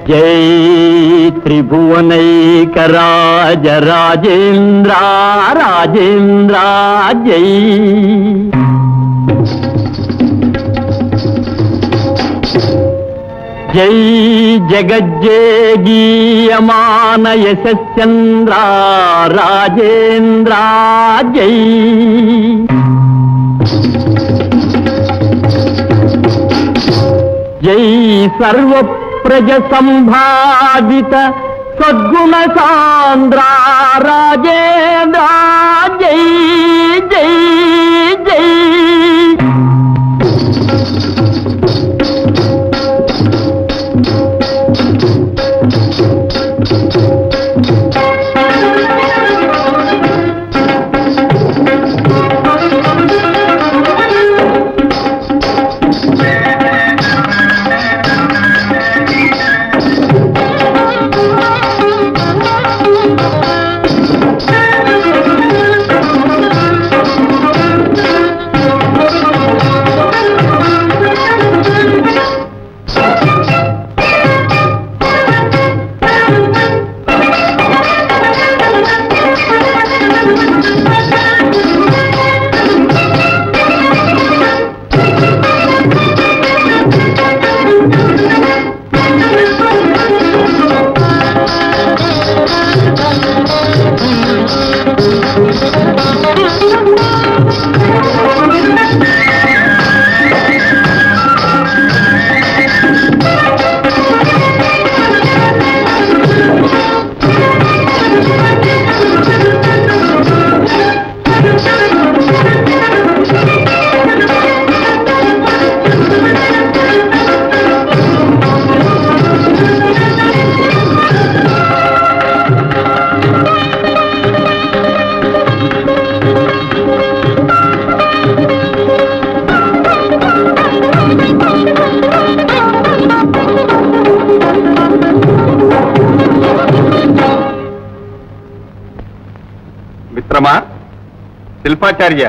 జై త్రిభువనైక రాజ రాజేంద్ర రాజేంద్ర జై జై జగజ్జేగీయమాన యశస్చంద్ర రాజేంద్ర జై జై సర్వ ప్రజ సంభావిత సద్గుణ సాంద్ర రాజేంద్ర జై జై జై మిత్రమా శిల్పాచార్య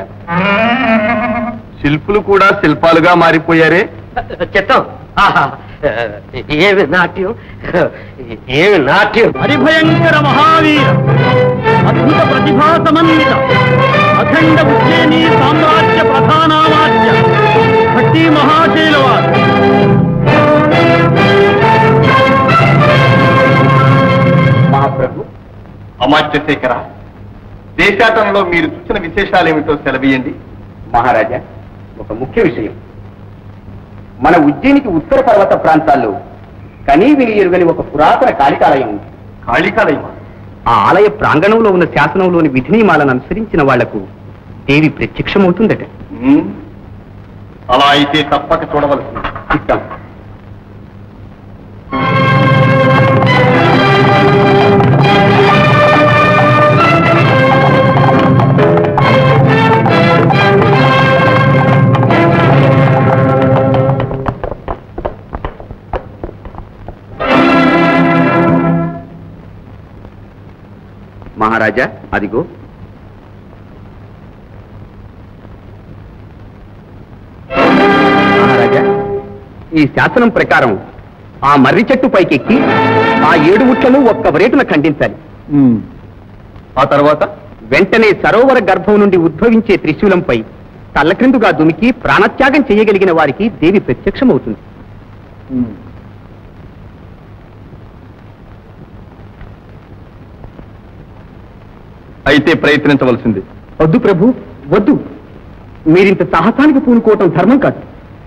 శిల్పులు కూడా శిల్పాలుగా మారిపోయారే చిత్తం ఆహా, ఏమి నాట్యం ఏమి నాట్యం హరిభయంకర మహావీర అద్భుత ప్రతిభా సమన్విత అఖండ ఉజ్జయిని సామ్రాజ్య ప్రధానామాజ్య భట్టి మహాశైలవారు మహాప్రభు అమాత్యశేఖర దేశాటంలో మీరు చూసిన విశేషాలేమిటో సెలవీయండి మహారాజా ఒక ముఖ్య విషయం మన ఉజ్జయినికి ఉత్తర పర్వత ప్రాంతాల్లో కనీ విని ఎరుగని ఒక పురాతన కాళికాలయం ఉంది కాళికాలయమా ఆ ఆలయ ప్రాంగణంలో ఉన్న శాసనంలోని విధి నియమాలను అనుసరించిన వాళ్లకు దేవి ప్రత్యక్షమవుతుందట ఉమ్, అలా అయితే తప్పక చూడవలసింది ఇస్తాం మహారాజా అదిగో మహారాజా ఈ శాసనం ప్రకారం ఆ మర్రి చెట్టు పైకెక్కి ఆ ఏడు ఉట్లను ఒక్క రేటున ఖండించాలి ఉమ్, ఆ తర్వాత వెంటనే సరోవర గర్భం నుండి ఉద్భవించే త్రిశూలంపై తల్లక్రిందుగా దుమికి ప్రాణత్యాగం చేయగలిగిన వారికి దేవి ప్రత్యక్షమవుతుంది ఉమ్, అయితే ప్రయత్నించవలసింది వద్దు ప్రభు వద్దు మీరింత సాహసానికి పూనుకోవటం ధర్మం కాదు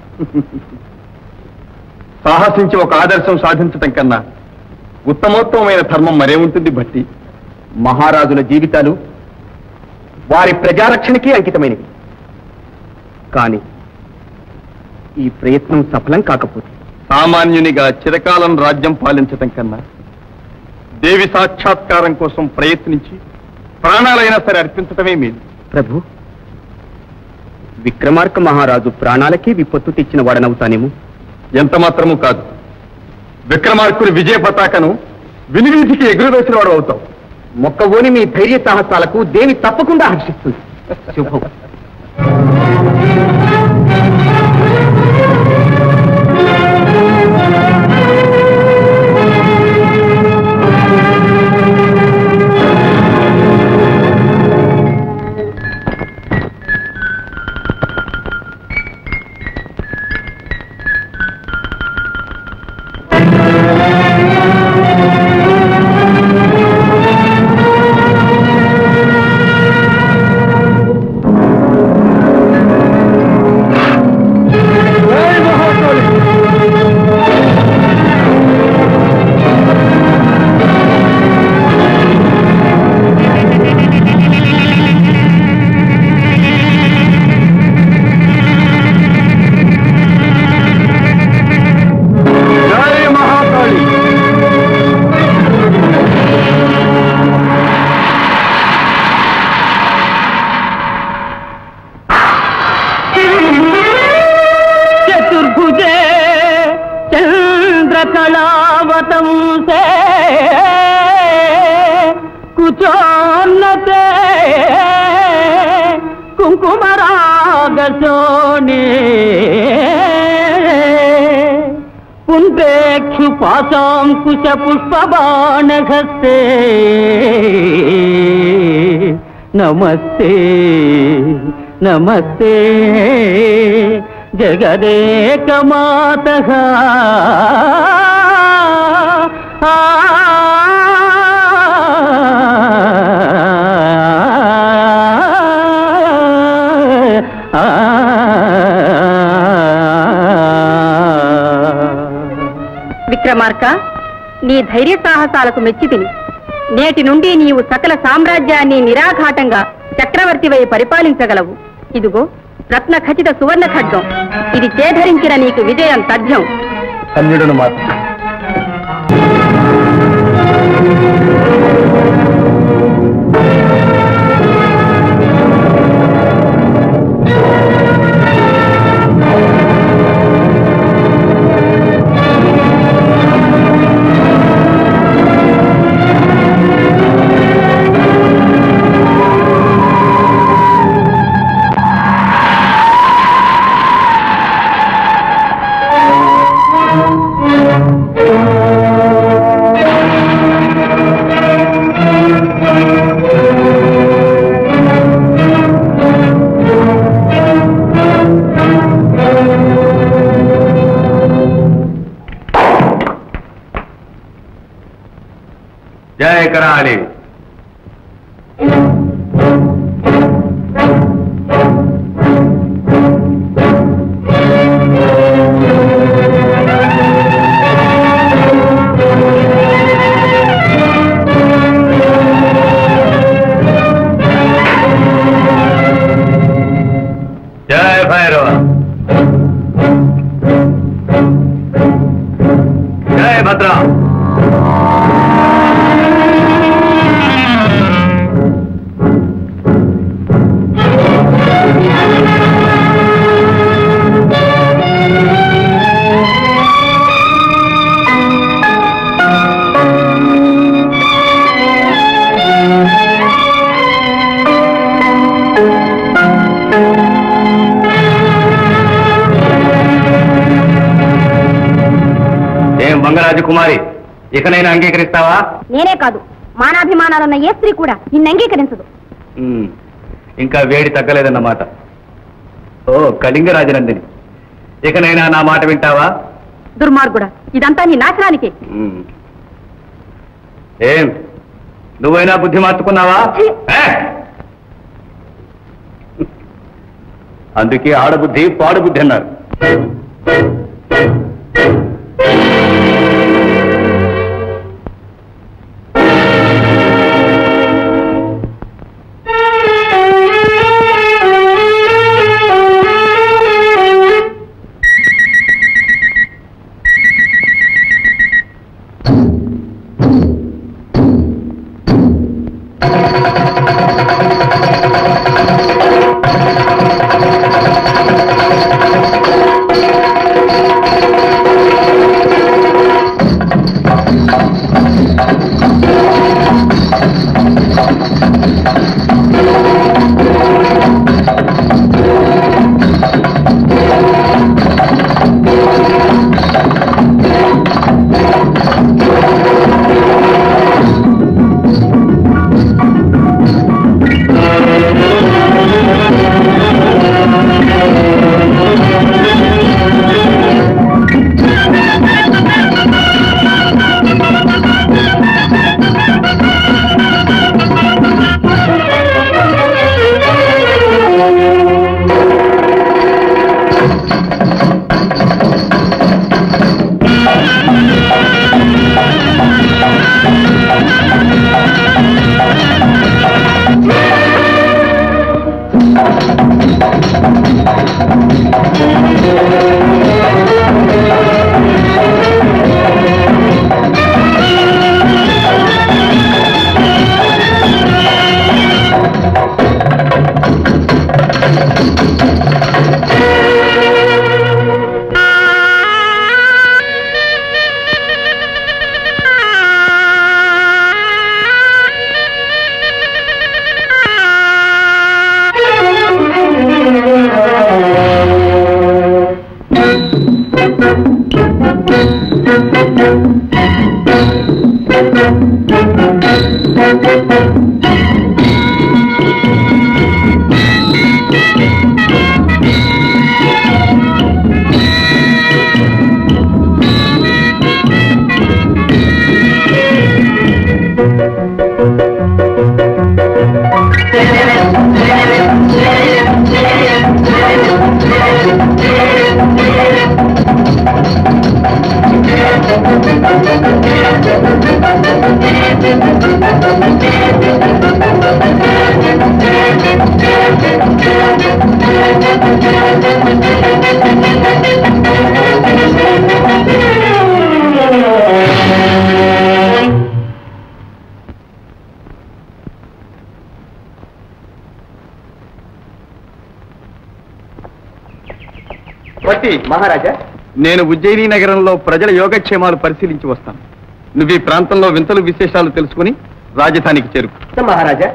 సాహసించి ఒక ఆదర్శం సాధించటం కన్నా ఉత్తమోత్తమైన ధర్మం మరే ఉంటుంది భట్టి మహారాజుల జీవితాలు వారి ప్రజారక్షణకే అంకితమైనవి కానీ ఈ ప్రయత్నం సఫలం కాకపోతే సామాన్యునిగా చిరకాలం రాజ్యం పాలించటం కన్నా దేవి సాక్షాత్కారం కోసం ప్రయత్నించి ప్రాణాలైనా సరే అర్పించటమే మేలు ప్రభు విక్రమార్క మహారాజు ప్రాణాలకే విపత్తు తెచ్చిన వాడనవుతానేమో ఎంత మాత్రము కాదు విక్రమార్కుని విజయ పతాకను వినివీధికి ఎగురవేసిన వాడు అవుతావు మొక్కవోని మీ ధైర్య సాహసాలకు దేవి తప్పకుండా హర్షిస్తుంది శుభం కళావతం సే కుచోన్నతే కుంకుమరాగసోనే పుంపేక్షు పాశాంకుశ పుష్పబాణహస్తే నమస్తే నమస్తే జగదేకమాత విక్రమార్క నీ ధైర్య సాహసాలకు మెచ్చితిని నేటి నుండి నీవు సకల సామ్రాజ్యాన్ని నిరాఘాటంగా చక్రవర్తివై పరిపాలించగలవు ఇదిగో రత్న ఖచ్చిత సువర్ణ ఖడ్గం ఇది చేధరించిన నీకు విజయం తథ్యం కన్యుడును మాత్రం జయ కరాళి జయ భైరవ జయ భద్ర ఏం బంగరాజు కుమారి ఇకనైనా అంగీకరిస్తావా నేనే కాదు మానాభిమానాలున్న ఏ స్త్రీ కూడా నిన్ను అంగీకరించదు ఉమ్, ఇంకా వేడి తగ్గలేదన్నమాట ఓ కళింగరాజనందిని ఇకనైనా నా మాట వింటావా దుర్మార్గుడా ఇదంతా నీ నాశనానికి ఉమ్. ఏం నువ్వైనా బుద్ధి మార్చుకున్నావా ఛీ! ఏ? అందుకే ఆడబుద్ధి పాడుబుద్ధి అన్నారు పట్టి మహారాజా నేను ఉజ్జయిని నగరంలో ప్రజల యోగక్షేమాలు పరిశీలించి వస్తాను నువ్వు ఈ ప్రాంతంలో వింతలు విశేషాలు తెలుసుకుని రాజధానికి చేరుకు మహారాజా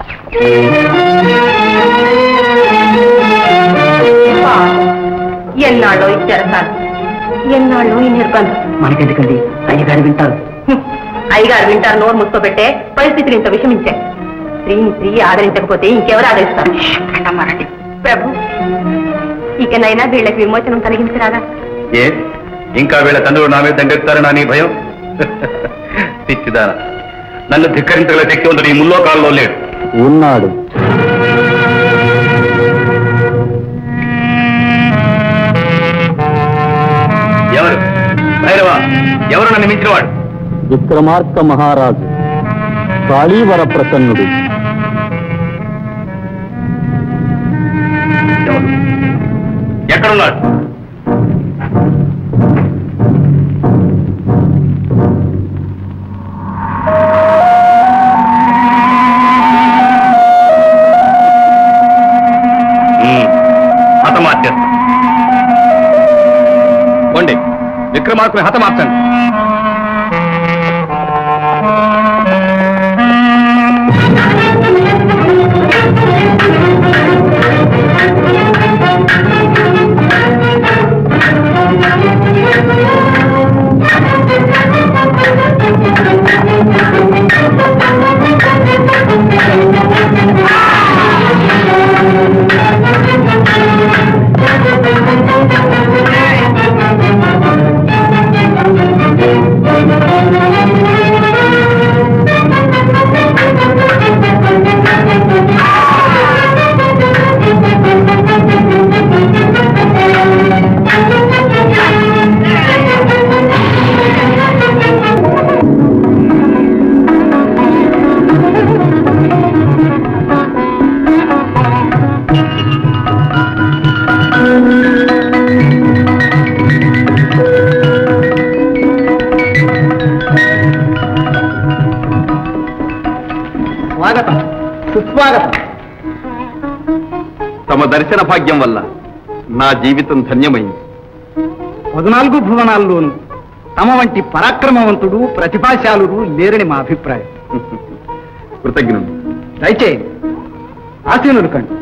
ఎన్నాళ్ళో ఇచ్చారు సార్ ఎన్నాళ్ళు ఈ నిర్బంధం మనకెందుకండి అయ్యగారు వింటారు హ్మ్. అయ్యగారు వింటారు నోరు ముసుకోబెట్టే పరిస్థితిని ఇంత విషమించాయి స్త్రీని స్త్రీ ఆదరించకపోతే ఇంకెవరు ఆదరిస్తారు ప్రభు ఇకనైనా వీళ్ళకి విమోచనం కలిగించరాదా ఏ ఇంకా వీళ్ళ తండ్రులు నా మీద దండెత్తారని నీ భయం పిచ్చిదాన నన్ను ధిక్కరించగల శక్తి ఉంది నీ ముల్లోకాల్లో లేడు ఉన్నాడు ఎవరు భైరవ ఎవరు నన్ను మించినవాడు విక్రమార్క మహారాజు కాళీవర ప్రసన్నుడు ఎవరు ఎక్కడున్నాడు ఉమ్, హతమార్చేస్తా పోండి విక్రమార్కుని హతమార్చండి స్వాగతం సుస్వాగతం తమ దర్శన భాగ్యం వల్ల నా జీవితం ధన్యమైంది పద్నాలుగు భువనాల్లోనూ తమ వంటి పరాక్రమవంతుడు ప్రతిభాశాలురు లేరని మా అభిప్రాయం కృతజ్ఞుడు దయచేయండి ఆసీనులు కండి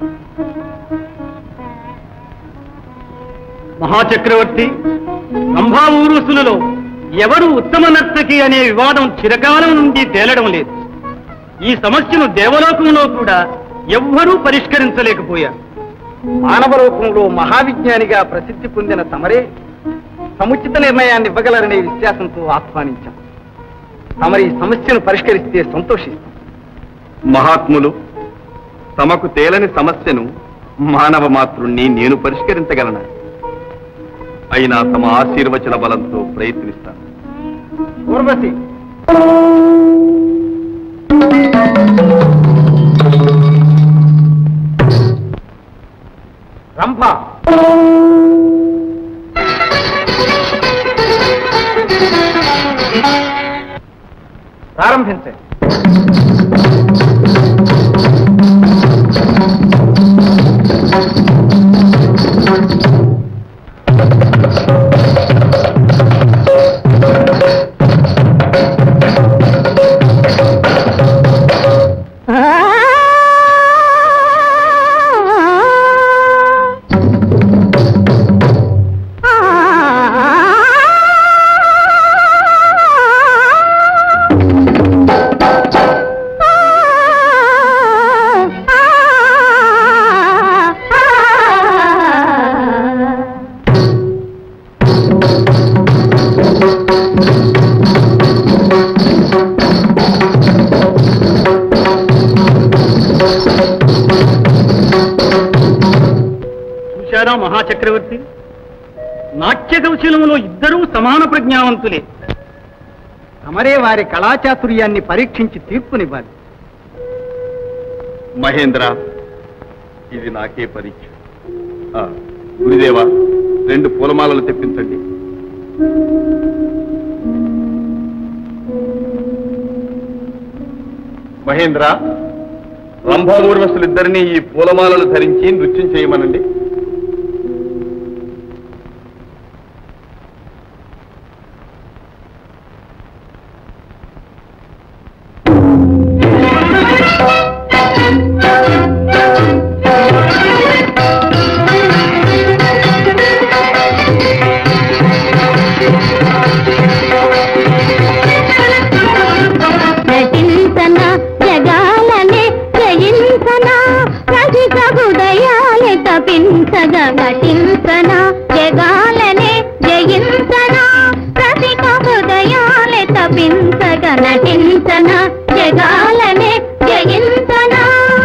మహాచక్రవర్తి సంభావూరుసులలో ఎవరు ఉత్తమ నర్తకి అనే వివాదం చిరకాలం నుండి తేలడం లేదు ఈ సమస్యను దేవలోకంలో కూడా ఎవ్వరూ పరిష్కరించలేకపోయారు మానవ రూపంలో మహావిజ్ఞానిగా ప్రసిద్ధి పొందిన తమరే సముచిత నిర్ణయాన్ని ఇవ్వగలరనే విశ్వాసంతో ఆహ్వానించాం తమరి ఈ సమస్యను పరిష్కరిస్తే సంతోషిస్తాం మహాత్ములు తమకు తేలని సమస్యను మానవ మాతృణ్ణి నేను పరిష్కరించగలను అయినా తమ ఆశీర్వచన బలంతో ప్రయత్నిస్తాను ఊర్వశి రంభ ప్రారంభించండి చూశారా మహాచక్రవర్తి నాట్య కౌశలములో ఇద్దరూ సమాన ప్రజ్ఞావంతులే తమరే వారి కళాచాతుర్యాన్ని పరీక్షించి తీర్పునివ్వాలి మహేంద్ర ఇది నాకే పరీక్ష ఆ, గురుదేవా రెండు పూలమాలలు తెప్పించండి మహేంద్ర రంభామూర్వసులిద్దరినీ ఈ పూలమాలలు ధరించి నృత్యం చేయమనండి నటించగా నటించనా జగాలనే జయించనా రసిక హృదయాలే తపించగా నటించనా జగాలనే జయించనా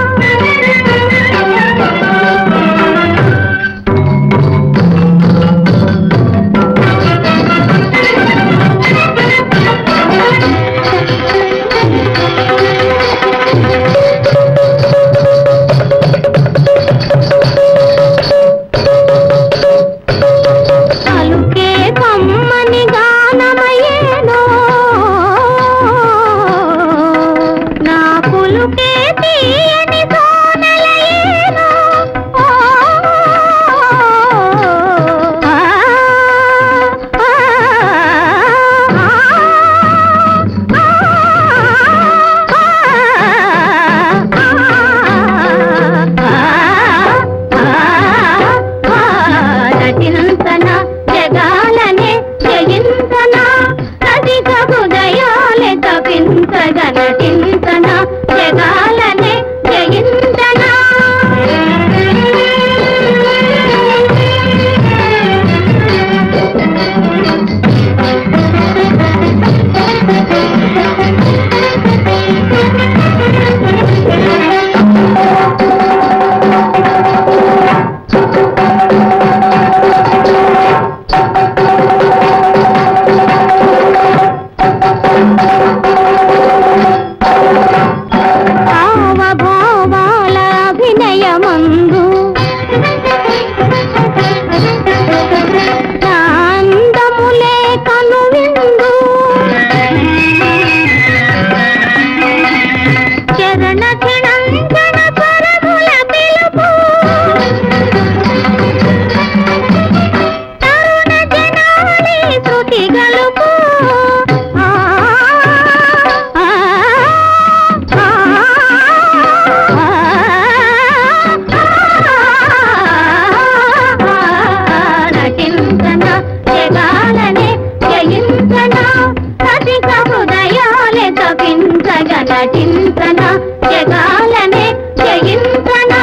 పలుకే కమ్మని గానమయేనో నా పులుకే తీయని సోనలయేనో ఆ, ఆ, ఆ, నటించన జగాలనే జయించన రసిక హృదయాలే తపించగ నటించన జగాలనే జయించన భావభావాల అభినయమందు అందములే కనువిందు చరణ క్షణంజన పరముల పిలుపు తరుణ జనాలి శృతి గలుపు ఆ, ఆ, ఆ, నటించన జగాలనే జయించన రసిక హృదయాలే తపించగ నటించన జగాలనే జయించన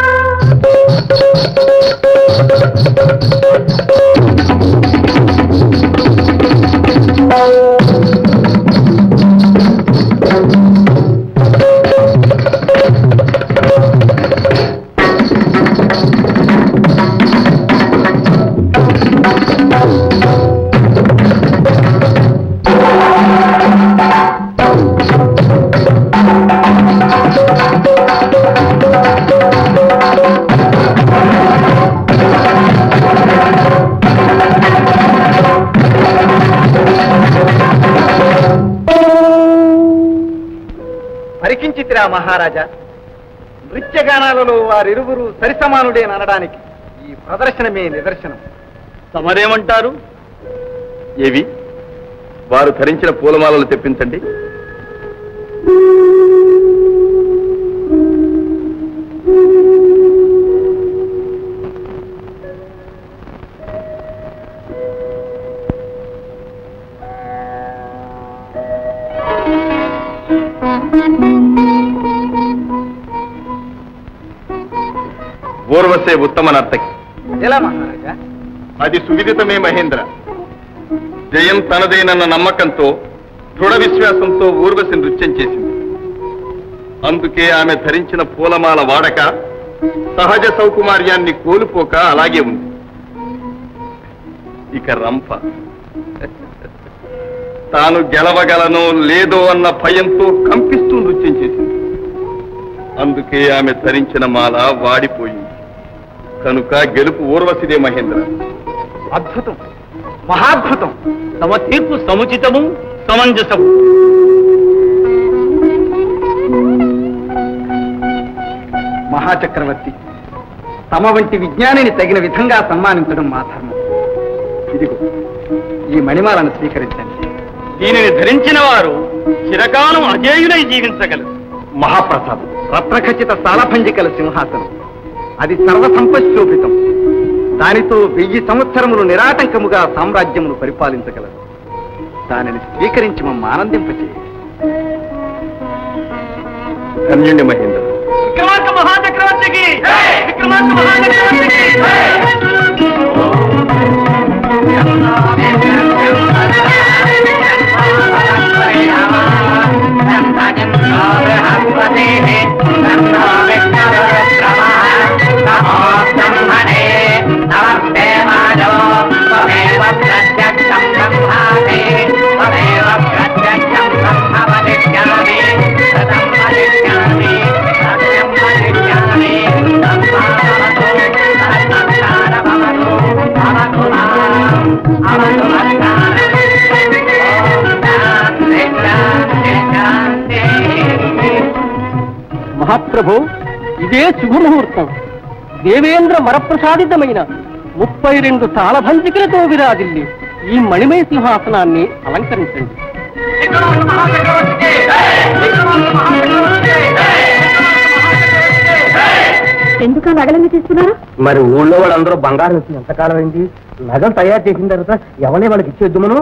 పరికించితిరా మహారాజా నృత్యగానాలలో వారిరువురు సరిసమానుడే అనడానికి ఈ ప్రదర్శనమే నిదర్శనం తమరేమంటారు ఏవి వారు ధరించిన పూలమాలలు తెప్పించండి ఊర్వశే ఉత్తమ నర్తకి ఎలా మహారాజా అది సువిదితమే మహేంద్ర జయం తనదేనన్న నమ్మకంతో దృఢ విశ్వాసంతో ఊర్వశి నృత్యం చేసింది అందుకే ఆమె ధరించిన పూలమాల వాడక సహజ సౌకుమార్యాన్ని కోల్పోక అలాగే ఉంది ఇక రంప తాను గెలవగలనో లేదో అన్న భయంతో కంపిస్తూ నృత్యం చేసింది అందుకే ఆమె ధరించిన మాల వాడిపోయింది కనుక గెలుపు ఊర్వశిదే మహేంద్ర అద్భుతం మహాద్భుతం తమ తీర్పు సముచితము సమంజసము మహాచక్రవర్తి తమ వంటి విజ్ఞానిని తగిన విధంగా సన్మానించడం మా ధర్మం ఇదిగో ఈ మణిమాలను స్వీకరించండి దీనిని ధరించిన వారు చిరకాలం అజేయులై జీవించగలరు మహాప్రసాదం రత్నఖచిత సాలభంజికల సింహాసనం అది సర్వసంపశోభితం దానితో వెయ్యి సంవత్సరములు నిరాటంకముగా సామ్రాజ్యమును పరిపాలించగలరు దానిని స్వీకరించి మమ్మ ఆనందింపచేయి ధన్యుణ్ణి మహేంద్ర విక్రమార్క మహాచక్రవర్తికి విక్రమార్క మహాచక్రవర్తికి ప్రభు ఇదే శుభముహూర్తం దేవేంద్ర వరప్రసాదితమైన ముప్పై రెండు తాళభంజికలతో విరాజిల్లి ఈ మణిమయ సింహాసనాన్ని అలంకరించండి ఎందుకు నగలన్నీ తీసుకున్నారు మరి ఊళ్ళో వాళ్ళందరూ బంగారం వచ్చి ఎంతకాలం అయింది నగలు తయారు చేసిన తర్వాత ఎవరిని వాళ్ళకి ఇచ్చేద్దు మనం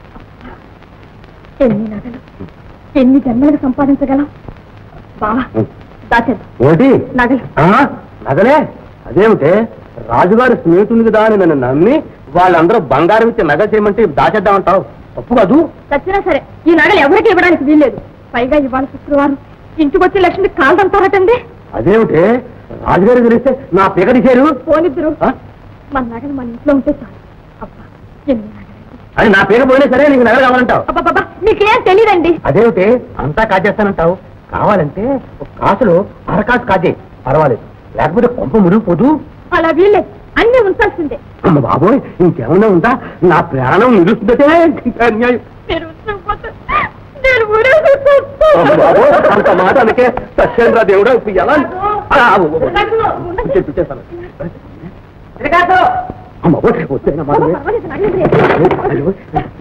ఎన్ని నగలు ఎన్ని జన్మలకు సంపాదించగలం బావా దాచేద్దాం ఏంటి నగలు ఆ, నగలే అదేమిటే రాజుగారి స్నేహితుని కదా అని నన్ను నమ్మి వాళ్ళందరూ బంగారం ఇచ్చి నగ చేయమంటే దాచేద్దామంటావు తప్పు కాదు చచ్చినా సరే ఈ నగలు ఎవరికి ఇవ్వడానికి వీల్లేదు పైగా ఇవాళ శుక్రవారం ఇంటికి వచ్చి లక్ష్మి కాల్దంటారటండి అదేమిటే రాజుగారు తెలిస్తే నా పిగ తీశారు పోనిద్దరు ఆ? మన నగలు మన ఇంట్లో ఉంటే చాలు అబ్బా ఎన్ని నగలు అది నా పేరు పోయినా సరే నీకు నగలు కావాలంటావు అబ్బా మీకేం తెలియదండి అదేమిటి అంతా కాజేస్తానంటావు కావాలంటే ఒక కాసులో అరకాసు కాజే పర్వాలేదు లేకపోతే కొంప మురిగిపోదు అలా వీల్లేదు అన్ని ఉంచాల్సిందే అమ్మ బాబోయ్ ఇంకేమన్నా ఉందా నా ప్రాణం నిలుస్తుందటే ఇంకా అన్యాయం మీరు ఉంచకపోతే నేను ఊరేగి అమ్మ బాబోయ్, అంత మాట అనకే సత్యేంద్ర దేవుడు ఇప్పుడు ఎలా ఆ, ఓ, ఓ, ఓ. చెప్పు, చేస్తాను. అమ్మ బాబోయ్, వస్తేనా మాట వినే? అయ్యో.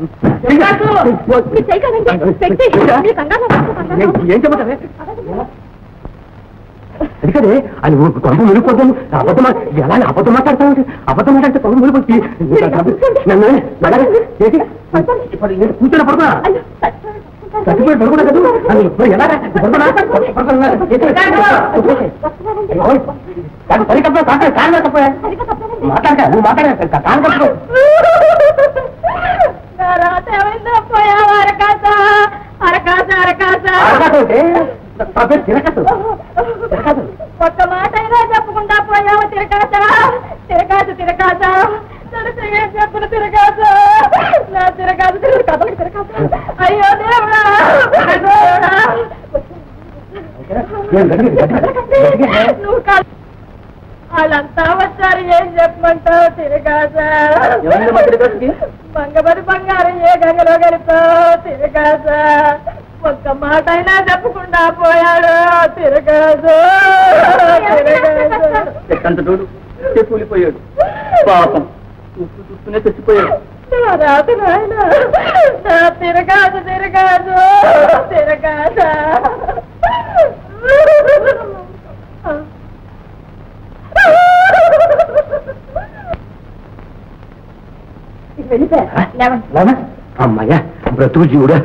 ఏం- ఏం చెప్పతావే అది కదే అది కొంప మునిగిపోతాను అబద్ధమా ఎలా అబద్ధం మాట్లాడతావు అబద్ధం మాట్లాడితే కొంప మునిగిపోయి నన్ను నడగ ఏంటి ఇప్పుడు ఏంటి? కూర్చొని పడుకున్నా చచ్చిపోయి పడుకున్నా కదా అది ఇప్పుడు ఎలా పడుకున్నా పడుకున్నా ఏంటి? ఓయ్, కాదు, సరి కప్ప కాదు కాదు కప్ప మాట్లాడక నువ్వు మాట్లాడ కాదు కప్ప అరకాస అరకాస అరకాసంటే నా పేరు తిరగదు తిరగదు ఒక్క మాట అయినా చెప్పకుండా పోయావు తిరగాస తిరగాస తిరగాస తెలుసు ఏం చెప్పులు తిరగాస నా తిరగాస తిరుగు కథలు తిరగాస అయ్యో దేవుడా దేవుడా. నేను గట్టిగా- గట్టిగా- గట్టిగా నువ్వు కాదు వాళ్ళంతా వచ్చారు ఏం చెప్పమంటావు తిరగాస ఎవరిని మా తిరగాసకి? బంగబడి బంగారం ఏ గంగలో కలిపావు తిరగాస ఒక్క మాట అయినా చెప్పకుండా పోయాడు తిరగాసు తిరగాసు ఎక్కంత తోడు కూలిపోయాడు పాపం చూస్తూ చూస్తూనే చచ్చిపోయాడు నా రాత నాయన నా తిరగాదు తిరగాదు తిరగాద లానా? అమ్మయ్యా బ్రతుకు జీవుడా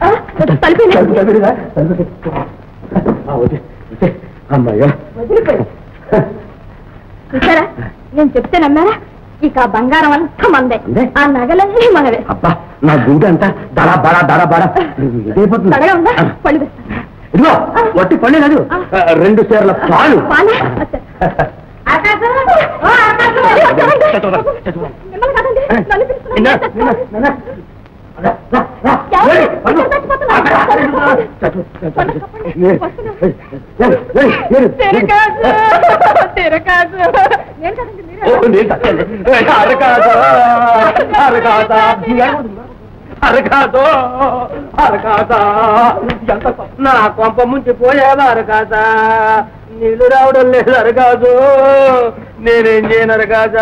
అమ్మయ్యా చూసారా నేను చెప్తే నమ్మారా ఇక ఆ బంగారం అంతా మందే అందే? ఆ నగలన్నీ మనవే అబ్బా నా గుండె అంతా దడ బడ దడ బడ ఇదైపోతుంది తగడ ఉందా పళ్ళు వేస్తాను ఇదిగో వట్టి పళ్ళు కాదు ఆ, రెండు సేర్ల పాలు పాలా? అచ్చా. ఆకాశం! ఓ ఆకాశం! మిమ్మల్ని కాదండి, నన్ను పిలుస్తున్నాను. నిన్న, నిన్న, నిన్న. రా, రా, రా. ఎవరు? ఏయ్, పళ్ళు. ఇక్కడ చచ్చిపోతున్నారు. అక్కడ, అక్కడ, చచ్చిపోతున్నారు. చచ్చిపో, చచ్చిపో. పళ్ళు కప్పండి. ఏయ్, వస్తున్నారు. ఏయ్, ఏయ్, ఏయ్, ఏయ్, తిరగాసు! తిరగాసు! నేను కాదండి, మీరే. ఓ, నేను తప్పండి. ఏయ్, అరకాదు, అరకాదు. అరకాదు, అరకాదు. ఎంత ప- నా కొంప ముంచి పోయేవా అరకాదా నీళ్లు రావడం లేదు అరకాదు నేనేం చేయను అరకాదా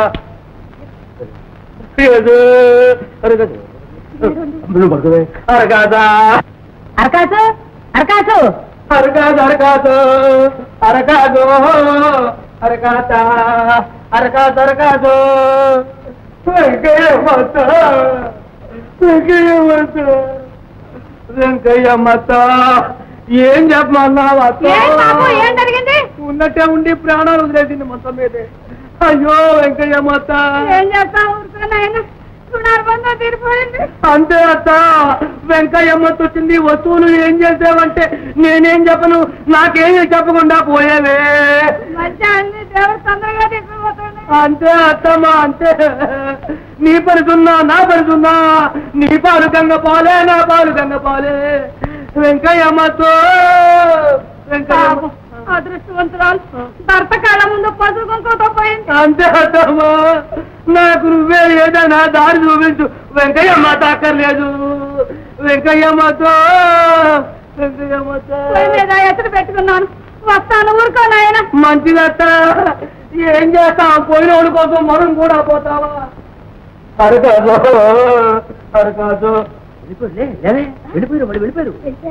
అరకాదు అరకాదు నువ్వు పడుకోవే అరకాదా అరకాసు అరకాసు అరకాదు అరకాదు అరకాదు అరకాత అరకాదు అరకాదు వెంకయ్య మత వెంకయ్య మత వెంకయ్య మత ఏం చెప్పమన్నావు ఏం బాబు ఏం అత్త జరిగింది ఉన్నట్టే ఉండి ప్రాణాలు వదిలేసింది మొత్తం మీదే అయ్యో వెంకయ్య మత ఏం చేస్తావు ఊరుకున్నాయన రుణార్బంధం తీరిపోయింది అంతే అత్త వెంకయ్యమ్మతో వచ్చింది వస్తువులు ఏం చేసావంటే నేనేం చెప్పను నాకేమీ చెప్పకుండా పోయేవే మధ్య అన్ని దేవుడు తొందరగా తీసుకుపోతుంది అంతే అత్తమ్మా అంతే నీ పరుచున్నా నా పరుచున్నా నీ పాలు గంగ పాలే నా పాలు గంగ పాలే వెంకయ్యమ్మతో వెంకయ్యమ్మ అదృష్టవంతురాలు భర్త కళ్ళ ముందు పసుపు కుంకుమతో పోయింది అంతే అత్తమ్మా నాకు నువ్వే ఏదైనా దారి చూపించు వెంకయ్యమ్మ తాకర్లేదు వెంకయ్యమ్మతో వెంకయ్యమ్మతో పొయ్యి మీద ఎత్తులు పెట్టుకున్నాను వస్తాను ఊరుకో నాయన మంచిదత్త ఏం చేస్తాం పోయినోడి కోసం మనం కూడా పోతావా అరకాదు అరకాదు వెళ్ళిపోయారు వెళ్ళిపోయారు వాళ్ళు వెళ్ళిపోయారు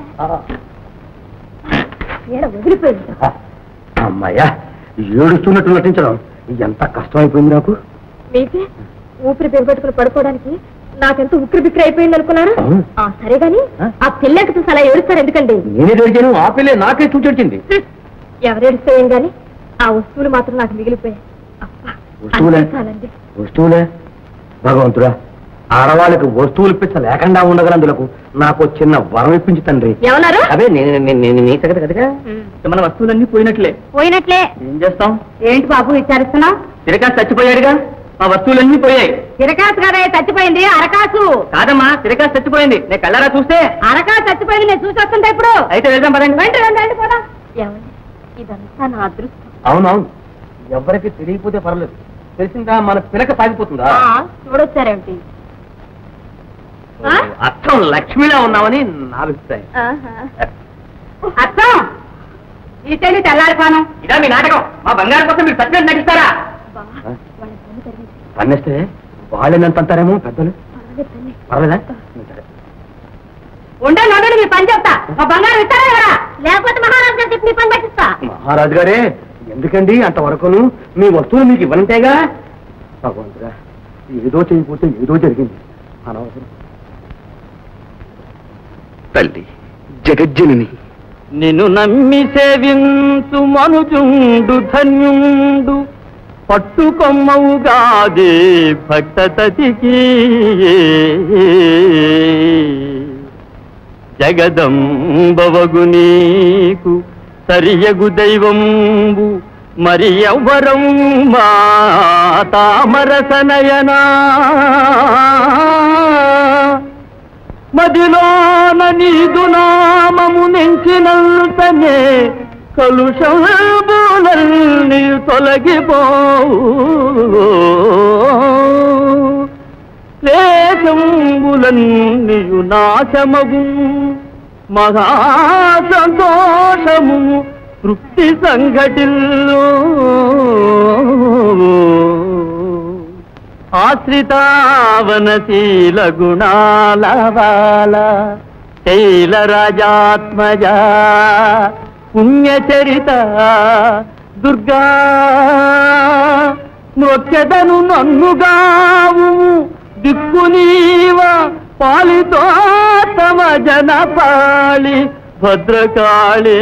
వదిలిపోయింది అమ్మాయ్యా ఏడుస్తున్నట్టు నటించడం ఎంత కష్టం అయిపోయింది నాకు మీకే ఊపిరి బిగబెట్టుకుని పడుకోవడానికి నాకెంత ఉక్కిరి బిక్కిరి అయిపోయింది అనుకున్నారా అవును. ఆ సరే గాని ఆ? ఆ పిల్లకి చూసి అలా ఏడుస్తారు ఎందుకండి నేనే దొరికాను ఆ పిల్లే నాకే చూచొచ్చింది ఎవరేడుస్తాయేం గాని ఆ వస్తువులు మాత్రం నాకు మిగిలిపోయాయి అబ్బా, వస్తువులే? అంతే చాలండి వస్తువులే భగవంతుడా ఆడవాళ్ళకి వస్తువులు పిచ్చ లేకుండా ఉండగలందులకు నాకు చిన్న వరం ఇప్పించి తండ్రి ఏమన్నారు అదే నేను నేను నీ సంగతి కదగా మన వస్తువులన్నీ పోయినట్లే పోయినట్లే ఏం చేస్తాం ఏంటి బాబు విచారిస్తున్నావు తిరగా చచ్చిపోయాడుగా మా వస్తువులన్నీ పోయాయి తిరకాసు కదా చచ్చిపోయింది అరకాసు కాదమ్మా తిరగా చచ్చిపోయింది నేను కళ్ళారా చూస్తే అరకాసు చచ్చిపోయింది నేను చూసి వస్తుంటా ఇప్పుడు అయితే వెళ్దాం పదండి రండి రండి రండి పోదాం ఏమండి ఇదంతా నా అదృష్టం అవునవును ఎవరికి తెలియకపోతే పర్లేదు తెలిసిందా మన పిలక సాగిపోతుందా ఆ, చూడొచ్చారేమిటి ఆ? అర్థం లక్ష్మిలా ఉన్నామని నా అభిప్రాయం అర్థం ఇటెళ్ళి తెల్లారిపాను ఇదా మీ నాటకం మా బంగారం కోసం మీరు సత్యం నటిస్తారా పన్నేస్తే వాళ్ళని అంటారేమో పెద్దలు పర్లేదా సరే. ఉండండి ఉండండి మీ పని చెప్తా మా బంగారం ఇస్తారా కదా లేకపోతే మహారాజు గారు చెప్పి మీ పని పట్టిస్తా మహారాజు గారే ఎందుకండి అంతవరకును మీ వస్తువులు మీకు ఇవ్వనంటేగా భగవంతుడా ఏదో చేయకపోతే ఏదో జరిగింది అనవసరం తల్లి జగజ్జనని నిన్ను నమ్మి సేవించు మనుజుండు ధన్యుండు పట్టుకొమ్మవుగాదే భక్తతతికి జగదంబవగు నీకు సరియగు దైవంబు మరి ఎవ్వరం మా తామరసనయనా మదిలోన నీదు నామము నెంచినంతనే కలుషంబులన్నీ తొలగిపోవు క్లేశంబులన్నీయు నాశమగు మహా సంతోషము తృప్తి సంఘటిల్లు ఆశ్రితావనశీల గుణాల వాల శైల రాజాత్మజ పుణ్యచరిత దుర్గా నొక్కెదను నన్నుగావు దిక్కునీవ పాలితో తమ జన పాళి భద్రకాళే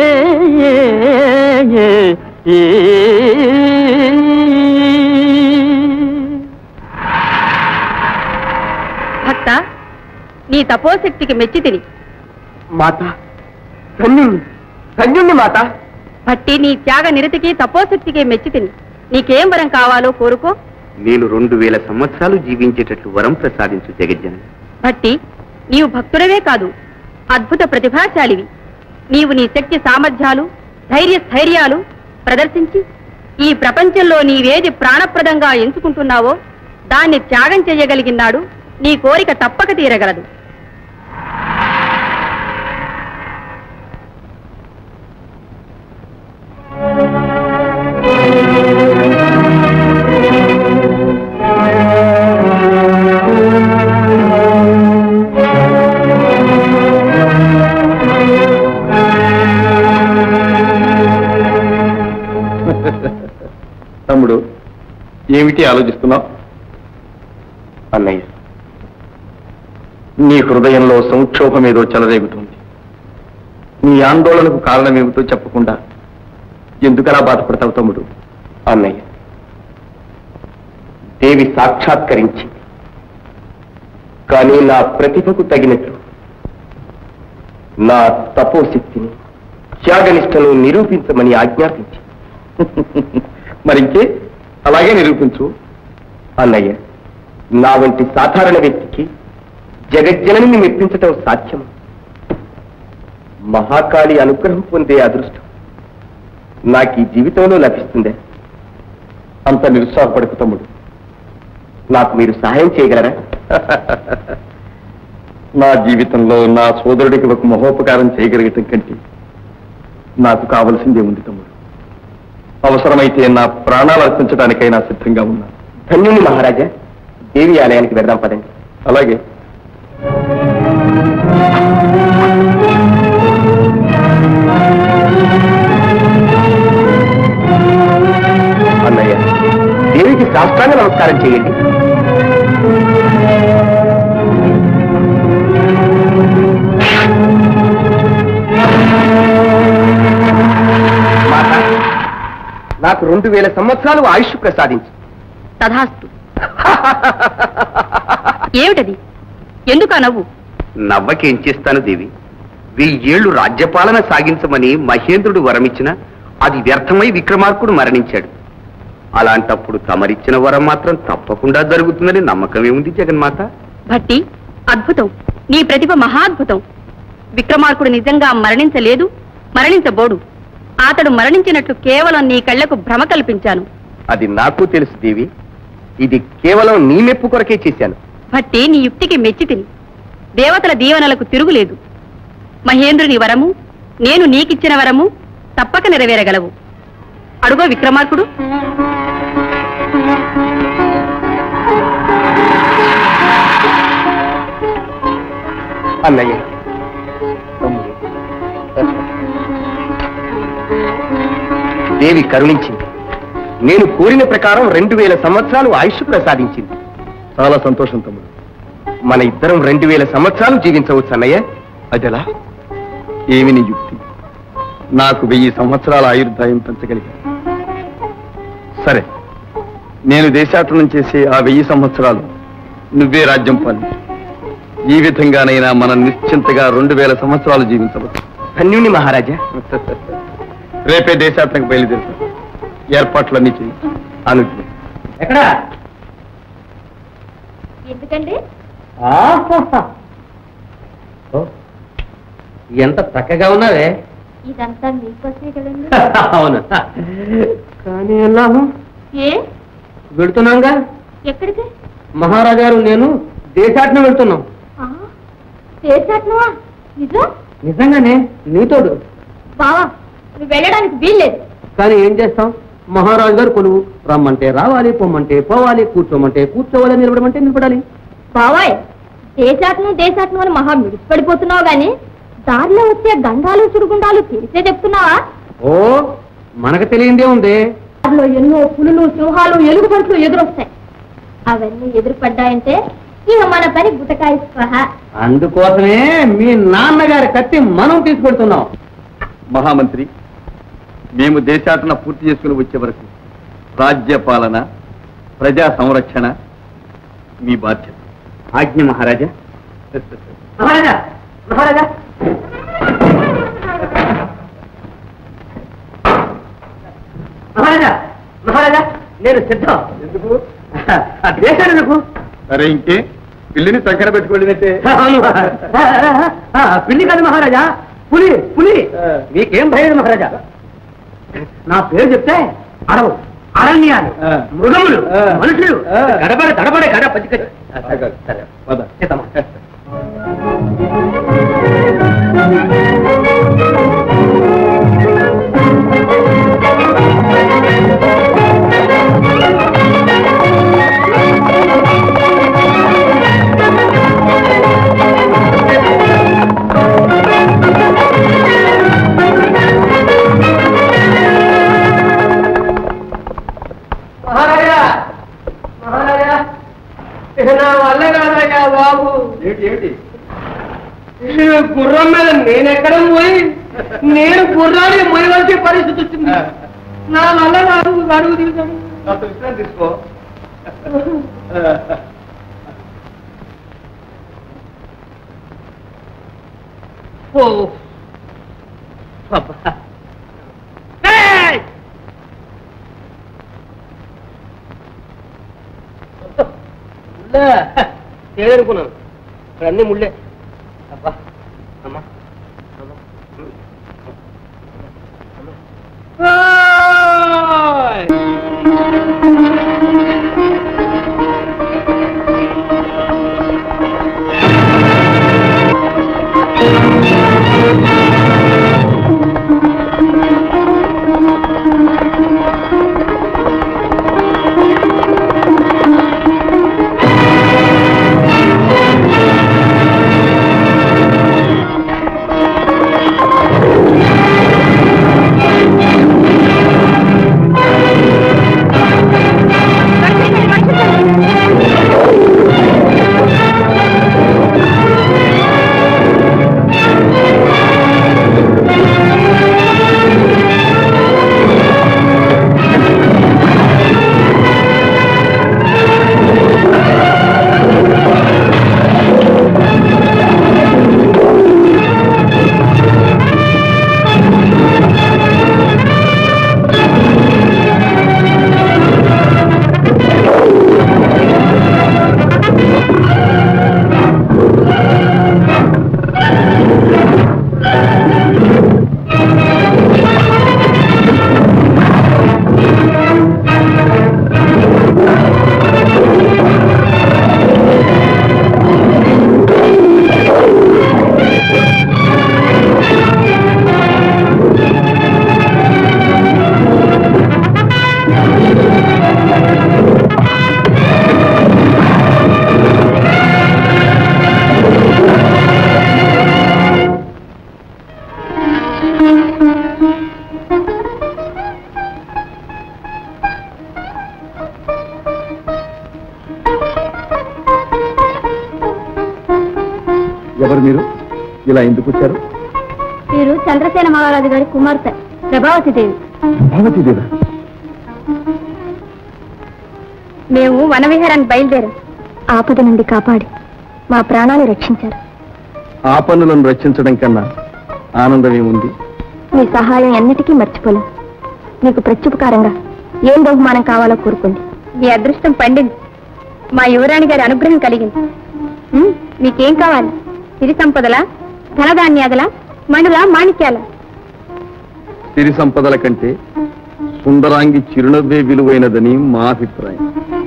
భక్త నీ తపోశక్తికి మెచ్చి తిని మాత ధన్యుణ్ణి ధన్యుణ్ణి మాత భట్టి నీ త్యాగ నిరతికి తపోశక్తికి మెచ్చి తిని నీకేం వరం కావాలో కోరుకో నేను రెండు వేల సంవత్సరాలు జీవించేటట్లు వరం ప్రసాదించు జగజ్జనని భట్టి నీవు భక్తుడవే కాదు అద్భుత ప్రతిభాశాలివి నీవు నీ శక్తి సామర్థ్యాలు ధైర్య స్థైర్యాలు ప్రదర్శించి ఈ ప్రపంచంలో నీవేది ప్రాణప్రదంగా ఎంచుకుంటున్నావో దాన్ని త్యాగం చెయ్యగలిగినాడు నీ కోరిక తప్పక తీరగలదు తమ్ముడు ఏమిటి ఆలోచిస్తున్నావు అన్నయ్య నీ హృదయంలో సంక్షోభం ఏదో చెలరేగుతుంది నీ ఆందోళనకు కారణమేమిటో చెప్పకుండా ఎందుకలా బాధపడతావు తమ్ముడు అన్నయ్య దేవి సాక్షాత్కరించి కానీ నా ప్రతిభకు తగినట్లు నా తపోశక్తిని త్యాగనిష్టను నిరూపించమని ఆజ్ఞాపించి మరింకే అలాగే నిరూపించు అన్నయ్య నా వంటి సాధారణ వ్యక్తికి జగజ్జనని మెప్పించటం సాధ్యం మహాకాళి అనుగ్రహం పొందే అదృష్టం నాకు ఈ జీవితంలో లభిస్తుందే అంత నిరుత్సాహపడకు తమ్ముడు నాకు మీరు సహాయం చేయగలరా నా జీవితంలో నా సోదరుడికి ఒక మహోపకారం చేయగలగటం కంటే నాకు కావలసిందే ఉంది తమ్ముడు అవసరమైతే నా ప్రాణాలు అర్పించడానికైనా సిద్ధంగా ఉన్నాను ధన్యుని మహారాజా దేవి ఆలయానికి వెళ్దాం పదండి అలాగే అన్నయ్య దేవికి సాష్టాంగ నమస్కారం చేయండి మాత నాకు రెండు వేల సంవత్సరాలు ఆయుష్ ప్రసాదించి తథాస్తు ఏమిటది ఎందుకా నవ్వు నవ్వకేం చేస్తాను దేవి వెయ్యేళ్లు రాజ్యపాలన సాగించమని మహేంద్రుడు వరమిచ్చిన అది వ్యర్థమై విక్రమార్కుడు మరణించాడు అలాంటప్పుడు తమరిచ్చిన వరం మాత్రం తప్పకుండా జరుగుతుందని నమ్మకమే ఉంది జగన్మాత భట్టి అద్భుతం నీ ప్రతిభ మహాద్భుతం విక్రమార్కుడు నిజంగా మరణించలేదు మరణించబోడు అతడు మరణించినట్లు కేవలం నీ కళ్లకు భ్రమ కల్పించాను అది నాకు తెలుసు దేవి ఇది కేవలం నీ మెప్పు కొరకే చేశాను భట్టి నీ యుక్తికి మెచ్చి తిని దేవతల దీవెనలకు తిరుగులేదు మహేంద్రుని వరము నేను నీకిచ్చిన వరము తప్పక నెరవేరగలవు అడుగో విక్రమార్కుడు అన్నయ్య దేవి కరుణించింది నేను కోరిన ప్రకారం రెండు వేల సంవత్సరాలు ఆయుష్ ప్రసాదించింది చాలా సంతోషం తమ్ముడు మన ఇద్దరం రెండు వేల సంవత్సరాలు జీవించవచ్చు అన్నయ్య అదెలా ఏమి నీ యుక్తి నాకు వెయ్యి సంవత్సరాల ఆయుర్దాయం పెంచగలిగా సరే నేను దేశాటనం చేసే ఆ వెయ్యి సంవత్సరాలు నువ్వే రాజ్యం పాలించు ఈ విధంగానైనా మనం నిశ్చింతగా రెండు వేల సంవత్సరాలు జీవించవచ్చు ధన్యుని మహారాజా రేపే దేశాటనకు బయలుదేరుతాం ఏర్పాట్లన్నీ చేయి అనుజ్ఞ ఎక్కడా ఎందుకండి ఎంత చక్కగా ఉన్నావే ఇదంతా మీకోసమే కదండి అవును కానీ ఎలాగో ఏ వెళుతున్నాంగా ఎక్కడికి మహారాజా గారు నేను దేశాటనం వెళ్తున్నాం ఆ, చేసేట్నువా నిజం నిజంగానే నీతోడు బావా నువ్వు వెళ్ళడానికి వీల్లేదు కానీ ఏం చేస్తాం మహారాజు గారు కొలువు రమ్మంటే రావాలి పొమ్మంటే పోవాలి కూర్చోమంటే కూర్చోవాలి నిలబడమంటే నిలబడాలి బావాయ్ దేశాటను దేశాటను అని మహా మిడిసిపడిపోతున్నావు గాని దారిలో వచ్చే గండాలు చుడుగుండాలు తెలిసే చెప్తున్నావా ఓ మనకు తెలియందే ఉంది దారిలో ఎన్నో పులులు సింహాలు ఎలుగుబంట్లు ఎదురొస్తాయి అవన్నీ ఎదురుపడ్డాయంటే ఇక మన పని గుటకాయ స్పహ అందుకోసమే మీ నాన్నగారి కత్తి మనం తీసుకెళ్తున్నాం మహామంత్రి మేము దేశాటన పూర్తి చేసుకుని వచ్చే వరకు రాజ్య పాలన ప్రజా సంరక్షణ మీ బాధ్యత ఆజ్ఞ మహారాజా మహారాజా మహారాజా మహారాజా మహారాజా నేను సిద్ధం ఎందుకు ఆ దేశాలు ఎందుకు సరే ఇంకే పిల్లిని సంకర పెట్టుకోలేదంటే ఆ, పిల్లి కాదు మహారాజా పులి పులి మీకేం భయం లేదు మహారాజా నా పేరు చెప్తే అడవు అరణ్యాలు ఆ. మృగములు ఆ. మనుషులు ఆ. గడబడే గడబడే గడ పచ్చి సరే పద చేద్దామా మహారాజా మహారాజా ఇక నా వల్ల కాదయ్యా బాబు ఏమిటి ఏమిటి ఈ గుర్రం మీద నేనెక్కడ పోయి నేను గుర్రాన్ని మొయవలసే పరిస్థితి వచ్చింది నా వల్ల కాదు అడుగు దిగుతాను కాస్త విశ్రాంతి తీసుకో ఓ అబ్బా. ఏయ్! ముళ్ళే తేలనుకున్నాను ఇక్కడ అన్ని ముళ్ళే అబ్బా అమ్మా అమ్మా. ఓయ్! ఎవరు మీరు ఇలా ఎందుకు వచ్చారు మీరు చంద్రసేన మహారాజు గారి కుమార్తె ప్రభావతి దేవి భావతీదేవా మేము వనవిహారానికి బయలుదేరాం ఆపద నుండి కాపాడి మా ప్రాణాలు రక్షించారు ఆ పనులను రక్షించడం కన్నా ఆనందం ఏముంది మీ సహాయం ఎన్నిటికీ మర్చిపోలేం మీకు ప్రత్యుపకారంగా ఏం బహుమానం కావాలో కోరుకోండి మీ అదృష్టం పండింది మా యువరాణి గారి అనుగ్రహం కలిగింది ఉమ్, మీకేం కావాలి సిరి సంపదల ధనధాన్యాదల మణుల మాణిక్యాల సిరి సంపదల కంటే సుందరాంగి చిరునవ్వే విలువైనదని మా అభిప్రాయం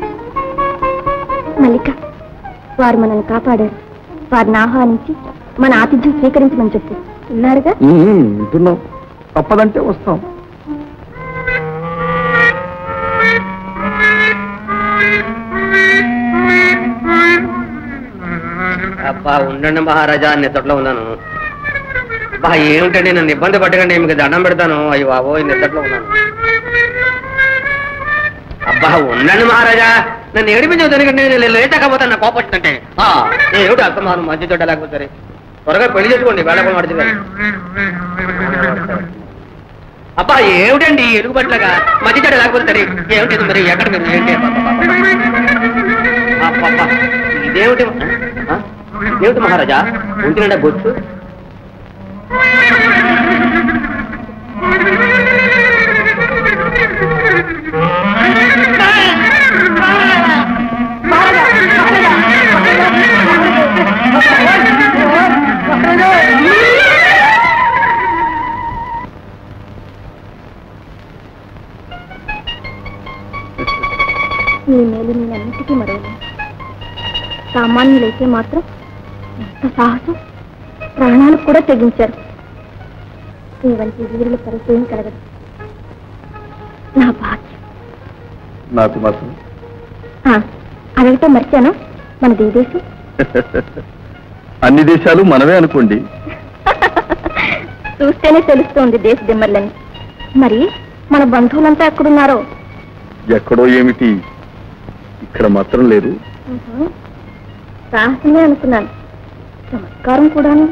మల్లిక వారు మనల్ని కాపాడారు వారిని ఆహ్వానించి మన ఆతిథ్యం స్వీకరించమని చెప్పు ఉన్నారుగా ఉమ్, వింటున్నాం తప్పదంటే వస్తాం అబ్బా ఉండండి మహారాజా నిద్దట్లో ఉన్నాను అబ్బా ఏమిటండి నన్ను ఇబ్బంది పట్టకండి మీకు దండం పెడతాను అయ్యో బాబో నిద్దట్లో ఉన్నాను అబ్బా ఉండండి మహారాజా నన్ను ఏడిపించవు జరిగండి నేను లేచకపోతాను నా కోపం వచ్చిందంటే ఆ, ఏమిటి అర్థమాను మంచి చెడ్డ లేకపోతే సరే. త్వరగా పెళ్లి చేసుకోండి వేళకొని పడుతుంది అబ్బా ఏమిటండి ఎలుగుబట్లగా మధ్య చెడ్డ లేకపోతే సరే ఏమిటి ఇది మరి ఎక్కడ మీరు ఏంటి అబ్బబ్బా, ఇదేమిటి ఆ? ఇదేమిటి మహారాజా ఒంటి నిండా బొచ్చు నీ మేలు నేనన్నిటికీ మరవలేను సామాన్యులైతే మాత్రం ఎంత సాహసం ప్రాణాలకు కూడా తెగించారు నీ వంటి వీరుల పరిచయం కలగదు నా భాగ్యం నాకు మాత్రం ఆ, అడగటం మర్చాను మనది ఏ దేశం అన్ని దేశాలు మనవే అనుకోండి చూస్తేనే తెలుస్తోంది దేశ దిమ్మర్లని మరి మన బంధువులంతా ఎక్కడున్నారో ఎక్కడో ఏమిటి ఇక్కడ మాత్రం లేదు ఉహు. సాహసమే అనుకున్నాను చమత్కారం కూడాను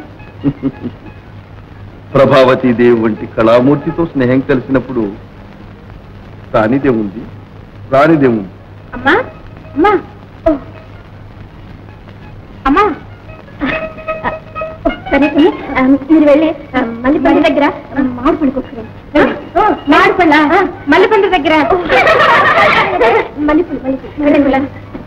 ప్రభావతి దేవి వంటి కళామూర్తితో స్నేహం కలిసినప్పుడు రానిదేముంది రానిదేముంది అమ్మా అమ్మా ఓ. అమ్మా ఓ, సరే ఆ, మీరు వెళ్ళి ఆ, మల్లిపండు దగ్గర ఆ, మామిడి పండు కొట్టుకురండి మామిడి పండు మల్లిపండు దగ్గర మల్లిపండు మల్లిపండు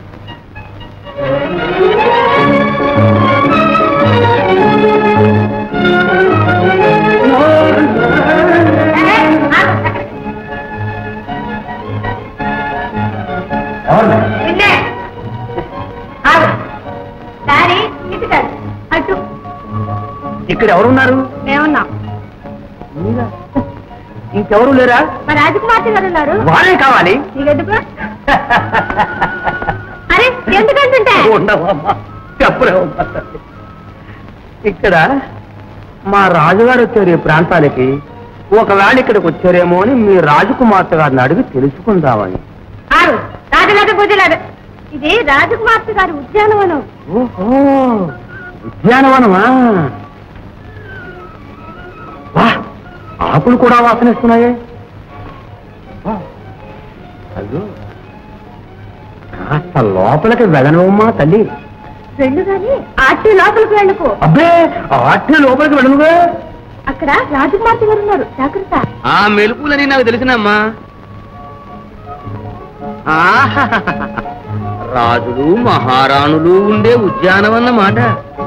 నిన్నే. ఆగు. దారి ఇటు కాదు, అటు ఇక్కడ ఎవరున్నారు మేమున్నాం ఇంకెవరు లేరా మా రాజకుమార్తె గారు ఉన్నారు వాళ్ళే కావాలి నీకెందుకు అరే ఎందుకంటుంటే ఉండవమ్మా చెప్పలేవమ్మా ఇక్కడ మా రాజుగారు వచ్చారు ఈ ప్రాంతాలకి ఒకవేళ ఇక్కడికి వచ్చారేమో అని మీ రాజకుమార్తె గారిని అడిగి తెలుసుకుందామని ఆగు రాజులాగా పూజలాడు ఇది రాజకుమార్తె గారి ఉద్యానవనం ఓహో ఉద్యానవనమా వా ఆకులు కూడా వాసనిస్తున్నాయే వా, అయ్యో కాస్త లోపలికి వెళ్ళనమ్మా తల్లి వెళ్ళు గాని ఆటి లోపలికి వెళ్ళకు అబ్బే ఆటే లోపలికి వెళ్ళనుగా అక్కడ రాజకుమార్తె గారు ఉన్నారు జాగ్రత్త ఆ మెలుపులని నాకు తెలిసినమ్మా ఆహాహాహా. రాజులు మహారాణులు ఉండే ఉద్యానవన్నమాట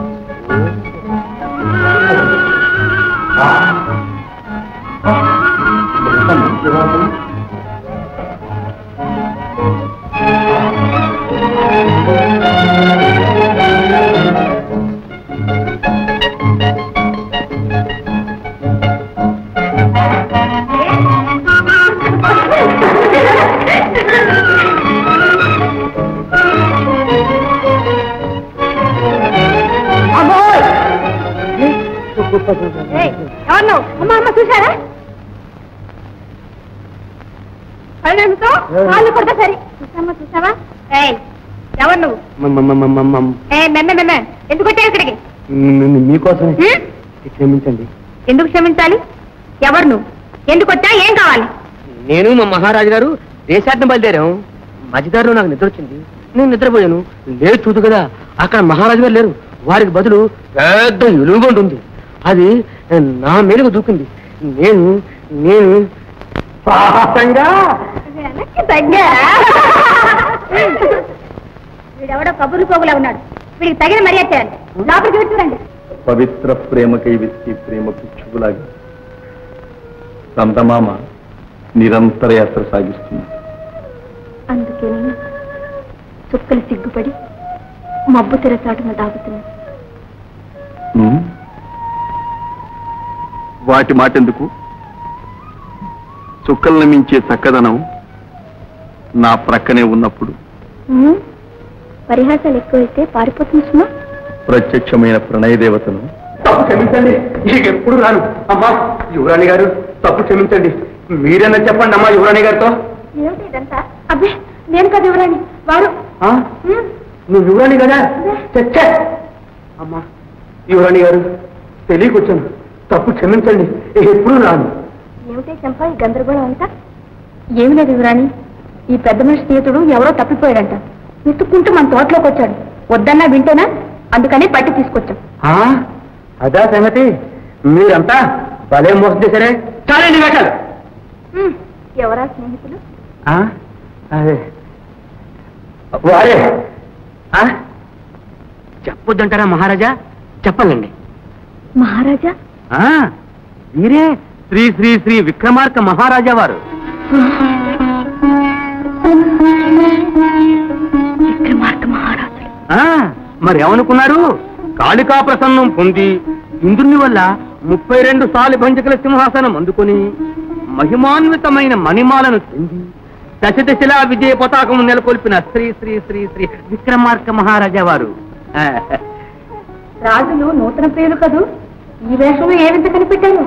ఏయ్, ఎవరు నువ్వు? అమ్మ అమ్మ చూసారా కళ్ళెందుతో కాళ్ళు కొడతా సరి చూసామా చూసావా ఏయ్ ఎవరు నువ్వు ఏ మెమ్మె మెమ్మె ఎందుకు వచ్చావు ఇక్కడికి ని- మీకోసమే హ్మ్? క్షమించండి ఎందుకు క్షమించాలి ఎవరు నువ్వు ఎందుకు వచ్చా ఏం కావాలి నేను మా మహారాజు గారు దేశాటన బయలుదేరాం మధ్యదారిలో నాకు నిద్ర వచ్చింది నేను నిద్రపోయాను లేదు చూదు కదా అక్కడ మహారాజు గారు లేరు వారికి బదులు పెద్ద ఎలుగుబంటి ఉంది అది నా మీదకు దూకింది నేను నేను సాహసంగా వీడెవడో కబుర్లు పోగులా ఉన్నాడు వీడికి తగిన మర్యాద చేయాలి లోపలికి విట్టురండి పవిత్ర ప్రేమకై వెతికి ప్రేమ పిచ్చుకులాగా సంతమామ నిరంతర యాత్ర సాగిస్తుంది అందుకే నేను చుక్కలు సిగ్గుపడి మబ్బు తెరచాటున దాగుతున్నాను ఉమ్. వాటి మాటెందుకు చుక్కలను మించే చక్కదనం నా ప్రక్కనే ఉన్నప్పుడు ఉమ్, పరిహాసాలు ఎక్కువైతే పారిపోతుంది సుమా ప్రత్యక్షమైన ప్రణయ దేవతను తప్పు క్షమించండి ఇక ఎప్పుడు రాను అమ్మా యువరాణి గారు తప్పు క్షమించండి మీరేనా చెప్పండి అమ్మా యువరాణి గారితో ఏమిటి ఇదంతా అబ్బే నేను కదా ఎవరని వారు ఆ? ఉమ్, నువ్వు యువరాణి కదా చచ్చా అమ్మా యువరాణి గారు తెలియకొచ్చాను తప్పు క్షమించండి ఇక ఎప్పుడు రాను ఏమిటే చంప ఈ గందరగోళం అంతా ఏమి లేదు యువరాణి ఈ పెద్ద మనిషి స్నేహితుడు ఎవరో తప్పిపోయాడంట వెతుక్కుంటూ మన తోటలోకి వచ్చాడు వద్దన్నా వింటేనా అందుకని పట్టి తీసుకొచ్చాం ఆ? అదా సంగతి మీరంతా భలే మోసం చేశారే చాలండి వేషాలు ఉమ్, ఎవరా స్నేహితులు ఆ? అదే వారే ఆ? చెప్పొద్దంటారా మహారాజా చెప్పాలండి మహారాజా ఆ, వీరే శ్రీ శ్రీ శ్రీ విక్రమార్క మహారాజా వారు విక్రమార్క మహారాజులు ఆ, మరి ఏమనుకున్నారు కాళికా ప్రసన్నం పొంది ఇంద్రుని వల్ల ముప్పై రెండు సాలి భంజకుల సింహాసనం అందుకొని మహిమాన్వితమైన మణిమాలను చెంది దశ దశలా విజయ పతాకము నెలకొల్పిన శ్రీ శ్రీ శ్రీ శ్రీ విక్రమార్క మహారాజా వారు ఆ, రాజులు నూతన ప్రియులు కదూ ఈ వేషంలో ఏ వింత కనిపెట్టారు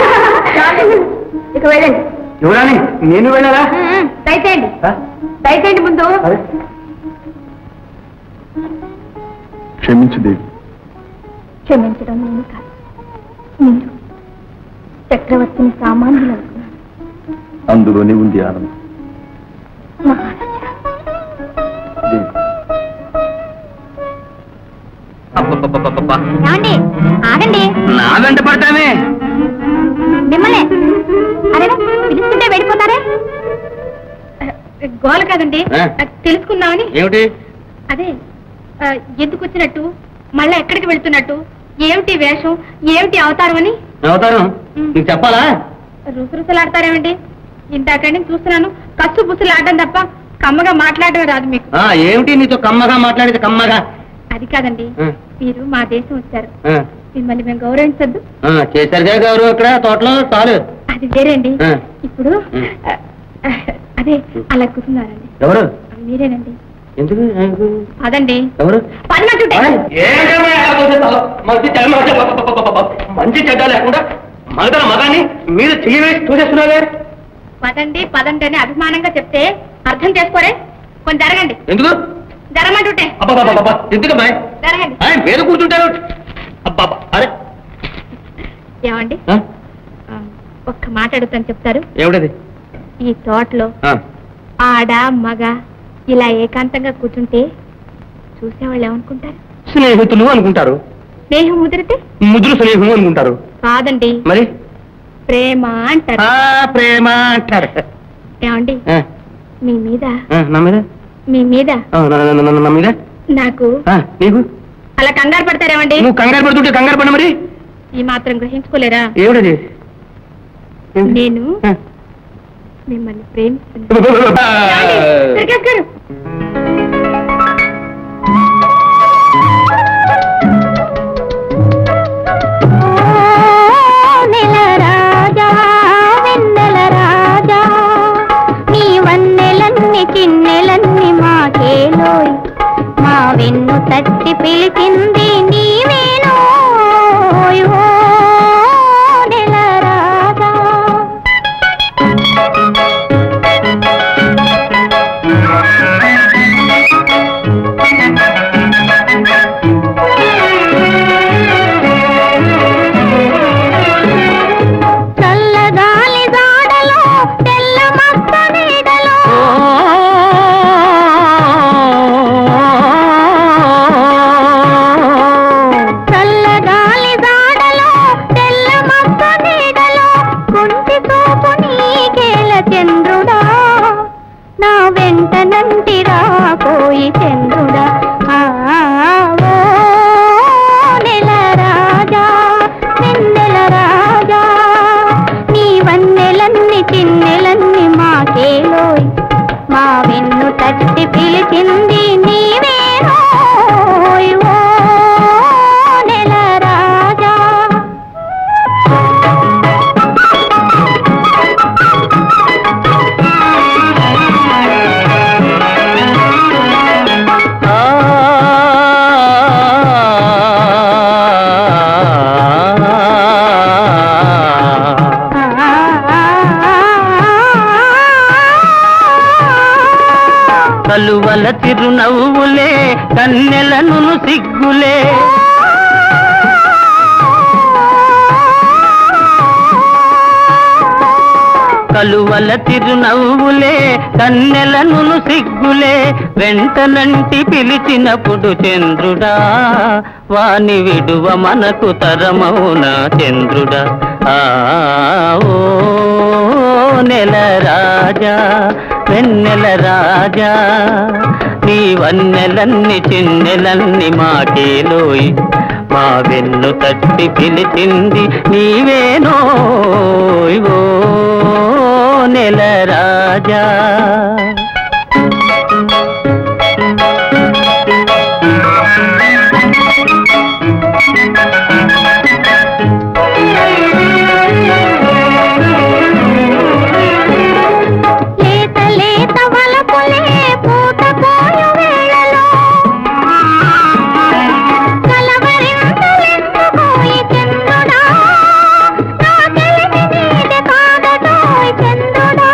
ఇక వెళ్ళండి యువరాణి నేను వెళ్ళాలా దయచేయండి ఆ? దయచేయండి ముందు అరే, క్షమించు దేవి క్షమించడం నేను కాదు మీరు చక్రవర్తిని సామాన్యులు అనుకున్నాను అందులోనే ఉంది ఆనందం మహారాజా దేవి అబ్బబ్బబ్బబ్బబ్బా. ఏమండి ఆగండి నా వెంట పడతామే మిమ్మల్ని అరే పిలుస్తుంటే వెళ్ళిపోతారే గోల కాదండి ఆ? తెలుసుకుందామని ఏమిటి అదే ఆ, ఎందుకు వచ్చినట్టు మళ్ళా ఎక్కడికి వెళ్తున్నట్టు ఏమిటి వేషం ఏమిటి అవతారం అని అవుతాను నీకు చెప్పాలా రుసరుసలాడతారేమిటి ఇందాక నుంచి చూస్తున్నాను కస్సు బుస్సులు ఆడడం తప్ప కమ్మగా మాట్లాడడం రాదు మీకు ఆ, ఏమిటి నీతో కమ్మగా మాట్లాడేది కమ్మగా అది కాదండి ఆ, మీరు మా దేశం వచ్చారు ఆ, మిమ్మల్ని మేము గౌరవించద్దు ఆ, చేశారుగా గౌరవం ఇక్కడ తోటలో చాలు అది వేరేండి ఆ. ఇప్పుడు ఉం. ఆ, ఆ, అదే అలా కూర్చున్నారండి ఎవరు మీరేనండి ఎందుకు ఎందుకు? అదండి ఎవరు పదమంటుంటే ఏమయ్య అలా కూర్చుంటావు? మంచి చెడ్డ మంచి పపపపపప. మంచి చెడ్డ లేకుండా మగతన మగాన్ని మీరు చెయ్యి వేసి చూసేస్తున్నారే పదండి పదండి అని అభిమానంగా చెప్తే అర్థం చేసుకోరే కొంచెం జరగండి ఎందుకు జరగమంటుంటే అబ్బాబాబా ఎందుకమ్మాయి జరగండి ఆయన మీద కూర్చుంటారు అబ్బాబా అరే ఏమండి ఆ? ఆ, ఒక్క మాట అడుగుతాను చెప్తారు ఏమిటది ఈ తోటలో ఆ. ఆడ మగ ఇలా ఏకాంతంగా కూర్చుంటే చూసేవాళ్ళు ఏమనుకుంటారు స్నేహితులు అనుకుంటారు స్నేహం ముదిరితే ముద్రు స్నేహం అనుకుంటారు కాదండి మరి ప్రేమ అంటారు ఆ ప్రేమ అంటారు ఏమండి ఆ, మీ మీద ఆ, నా మీద మీ మీద ఆ, నా- నా- నా- నా- నా మీద నాకు ఆ, నీకు అలా కంగారు పడతారేమండి నువ్వు కంగారు పడుతుంటే కంగారు పడ మరి ఈ మాత్రం గ్రహించుకోలేరా ఏమిటది ఏమిటి? నేను ఆ. మిమ్మల్ని ప్రేమిస్తున్నాను ఏమండి? దుర్గేష్ గారు నెల రాజా వెన్నెల రాజా నీ వన్నెలన్ని చిన్నెలన్ని మాకేలోయ్ మా వెన్ను తట్టి పిలిచింది నీవేనోయ్ ఓ నెల రాజా కలువల చిరునవ్వులే కన్నెలను సిగ్గులే కలువల చిరునవ్వులే కన్నెలను సిగ్గులే వెంటనంటి పిలిచినప్పుడు చంద్రుడా వాని విడువ మనకు తరమౌనా చంద్రుడా ఆ ఓ నెల రాజా వెన్నెల రాజా నీ వన్నెలన్ని చిన్నెలన్ని మాకేలోయి మా వెన్ను తట్టి పిలిచింది నీవేనోయ్ ఓ నెల రాజా లేత లేత వలపులే పూత పోయు వేళలో కలవరింతలెందుకోయి చంద్రుడా నా తెలివి నీది కాదటోయ్ చంద్రుడా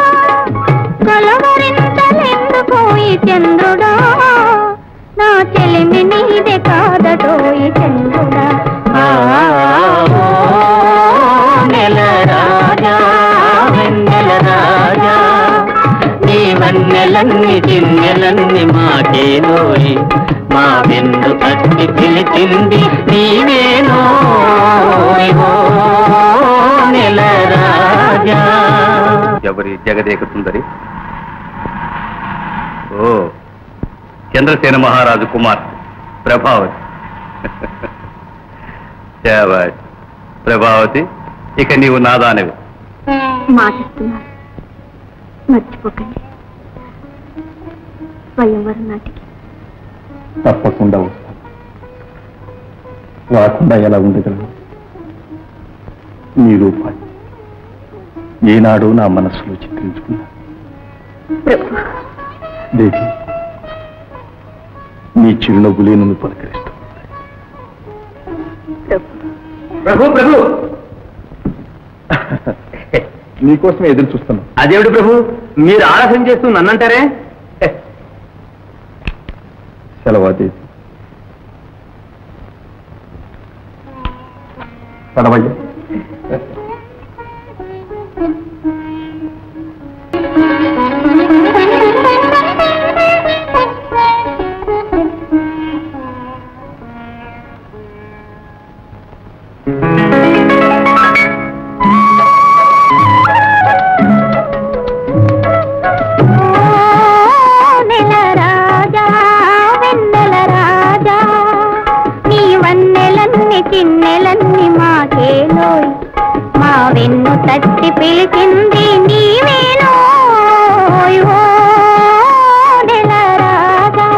కలవరింతలెందుకోయి చంద్రుడా నా చెలిమి నీదే కాదటోయ్ చంద్రుడా ఆ ఓ నెల రాజా వెన్నెల రాజా నీ వన్నెలన్ని చిన్నెలన్ని మాకేలోయి మా వెన్ను తట్టి పిలిచింది నీవేనోయ్ ఓ నెల రాజా ఎవరి జగదేక సుందరి ఓ చంద్రసేన మహారాజు కుమార్ ప్రభావతి శాబాష్. ప్రభావతి ఇక నీవు నాదానివి మాటిస్తున్నాను మర్చిపోకండి స్వయంవరం నాటికి తప్పకుండా వస్తాను రాకుండా ఎలా ఉండగలను నీ రూపాన్ని ఏనాడు నా మనస్సులో చిత్రించుకున్నా ప్రభు దేవి నీ చిరునవ్వులే నన్ను పలకరిస్తూ ప్రభు ప్రభు ప్రభు నీకోసం ఎదురు చూస్తున్నా అదేవిడు ప్రభు మీరు ఆలస్యం చేస్తూ నన్నంటారే సెలవాదేవి పడవయ్య నెల రాజా వెన్నెల రాజా నీ వన్నెలన్ని చిన్నెలన్ని మాకేలోయ్ మా వెన్ను తట్టి పిలిచింది నీవేనోయ్ ఓ నెల రాజా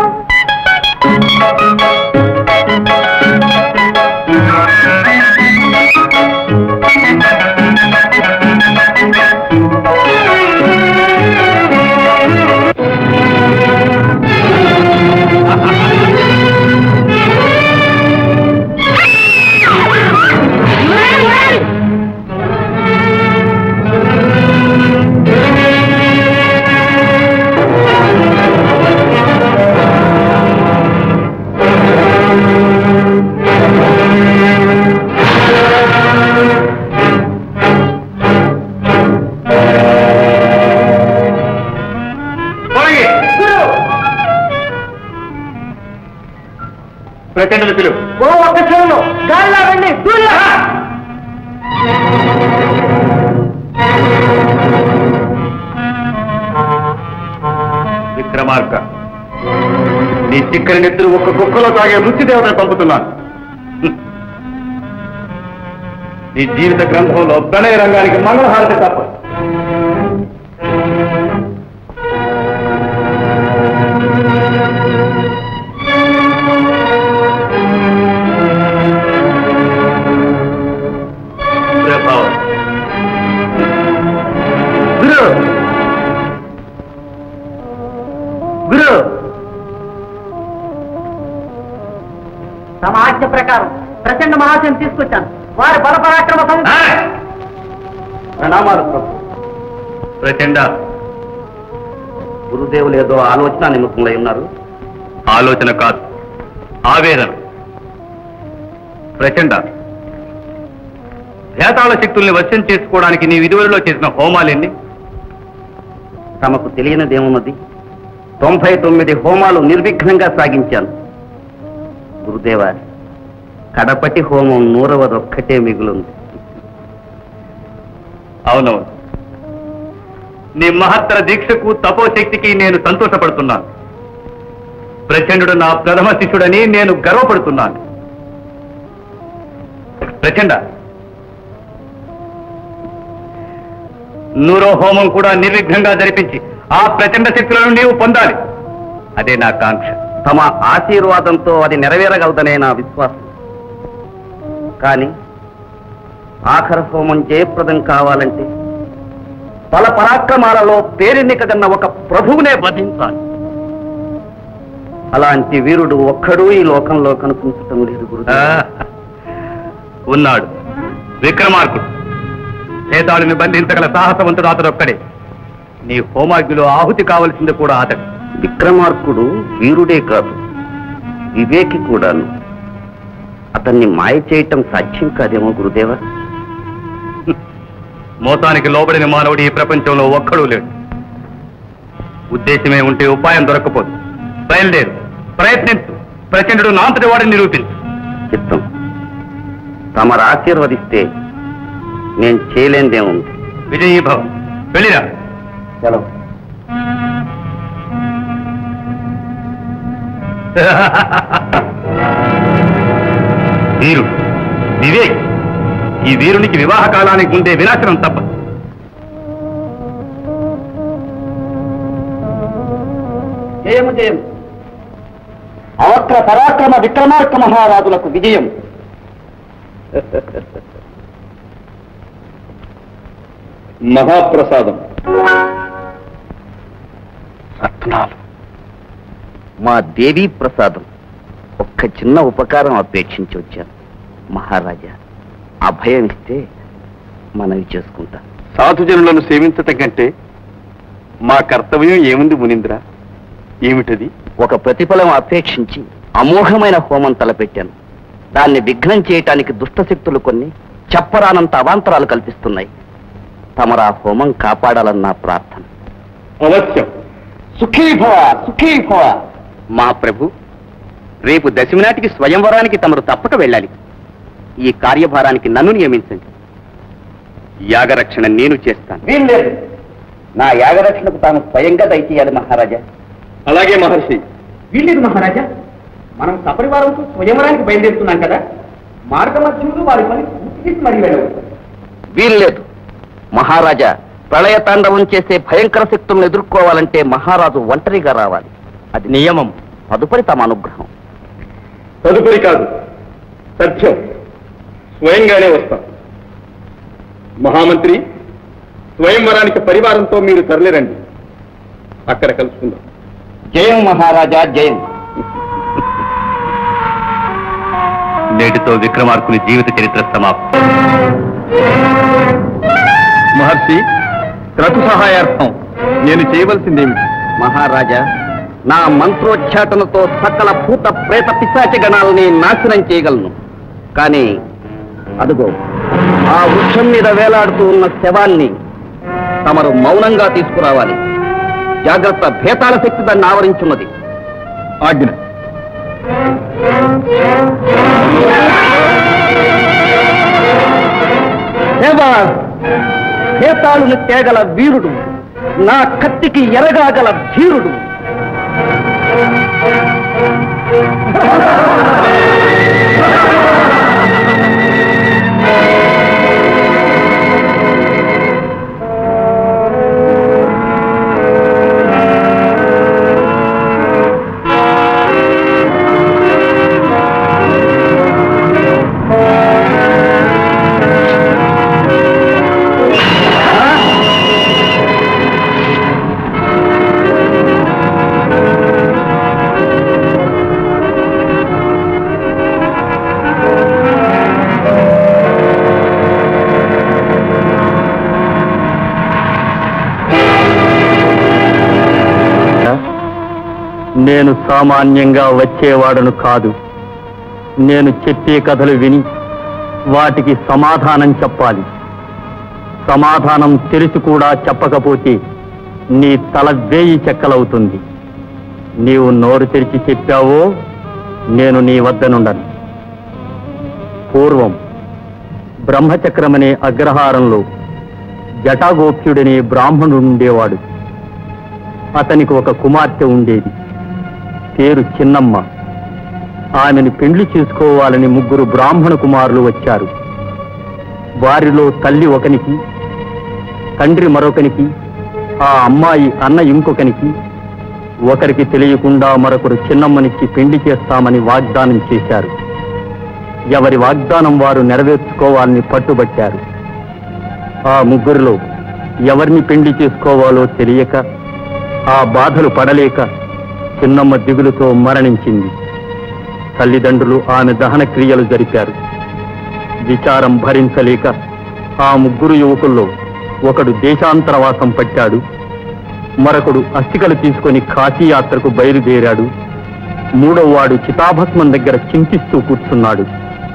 ప్రచండలు పిలువు ఓ ఒక్క క్షణంలో గాలిలో వెళ్ళి దూరిరా. విక్రమార్క నీ చిక్కని నెత్తులు ఒక్క కుక్కలో తాగే మృత్యు దేవతను పంపుతున్నాను హ్మ్. నీ జీవిత గ్రంథంలో ప్రణయ రంగానికి మంగళహారతి తప్ప ప్రభావం గురు గురు తమ ఆజ్ఞ ప్రకారం ప్రచండ మహాశయం తీసుకొచ్చాను వారి బలపరాక్రమ సం- ప్రణామాలు ప్రభు ప్రచండ గురుదేవులు ఏదో ఆలోచన నిమిత్తంలో ఉన్నారు ఆలోచన కాదు ఆవేదన ప్రచండ భేతాళ శక్తుల్ని వశ్యం చేసుకోవడానికి నీ విధులలో చేసిన హోమాలెన్ని తమకు తెలియనిదేమున్నది తొంభై తొమ్మిది హోమాలు నిర్విఘ్నంగా సాగించాను గురుదేవ కడపటి హోమం నూరవదొక్కటే మిగులుంది అవునవును నీ మహత్తర దీక్షకు తపోశక్తికి నేను సంతోషపడుతున్నాను ప్రచండు నా ప్రథమ శిష్యుడని నేను గర్వపడుతున్నాను ప్రచండ నూరో హోమం కూడా నిర్విఘ్నంగా జరిపించి ఆ ప్రచండ శక్తులను నీవు పొందాలి అదే నా కాంక్ష తమ ఆశీర్వాదంతో అది నెరవేరగలదనే నా విశ్వాసం కానీ ఆఖర హోమం జయప్రదం కావాలంటే బల పరాక్రమాలలో పేరెన్నికగన్న ఒక ప్రభువునే వధించాలి అలాంటి వీరుడు ఒక్కడూ ఈ లోకంలో కనిపించటం లేదు గురు ఆ, ఉన్నాడు విక్రమార్కుడు భేదాళుని బంధించగల సాహసవంతుడు అతడొక్కడే నీ హోమాగ్నిలో ఆహుతి కావలసింది కూడా అతడు విక్రమార్కుడు వీరుడే కాదు వివేకి కూడాను అతన్ని మాయ చేయటం సాధ్యం కాదేమో గురుదేవా మోసానికి లోబడిన మానవుడు ఈ ప్రపంచంలో ఒక్కడూ లేడు ఉద్దేశమే ఉంటే ఉపాయం దొరకపోదు బయలుదేరు ప్రయత్నించు ప్రచండు నాంతటి వాడిని నిరూపించు చిత్తం తమరు ఆశీర్వదిస్తే నేను చేయలేనిదేముంది విజయీభవం వెళ్ళిరా సెలవు వీరుడు వివేక్ ఈ వీరునికి వివాహ కాలానికి ముందే వినాశనం తప్పదు జయము జయం అవక్ర పరాక్రమ విక్రమార్క మహారాజులకు విజయం మహాప్రసాదం రత్నాలు మా దేవీ ప్రసాదం ఒక్క చిన్న ఉపకారం అపేక్షించి వచ్చాను మహారాజా అభయం ఇస్తే మనవి చేసుకుంటా సాధుజనులను సేవించటం కంటే మా కర్తవ్యం ఏముంది మునీంద్ర ఏమిటది ఒక ప్రతిఫలం అపేక్షించి అమోఘమైన హోమం తలపెట్టాను దాన్ని విఘ్నం చేయటానికి దుష్టశక్తులు కొన్ని చెప్పరానంత అవాంతరాలు కల్పిస్తున్నాయి తమరా హోమం కాపాడాలన్న ప్రార్థన అవశ్యం సుఖీభవ సుఖీభవ మా ప్రభు రేపు దశమి నాటికి స్వయంవరానికి తమరు తప్పక వెళ్ళాలి ఈ కార్యభారానికి నన్ను నియమించండి యాగరక్షణ నేను చేస్తాను వీల్లేదు నా యాగరక్షణకు తాను స్వయంగా దయచేయాలి మహారాజా అలాగే మహర్షి వీల్లేదు మహారాజా మనం సపరివారంతో స్వయంవరానికి బయలుదేరుతున్నాం కదా మార్గమధ్యంలో వారి పని పూర్తి చేసి మరీ వెళ్ళవచ్చు వీల్లేదు మహారాజా ప్రళయ తాండవం చేసే భయంకర శక్తులను ఎదుర్కోవాలంటే మహారాజు ఒంటరిగా రావాలి అది నియమం తదుపరి తమ అనుగ్రహం తదుపరి కాదు సత్యం స్వయంగానే వస్తాం మహామంత్రి స్వయంవరానికి పరివారంతో మీరు తరలిరండి అక్కడ కలుసుకుందాం జయం మహారాజా జయం నేటితో విక్రమార్కుని జీవిత చరిత్ర సమాప్తం మహర్షి క్రతు సహాయార్థం నేను చేయవలసిందేమిటి మహారాజా నా మంత్రోచ్చాటనతో సకల భూత ప్రేత పిశాచ గణాలని నాశనం చేయగలను కానీ అదుగో ఆ వృక్షం మీద వేలాడుతూ ఉన్న శవాన్ని తమరు మౌనంగా తీసుకురావాలి జాగ్రత్త భేతాల శక్తి దాన్ని ఆవరించున్నది ఆజ్ఞ శవాస్ భేతాళుని తేగల వీరుడు నా కత్తికి ఎరగాగల ధీరుడు నేను సామాన్యంగా వచ్చేవాడను కాదు నేను చెప్పే కథలు విని వాటికి సమాధానం చెప్పాలి సమాధానం తెలిసి కూడా చెప్పకపోతే నీ తల వేయి చెక్కలవుతుంది నీవు నోరు తెరిచి చెప్పావో నేను నీ వద్దనుండను పూర్వం బ్రహ్మచక్రమనే అగ్రహారంలో జటాగోప్యుడనే బ్రాహ్మణుడు ఉండేవాడు అతనికి ఒక కుమార్తె ఉండేది పేరు చిన్నమ్మ ఆమెను పెండ్లి చేసుకోవాలని ముగ్గురు బ్రాహ్మణ కుమారులు వచ్చారు వారిలో తల్లి ఒకనికి తండ్రి మరొకనికి ఆ అమ్మాయి అన్న ఇంకొకనికి ఒకరికి తెలియకుండా మరొకరు చిన్నమ్మనిచ్చి పెండి చేస్తామని వాగ్దానం చేశారు ఎవరి వాగ్దానం వారు నెరవేర్చుకోవాలని పట్టుబట్టారు ఆ ముగ్గురిలో ఎవరిని పెండి చేసుకోవాలో తెలియక ఆ బాధలు పడలేక చిన్నమ్మ దిగులుతో మరణించింది తల్లిదండ్రులు ఆమె దహన క్రియలు జరిపారు విచారం భరించలేక ఆ ముగ్గురు యువకుల్లో ఒకడు దేశాంతరవాసం పట్టాడు మరొకడు అస్థికలు తీసుకొని కాశీయాత్రకు బయలుదేరాడు మూడవ వాడు చితాభస్మం దగ్గర చింతిస్తూ కూర్చున్నాడు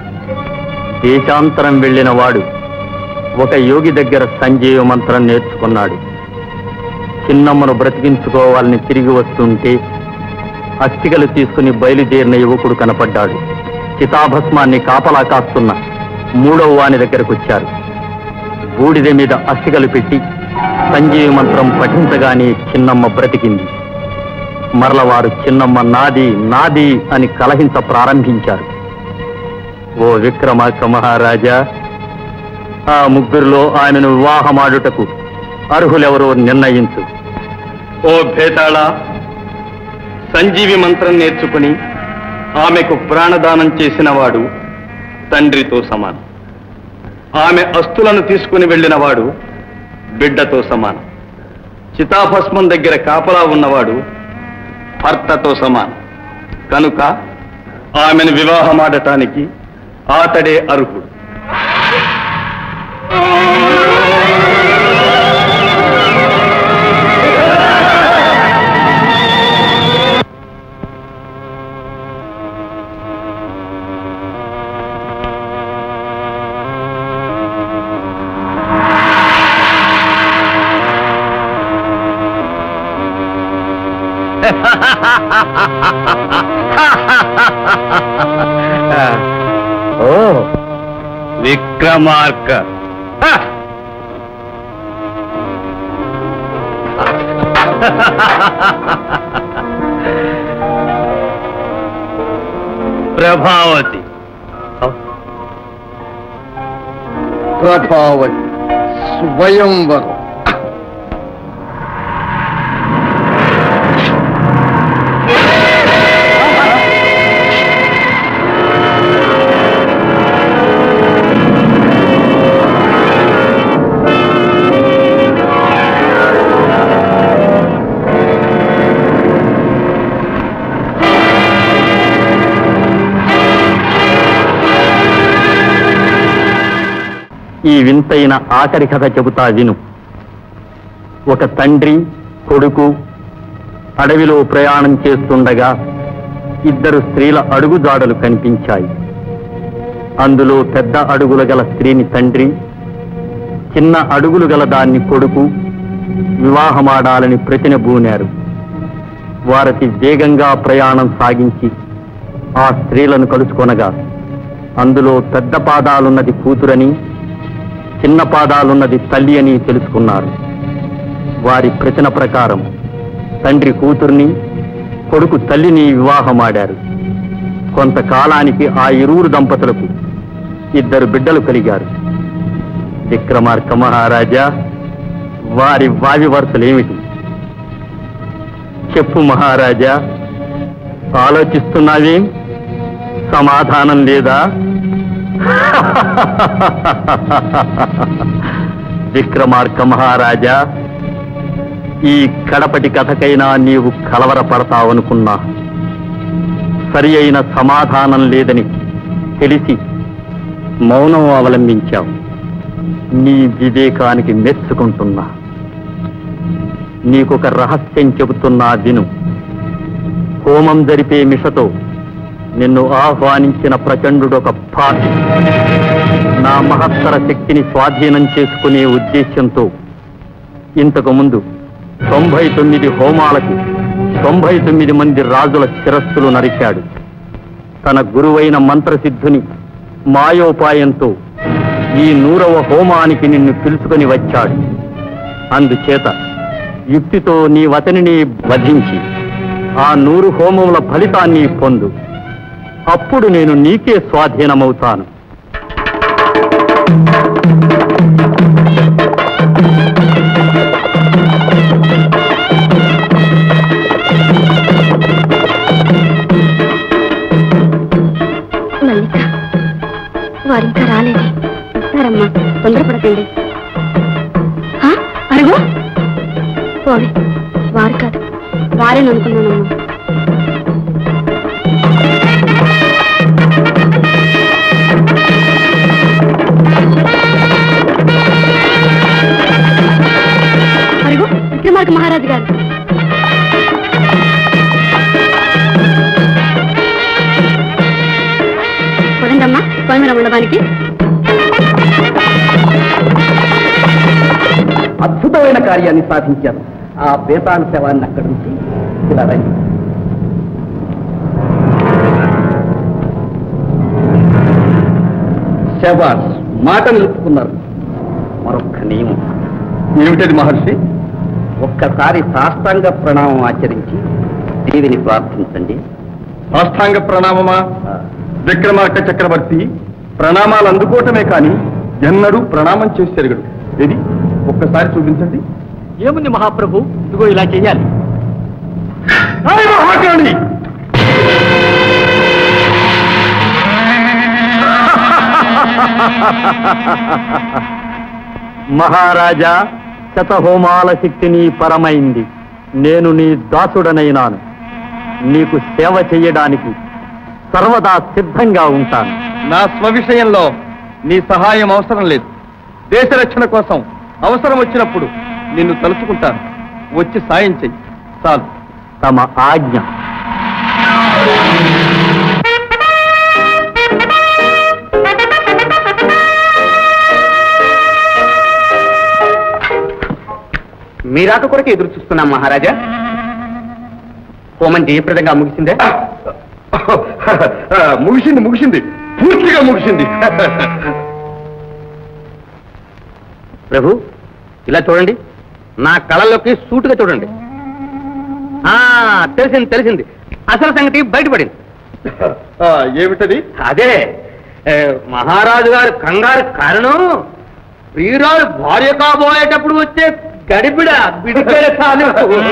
దేశాంతరం వెళ్ళిన వాడు ఒక యోగి దగ్గర సంజీవ మంత్రం నేర్చుకున్నాడు చిన్నమ్మను బ్రతికించుకోవాలని తిరిగి వస్తుంటే అస్థికలు తీసుకుని బయలుదేరిన యువకుడు కనపడ్డాడు చితాభస్మాన్ని కాపలా కాస్తున్న మూడవ వాని దగ్గరకు వచ్చారు బూడిద మీద అస్థికలు పెట్టి సంజీవ మంత్రం పఠించగానే చిన్నమ్మ బ్రతికింది మరల వారు చిన్నమ్మ నాది నాది అని కలహించ ప్రారంభించారు ఓ విక్రమార్క మహారాజా ఆ ముగ్గురిలో ఆయనను వివాహమాడుటకు అర్హులెవరో నిర్ణయించు ఓ భేతాళ సంజీవి మంత్రం నేర్చుకుని ఆమెకు ప్రాణదానం చేసిన వాడు తండ్రితో సమానం ఆమె అస్తులను తీసుకుని వెళ్ళిన వాడు బిడ్డతో సమానం చితాభస్మం దగ్గర కాపలా ఉన్నవాడు భర్తతో సమానం కనుక ఆమెను వివాహమాడటానికి ఆతడే అర్హుడు ఓ విక్రమార్క ప్రభావతి ప్రభావతి స్వయంవరం ఈ వింతైన ఆఖరి కథ చెబుతా విను ఒక తండ్రి కొడుకు అడవిలో ప్రయాణం చేస్తుండగా ఇద్దరు స్త్రీల అడుగుజాడలు కనిపించాయి అందులో పెద్ద అడుగుల గల స్త్రీని తండ్రి చిన్న అడుగులు గల దాన్ని కొడుకు వివాహమాడాలని ప్రతినబూనారు వారతి వేగంగా ప్రయాణం సాగించి ఆ స్త్రీలను కలుసుకొనగా అందులో పెద్ద పాదాలున్నది కూతురని చిన్న పాదాలున్నది తల్లి అని తెలుసుకున్నారు వారి ప్రచన ప్రకారం తండ్రి కూతుర్ని కొడుకు తల్లిని వివాహమాడారు కొంతకాలానికి ఆ ఇరువురు దంపతులకు ఇద్దరు బిడ్డలు కలిగారు విక్రమార్క మహారాజా వారి వావి వరుసలేమిటి చెప్పు మహారాజా ఆలోచిస్తున్నావేం సమాధానం లేదా విక్రమార్క మహారాజా ఈ కడపటి కథకైనా నీవు కలవరపడతావనుకున్నా సరి అయిన సమాధానం లేదని తెలిసి మౌనం అవలంబించావు నీ వివేకానికి మెచ్చుకుంటున్నా నీకొక రహస్యం చెబుతున్నా విను హోమం జరిపే మిషతో నిన్ను ఆహ్వానించిన ప్రచండుడొక పాపి నా మహత్తర శక్తిని స్వాధీనం చేసుకునే ఉద్దేశ్యంతో ఇంతకు ముందు తొంభై తొమ్మిది హోమాలకు తొంభై తొమ్మిది మంది రాజుల శిరస్సులు నరికాడు తన గురువైన మంత్రసిద్ధుని మాయోపాయంతో ఈ నూరవ హోమానికి నిన్ను పిలుచుకొని వచ్చాడు అందుచేత యుక్తితో నీ వతనిని వధించి ఆ నూరు హోమముల ఫలితాన్ని పొందు అప్పుడు నేను నీకే స్వాధీనమవుతాను మల్లిక వారింకా రాలేదే వస్తారమ్మా తొందరపడకండి ఆ, అరుగు పోవే వారు కాదు వారేని అనుకున్నానమ్మా అరుగు విక్రమార్క మహారాజు గారు పదండమ్మా స్వామి ఉండడానికి అద్భుతమైన కార్యాన్ని సాధించారు ఆ బేతాళ శవాన్ని అక్కడి నుంచి ఇలా రండి శబాష్ మాట నిలుపుకున్నారు మరొక్క నియమం ఏమిటది మహర్షి ఒక్కసారి సాష్టాంగ ప్రణామం ఆచరించి దేవిని ప్రార్థించండి సాష్టాంగ ప్రణామమా విక్రమార్క చక్రవర్తి ప్రణామాలు అందుకోవటమే కాని ఎన్నడూ ప్రణామం చేసి తిరగడు ఏది ఒక్కసారి చూపించండి ఏముంది మహాప్రభు ఇదిగో ఇలా చెయ్యాలి హాయ్ మహాకాళి మహారాజా శతహోమాల శక్తి నీ పరమైంది నేను నీ దాసుడనైనాను నీకు సేవ చెయ్యడానికి సర్వదా సిద్ధంగా ఉంటాను నా స్వవిషయంలో నీ సహాయం అవసరం లేదు దేశ రక్షణ కోసం అవసరం వచ్చినప్పుడు నిన్ను తలుచుకుంటాను వచ్చి సాయం చెయ్యి చాలు తమ ఆజ్ఞ మీరాక కొరకు ఎదురు చూస్తున్నాం మహారాజా హోమం జయప్రదంగా ముగిసిందే ముగిసింది ముగిసింది పూర్తిగా ముగిసింది ప్రభు ఇలా చూడండి నా కళల్లోకి సూటుగా చూడండి ఆ తెలిసింది తెలిసింది అసలు సంగతి బయటపడింది ఆ, ఏమిటది అదే ఏ, మహారాజు గారు కంగారు కారణం ప్రియురాలు భార్య కాబోయేటప్పుడు వచ్చే గడిబిడ బిడిబిడ చాలు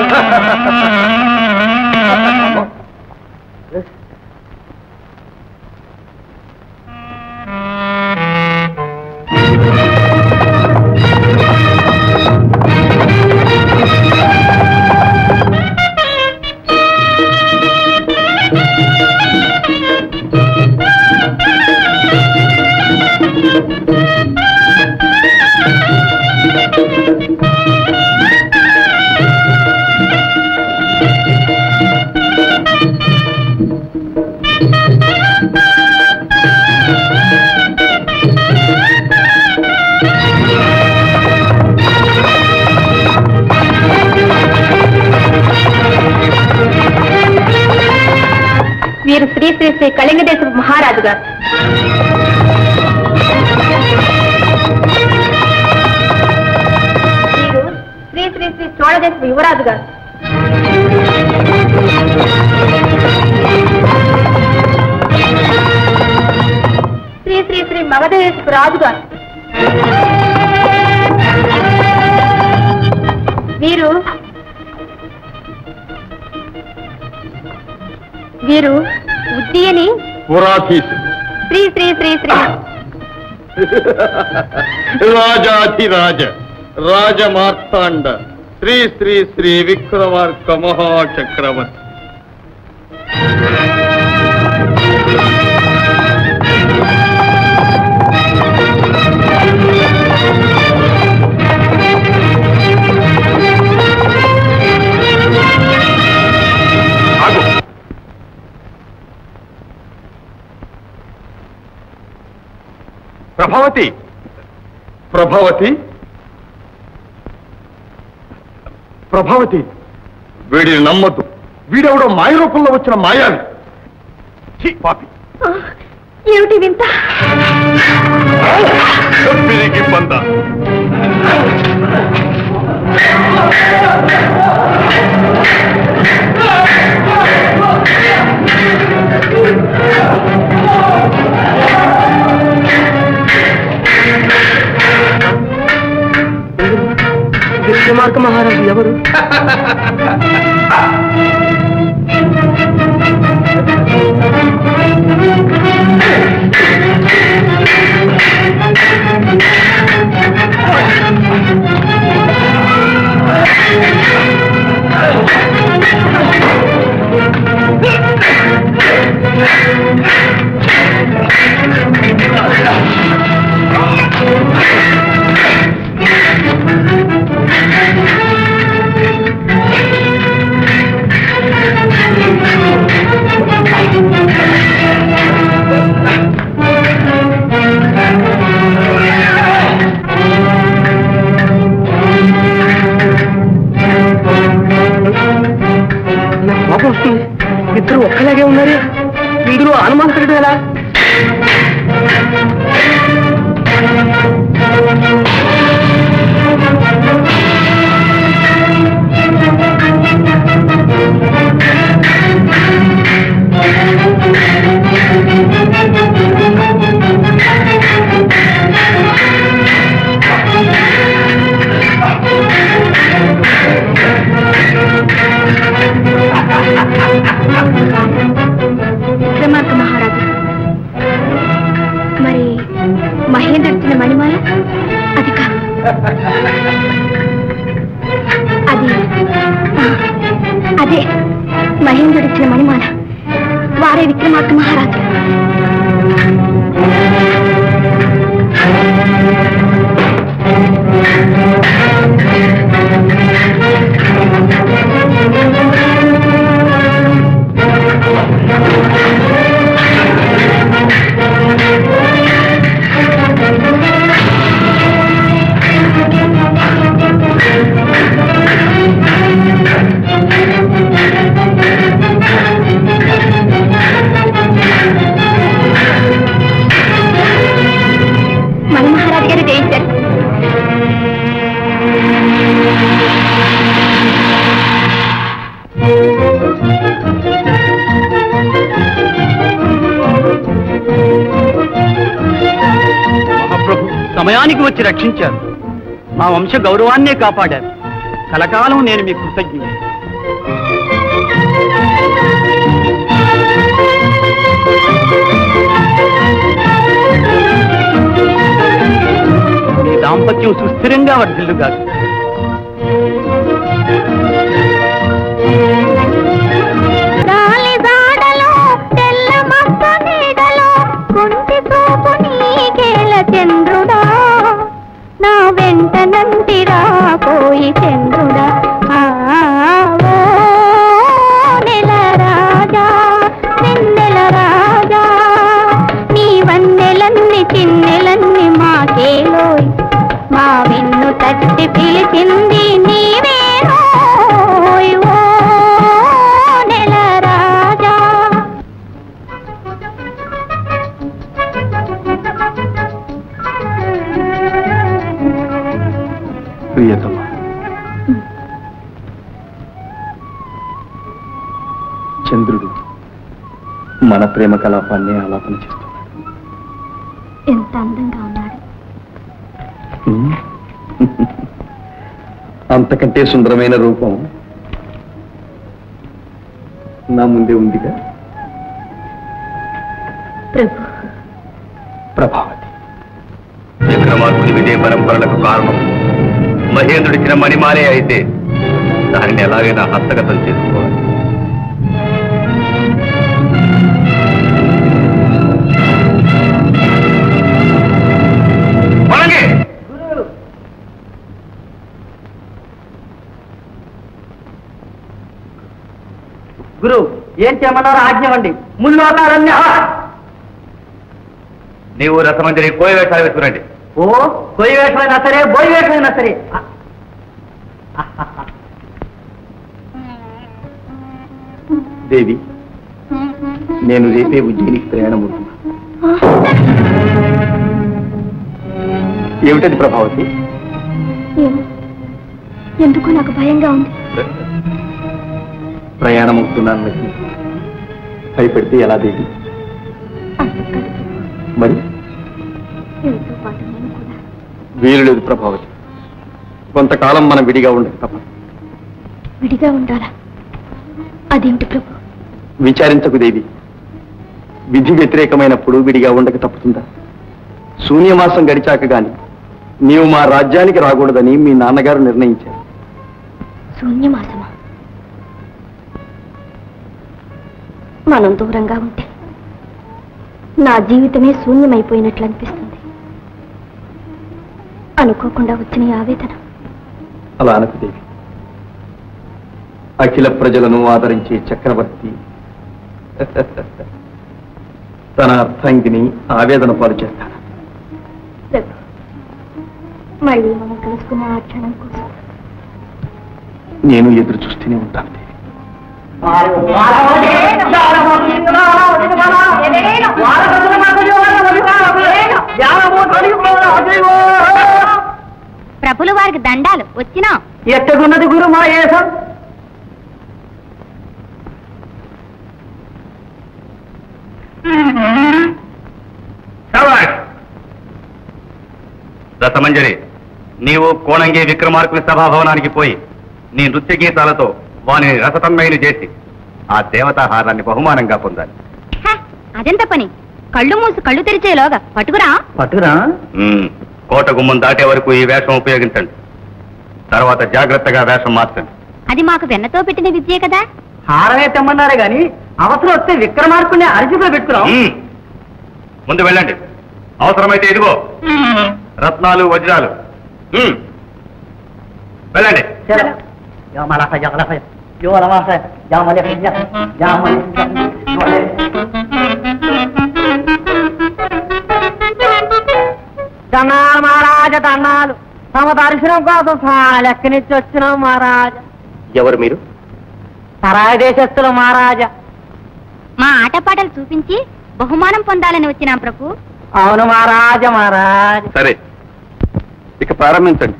వీరు శ్రీ శ్రీ శ్రీ కళింగదేశ మహారాజు గారు వీరు శ్రీ శ్రీ శ్రీ చోళదేశ యువరాజు గారు శ్రీ శ్రీ శ్రీ మగధదేశపు రాజు గారు వీరు వీరు ఉజ్జయిని పురాధీశు శ్రీ శ్రీ శ్రీ శ్రీ రాజాధిరాజ రాజమార్తాండ శ్రీ శ్రీ శ్రీ విక్రమార్క మహాచక్రవర్తి ఆగు ప్రభావతి ప్రభావతి ప్రభావతి వీడిని నమ్మద్దు వీడెవడో మాయ రూపంలో వచ్చిన మాయావి ఛీ, పాపి ఏమిటి వింత పిరికి పంద విక్రమార్క మహారాజు ఎవరు నాకు కోపం వస్తుంది ఇద్దరు ఒక్కలాగే ఉన్నారు ఇందులో అనుమానం కలగడం ఎలా విక్రమార్క మహారాజు మరి మహేంద్ర ఇచ్చిన మణిమాల అది కాదు అది ఆ, అదే మహేంద్రుడు ఇచ్చిన మణిమాల వారే విక్రమార్క మహారాజు మణి మహారాజు గారు జయించారు మహాప్రభు సమయానికి వచ్చి రక్షించారు మా వంశ గౌరవాన్నే కాపాడారు కలకాలం నేను మీకు కృతజ్ఞ మీ దాంపత్యం సుస్థిరంగా వర్ధిల్లుగా రాలి జాడలో తెల్ల మక్క నీడలో కుంటి చూపు నీకేల చంద్రుడా నా వెంట నంటిరా పోయి చంద్రుడా ఆ, ఓ నెల రాజా వెన్నెల రాజా నీ వన్నెలన్ని చిన్నెలన్ని మాకేలోయ్ మా వెన్ను తట్టి పిలిచింది నీవేనోయ్ ఓ నెల రాజా ప్రియతమ చంద్రుడు మన ప్రేమ కలాపాన్ని ఆలాపన చేస్తున్నాడు ఎంత అందంగా ఉన్నాడు అంతకంటే సుందరమైన రూపం నా ముందే ఉందిగా ప్రభు ప్రభావతి విక్రమార్కుడి విజయ పరంపరలకు కారణం మహేంద్రుడిచ్చిన మణిమాలే అయితే దానిని ఎలాగైనా హస్తగతం చేసుకోవాలి వణంగి! గురు ఏం చేయమన్నారో ఆజ్ఞవండి ముల్లోకాలన్నీ నీవు రసమంజరి కోయ వేషాలు వేసుకురండి ఓ కొయ్యి వేషమైనా సరే బోయి వేషమైనా సరే దేవి నేను రేపే ఉజ్జయినికి ప్రయాణం అవుతున్నా ఏమిటది ప్రభావతి ఏమో ఎందుకో నాకు భయంగా ఉంది ప్రయాణం అవుతున్నాను భయపెడితే ఎలా దేవి అందుకని మరి వీరితో పాటు నేను కూడా వీలు లేదు ప్రభావతి కొంతకాలం మనం విడిగా ఉండక తప్ప విడిగా ఉండాలా అదేమిటి ప్రభు విచారించకు దేవి విధి వ్యతిరేకమైనప్పుడు విడిగా ఉండక తప్పుతుందా శూన్యమాసం గడిచాక గాని నీవు మా రాజ్యానికి రాకూడదని మీ నాన్నగారు నిర్ణయించారు శూన్యమాసమా మనం దూరంగా ఉంటే నా జీవితమే శూన్యమైపోయినట్లు అనిపిస్తుంది అనుకోకుండా వచ్చిన ఈ ఆవేదన అలా అనకు దేవి అఖిల ప్రజలను ఆదరించే చక్రవర్తి తన అర్థంగిని ఆవేదన పాలు చేస్తాడు ప్రభు మళ్ళీ మనం కలుసుకున్న ఆ క్షణం కోసం నేను ఎదురు చూస్తూనే ఉంటాను దేవి ప్రభుల వారికి దండాలు వచ్చినా ఎట్టగున్నది గురు మా ఏసం శభాష్! రసమంజరి నీవు కోణంగి విక్రమార్కుని సభాభవనానికి పోయి నీ నృత్య గీతాలతో వాని రసతన్మయులు చేసి ఆ దేవతాహారాన్ని బహుమానంగా పొందాలి హ, అదెంత పని కళ్ళు మూసి కళ్ళు తెరిచేలోగా పట్టుకురా పట్టురా ఉమ్, కోట గుమ్మం దాటే వరకు ఈ వేషం ఉపయోగించండి తర్వాత జాగ్రత్తగా వేషం మార్చండి అది మాకు వెన్నతో పెట్టిన విద్యే కదా హారమే తెమ్మన్నారే గాని అవసరం వస్తే విక్రమార్కుని అరిచిలో పెట్టుకున్నాం ఉమ్, ముందు వెళ్ళండి అవసరమైతే ఇదిగో రత్నాలు వజ్రాలు ఉమ్, వెళ్ళండి దన్నాలు మహారాజ దన్నాలు తమ దర్శనం కోసం చాలా లెక్కనిచ్చి వచ్చినాం మహారాజా ఎవరు మీరు సరాయి దేశస్తులు మహారాజా మా ఆటపాటలు చూపించి బహుమానం పొందాలని వచ్చినాం ప్రభు అవును మహారాజ మహారాజ సరే ఇక ప్రారంభించండి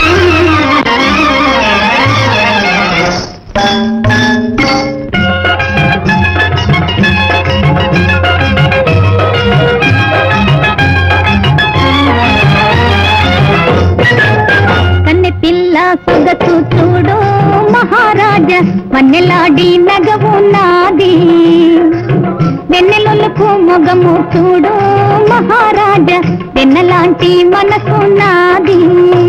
కన్నె పిల్ల సొగసు చూడు మహారాజ వన్నెలాడి నగవు నాది వెన్నెలొలకు మొగము చూడు మహారాజ వెన్నలాంటి మనసు నాది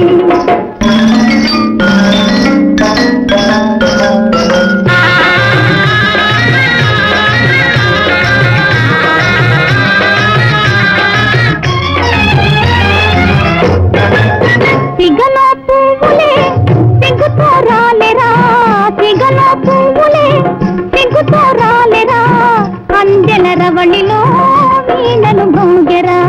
సిగలో పువ్వులే సిగ్గుతో రాలేరా సిగలో పువ్వులే సిగ్గుతో రాలేరా అందెల రవళిలో వీణను భోగెరా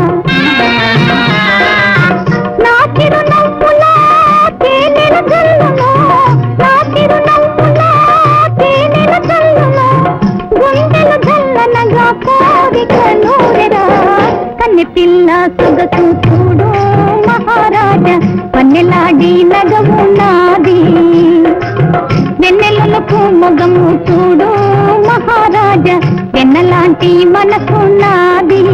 నా చిరునవ్వులా తేనెల జల్లులో నా చిరునవ్వులా తేనెల జల్లులో గుండెలు జల్లనగా కోరిక నూరెరా కన్నె పిల్ల సొగసు చూడు మహారాజ పన్నెలాడి నగవు నాది వెన్నెలకు మొగము చూడు మహారాజ వెన్నలాంటి మనసు నాది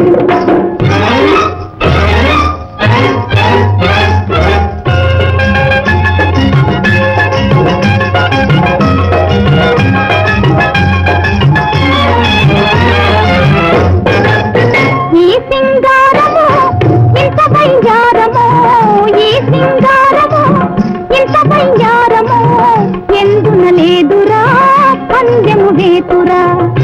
ఈ సింగారము ఇంత బంగారము ఈ సింగారము ఇంత బంగారము ఎందున లేదురా పందెము వేతురా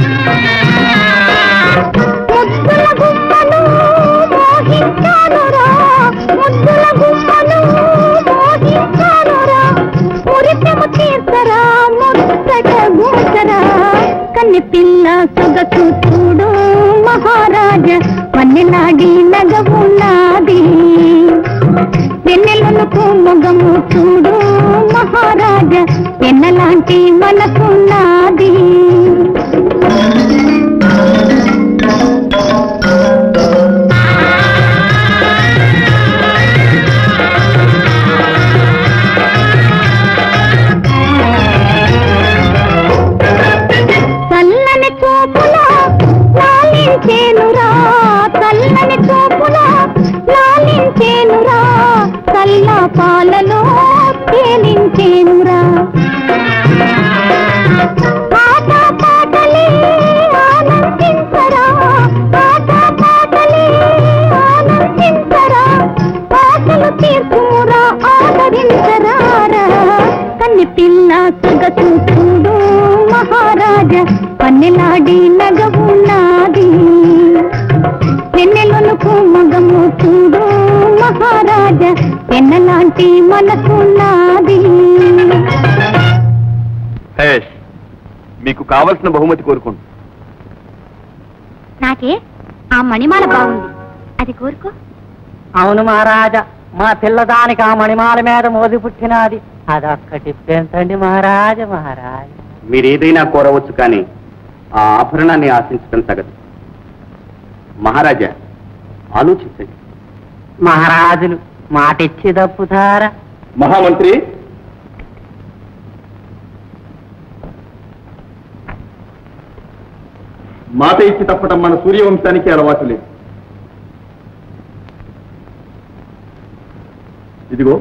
ముద్దుల గుమ్మను మోహించానురా ముద్దుల గుమ్మను మోహించానురా మురిపెము తీర్చరా ముచ్చట గూచరా కన్నె పిల్ల సొగసు చూడు మహారాజ పన్నెలాడి నగవున్నది వెన్నెలకు మొగము చూడు మహారాజ వెన్నలాంటి మనసున్నది చల్లని చూపులా లాలించేనురా చల్లని చూపులా లాలించేనురా చల్ల పాలలో తేలించేనురా ఆట పాటలే ఆనందించరా ఆట పాటలే ఆనందించరా ఆశలు తీర్చుమురా ఆదరించరారా కన్ని పిల్ల సొగసు చూడు మహారాజా పన్నెలాడి నగవున్నది వెన్నెలొనుకు మగము చూడు మహారాజా వెన్నలాంటి మనసున్నది హేష్ మీకు కావలసిన బహుమతి కోరుకోండి నాకే ఆ మణిమాల బాగుంది అది కోరుకో అవును మహారాజా మా పిల్లదానికి ఆ మణిమాల మీద మోది పుట్టినది అదొక్కటి పెంచండి మహారాజ మహారాజ మీరేదైనా కోరవచ్చు కానీ ఆ ఆభరణాన్ని ఆశించడం తగదు మహారాజా ఆలోచించండి మహారాజులు మాట ఇచ్చి తప్పుతారా మహామంత్రి మాట ఇచ్చి తప్పటం మన సూర్యవంశానికి అలవాటు లేదు ఇదిగో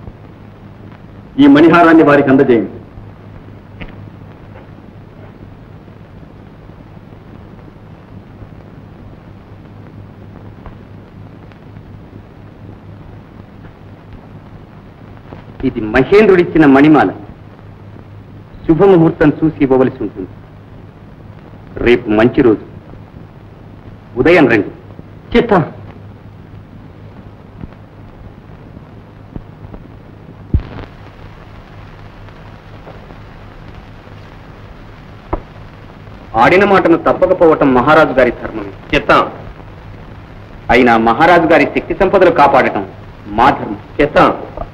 ఈ మణిహారాన్ని వారికి అందజేయండి ఇది మహేంద్రుడిచ్చిన మణిమాల శుభముహూర్తం చూసి ఇవ్వవలసి ఉంటుంది రేపు మంచి రోజు ఉదయం రండి చిత్తం ఆడిన మాటను తప్పకపోవటం మహారాజు గారి ధర్మమే చెప్తాం అయినా మహారాజు గారి శక్తి సంపదలు కాపాడటం మా ధర్మం చెప్తాం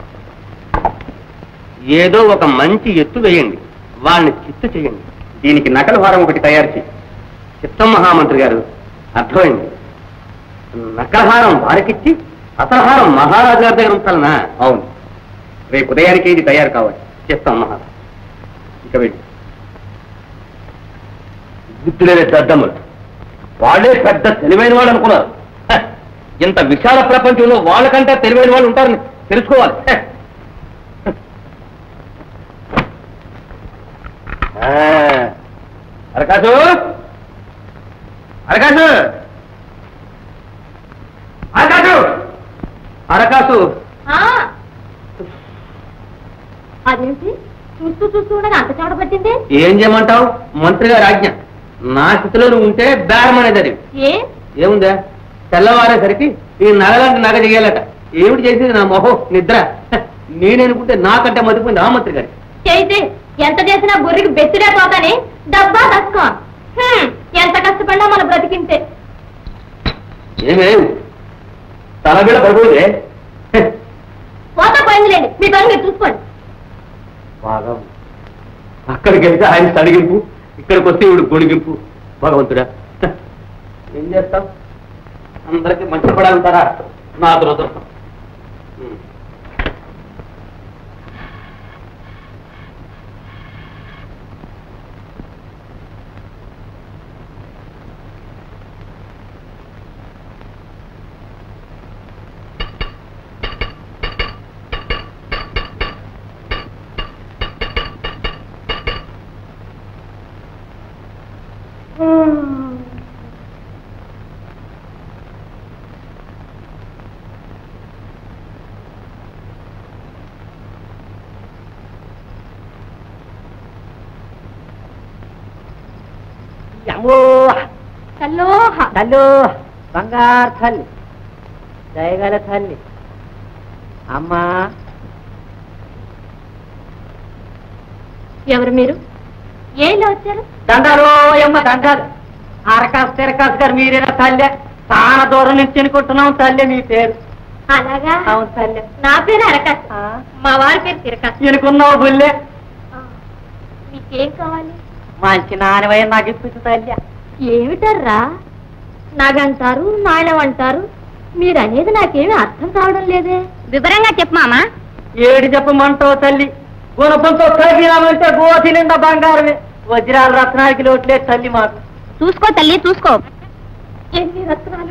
ఏదో ఒక మంచి ఎత్తు వేయండి వాళ్ళని చిత్తు చేయండి దీనికి నకలు హారం ఒకటి తయారు చేయి చిత్తం మహామంత్రి గారు అర్థమైంది నకలహారం వారికిచ్చి అసలహారం మహారాజు గారి దగ్గర ఉంచాలనా అవును రేపు ఉదయానికి ఇది తయారు కావాలి చెప్తాం మహారాజు ఇక వెళ్ళి బుద్ధులేని దద్దమ్మలు వాళ్ళే పెద్ద తెలివైన వాళ్ళు అనుకున్నారు హ! ఇంత విశాల ప్రపంచంలో వాళ్ళకంటే తెలివైన వాళ్ళు ఉంటారని తెలుసుకోవాలి హ! ఆ, అరకాసు అరకాసు అరకాసు అరకాసు అదేంటి చూస్తూ చూస్తూ ఉండగా అంత చెమట పట్టింది ఏం చేయమంటావు మంత్రి గారి ఆజ్ఞ నా స్థితిలో నువ్వు ఉంటే బేరం అనేది అది ఏ ఏముందా తెల్లవారేసరికి ఈ నగలాంటి నగ చేయాలట ఏమిటి చేసేది నా మొహం నిద్ర హ, నేననుకుంటే నాకంటే మతిపోయింది ఆ మంత్రి గారి చేయితే ఎంత చేసినా బుర్రికి బెత్తిడే పోతాని డబ్బా దస్కో హ్మ్, ఎంత కష్టపడినా మన బ్రతికింతే ఏమే తలబిడ పడిపోయిందే హ, పోతా పోయిందిలేండి మీ పని మీరు చూసుకోండి బాగా ఉంది. అక్కడికి వెళ్తే ఆయన తడిగింపు ఇక్కడికి వస్తే ఇవిడు గొడిగింపు భగవంతుడా హ, ఏం చేస్తాం అందరికి మంచి పడాలంటారా నా దురదృష్టం ఉం. అమ్మో కల్లోహ తల్లు బంగారు తల్లి దయగల తల్లి అమ్మా ఎవరు మీరు ఏలో వచ్చారు దండాలు అమ్మ దండాలు అరకాసు తిరకాసు గారు మీరేనా తల్లె చాలా దూరం నుంచి అనుకుంటున్నాం తల్లె మీ పేరు అలాగా అవును తల్లె నా పేరు అరకాసు మా వారి పేరు తిరకాసు ఎనుకున్నావు బుల్లె మీకేం కావాలి మంచి నాణ్యమైన నాకు ఇప్పించు తల్లె ఏమిటర్రా నాగంటారు నాణ్యం అంటారు మీరు అనేది నాకేమీ అర్థం కావడం లేదే వివరంగా చెప్పు మామా ఏడు చెప్పమంటావు తల్లి గుణపంతో తగ్గినామంటే గోతి నిండా బంగారమే వజ్రాల రత్నానికి లోట్లే తల్లి మాకు చూసుకో తల్లి చూసుకో ఎన్ని రత్నాలు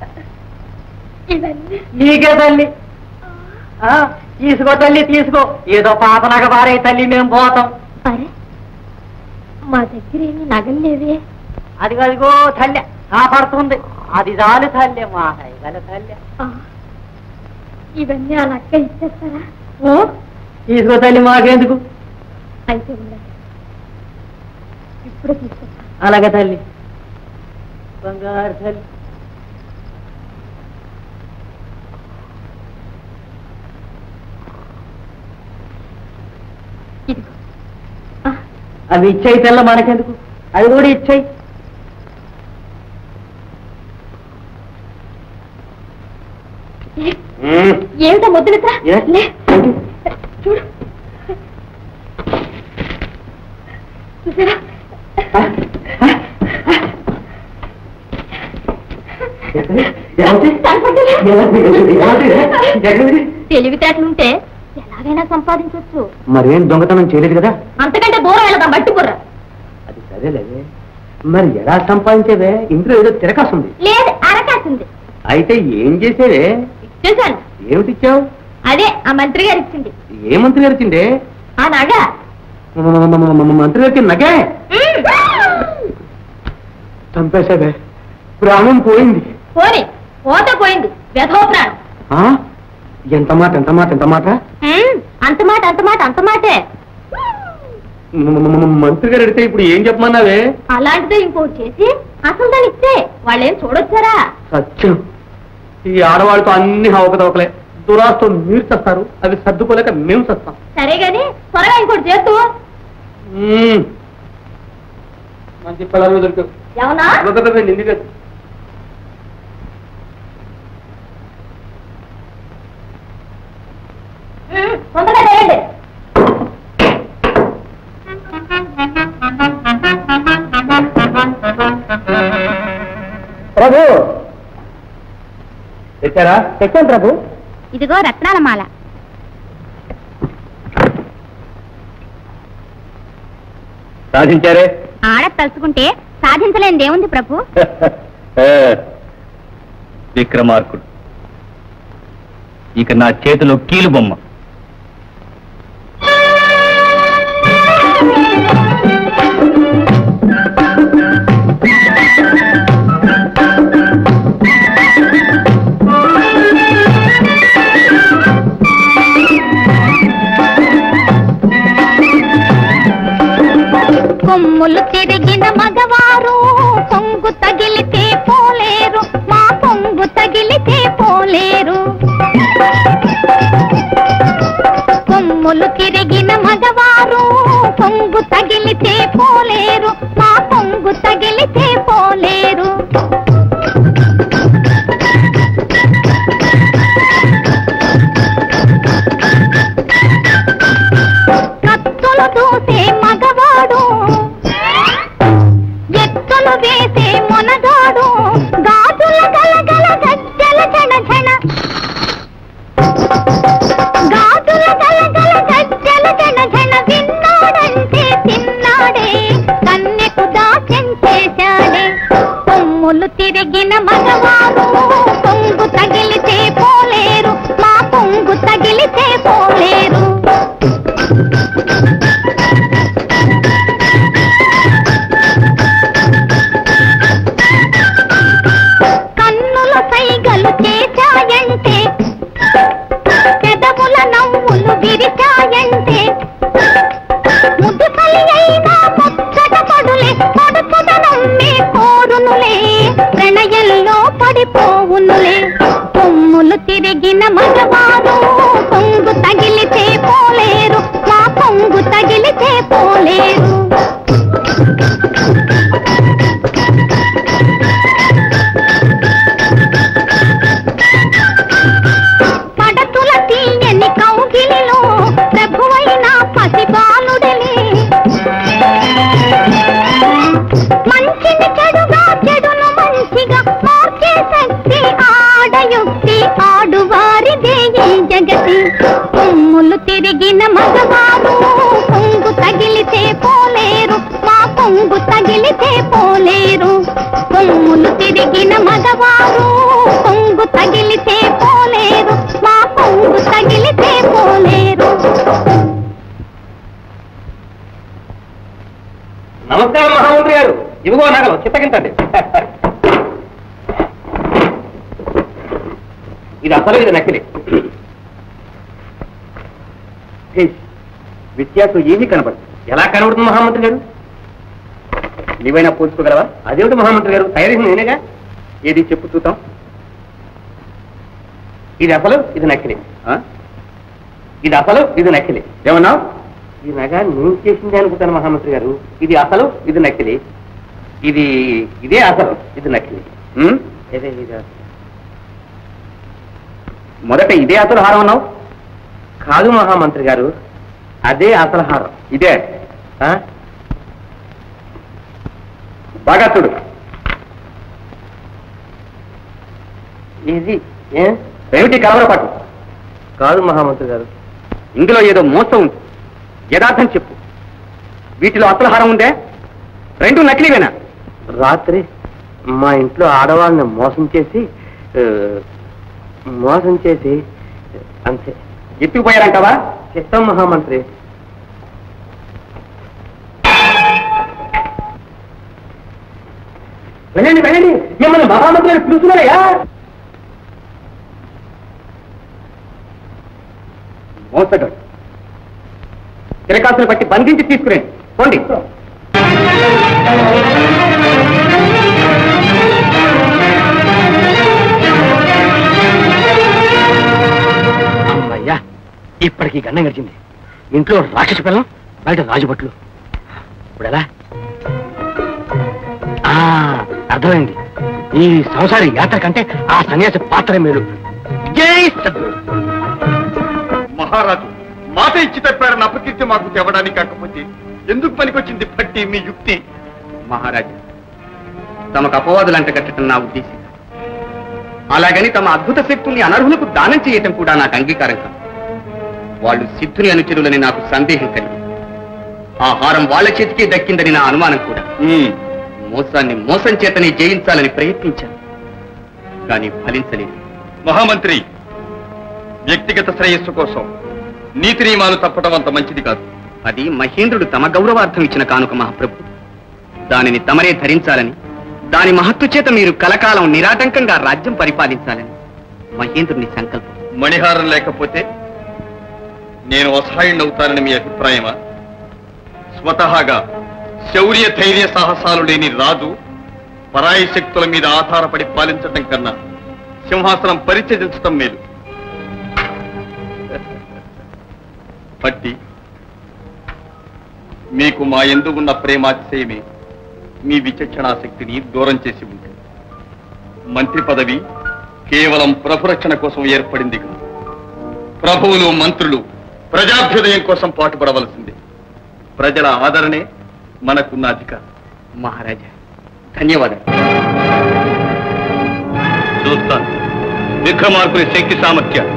ఇవన్నీ నీకే తల్లి ఆ, తీసుకో తల్లి తీసుకో ఏదో పాప నగ బారే తల్లి మేము పోతాం అరే మా దగ్గర ఏమి నగలు లేవే అది అదిగో తల్లి కాపాడుతుంది అది చాలు తల్లి మా గల తల్లి ఆ, ఇవన్నీ ఆ లక్క ఇచ్చేస్తారా ఓ, తీసుకో తల్లి మాకెందుకు అయితే ఉండండి ఇప్పుడు తీసుకొస్తా అలాగే తల్లి బంగారు తల్లి ఇదిగో ఆ, అవి ఇచ్చేయి తెల్ల మనకెందుకు అవి కూడా ఇచ్చేయి ఏమిటో ముద్దులతా ఏ? లే చూడు చూసారా తెలివితేటలుంటే ఎలాగైనా సంపాదించవచ్చు మరేం దొంగతనం చేయలేదు కదా అంతకంటే దూరం వెళదాం బట్టి బుర్ర అది సరేలేవే మరి ఎలా సంపాదించేవే ఇందులో ఏదో తిరకాసుంది లేదు అరకాసింది అయితే ఏం చేసేవే చూశాను ఏమిటి ఇచ్చావు అదే ఆ మంత్రి గారు ఇచ్చింది ఏ మంత్రి గారు ఇచ్చిండే ఆ నగ మంత్రి గారికి నగే చంపేశావే ప్రాణం పోయింది పోని పోత పోయింది వ్యధో ప్రాణం ఆ? ఎంత మాట ఎంత మాట ఎంత మాట ఉమ్, అంత మాట అంత మాట అంత మాటే మ- మ- మ- మంత్రి గారు అడిగితే ఇప్పుడు ఏం చెప్పమన్నావే అలాంటిదే ఇంకోటి చేసి అసలు దాన్ని ఇస్తే వాళ్ళేం చూడొచ్చారా సత్యం ఈ ఆడవాళ్ళతో అన్ని హవకదవకలే దురాస్తో మీరు చస్తారు అవి సర్దుకోలేక మేము చస్తాం సరే గాని త్వరగా ఇంకోటి చేస్తూ మ్మ్. మంచి పిల్లలు దొరికావు ఏమన్నా ఒకటే నిండుగా ఉమ్, తొందరగా చేయండి ప్రభు తెచ్చారా తెచ్చాను ప్రభు ఇదిగో రత్నాల మాల సాధించారే ఆడ తలుచుకుంటే సాధించలేనిది ఏముంది ప్రభు విక్రమార్కుడు ఇక నా చేతిలో కీలు బొమ్మ కొమ్ములు తిరిగిన మగవారు పొంగు తగిలితే పోలేరు మా పొంగు తగిలితే పోలేరు కొమ్ములు తిరిగిన మగవారు పొంగు తగిలితే పోలేరు మా పొంగు తగిలితే పోలేరు కత్తులు దూసే మగవాడు ఎత్తులు వేసే మొనగాడు గాజుల గలగల గజ్జల జన జన గాజుల గలగల గజ్జల జన జన విన్నాడంటే తిన్నాడే కన్నెకు దాస్యం చేశాడే కొమ్ములు తిరిగిన మగవారు పొంగు తగిలితే పోలేరు మా పొంగు తగిలితే పోలేరు కన్నుల సైగలు చేశాయంటే పెదవుల నవ్వులు విరిచాయంటే ముదుసలి అయినా ముచ్చట పడులే పడుపుద నమ్మే కోరునులే ప్రణయంలో పడిపోవునులే కొమ్ములు తిరిగిన మగవారు పొంగు తగిలితే పోలేరు మా పొంగు తగిలితే పోలేరు కొమ్ములు తిరిగిన మగవారు కొంగు తగిలితే పోలేరు మా కొంగు తగిలితే పోలేరు నమస్కారం మహామంత్రి గారు ఇదిగో నగలు చిత్తగించండి ఇది అసలు ఇది నకిలీ వ్యత్యాసం ఏమీ కనపడదు ఎలా కనబడుతుంది మహామంత్రి గారు నీవైనా పోల్చుకోగలవా అదేమిటి మహామంత్రి గారు తయారీ నేనేగా ఏది చెప్పు చూద్దాం ఇది అసలు ఇది నకిలీ ఆ? ఇది అసలు ఇది నకిలీ ఏమన్నావు ఈ నగ నేను చేసింది అనుకుంటాను మహామంత్రి గారు ఇది అసలు ఇది నకిలీ ఇది ఇదే అసలు ఇది నకిలీ ఉమ్? ఇదే ఇది అసలు. మొదట ఇదే అసలు హారం అన్నావు కాదు మహామంత్రి గారు అదే అసలు హారం ఇదే ఆ? బాగా చూడు ఇది ఏ? ఏమిటి కలవరపాటు కాదు మహామంత్రి గారు ఇందులో ఏదో మోసం ఉంది యథార్థం చెప్పు వీటిలో అసలు హారం ఉందే రెండు నకిలీవేనా రాత్రి మా ఇంట్లో ఆడవాళ్ళని మోసం చేసి ఆ, మోసం చేసి అంతే ఎత్తుకుపోయారంటావా చిత్తం మహామంత్రి వెళ్ళండి వెళ్ళండి మిమ్మల్ని మహామంత్రి గారు పిలుస్తున్నారయ్యా మోసగాడు తిరకాసులు బట్టి బంధించి తీసుకురండి పోండి అమ్మయ్యా ఇప్పటికి గన్నం గడిచింది ఇంట్లో రాక్షస పిల్లం బయట రాజుభట్లు ఇప్పుడు ఎలా ఆ, అర్థమైంది ఈ సంసార యాత్ర కంటే ఆ సన్యాసి పాత్ర మేలు జై సద్గురు మహారాజు మాట ఇచ్చి తప్పారని అపకీర్తి మాకు తేవడానికి కాకపోతే ఎందుకు పనికొచ్చింది పట్టి మీ యుక్తి మహారాజా తమకు అపవాదులు అంటగట్టడం నా ఉద్దేశం అలాగని తమ అద్భుత శక్తుల్ని అనర్హులకు దానం చేయటం కూడా నాకు అంగీకారం కాదు వాళ్ళు సిద్ధుని అనుచరులని నాకు సందేహం కలిగి ఆ హారం వాళ్ళ చేతికే దక్కిందని నా అనుమానం కూడా మోసాన్ని మోసం చేతనే జయించాలని ప్రయత్నించాను కానీ ఫలించలేదు మహామంత్రి వ్యక్తిగత శ్రేయస్సు కోసం నీతి నియమాలు తప్పటం అంత మంచిది కాదు అది మహేంద్రుడు తమ గౌరవార్థం ఇచ్చిన కానుక మహాప్రభు దానిని తమరే ధరించాలని దాని మహత్తు చేత మీరు కలకాలం నిరాటంకంగా రాజ్యం పరిపాలించాలని మహేంద్రుని సంకల్పం మణిహారం లేకపోతే నేను అసహాయుణ్ణవుతానని మీ అభిప్రాయమా స్వతహాగా శౌర్య ధైర్య సాహసాలు లేని రాజు పరాయి శక్తుల మీద ఆధారపడి పాలించటం కన్నా సింహాసనం పరిత్యజించటం మేలు పట్టి మీకు మా ఎందు ఉన్న ప్రేమాతిశయమే మీ విచక్షణాశక్తిని దూరం చేసి ఉంటుంది మంత్రి పదవి కేవలం ప్రభురక్షణ కోసం ఏర్పడింది కాదు ప్రభువులు మంత్రులు ప్రజాభ్యుదయం కోసం పాటుపడవలసింది ప్రజల ఆదరణే మనకున్న అధికారం మహారాజా ధన్యవాదాలు చూస్తాను విక్రమార్కుని శక్తి సామర్థ్యాలు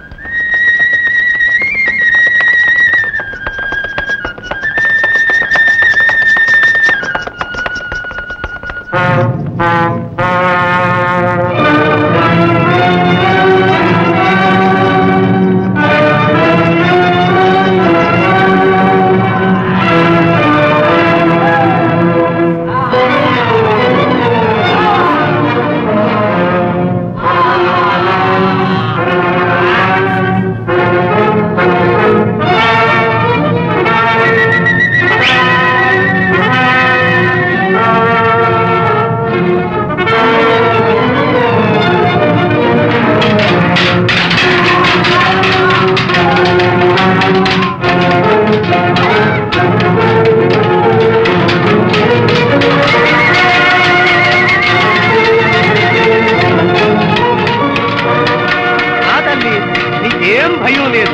కాదండి నీకేం భయం లేదు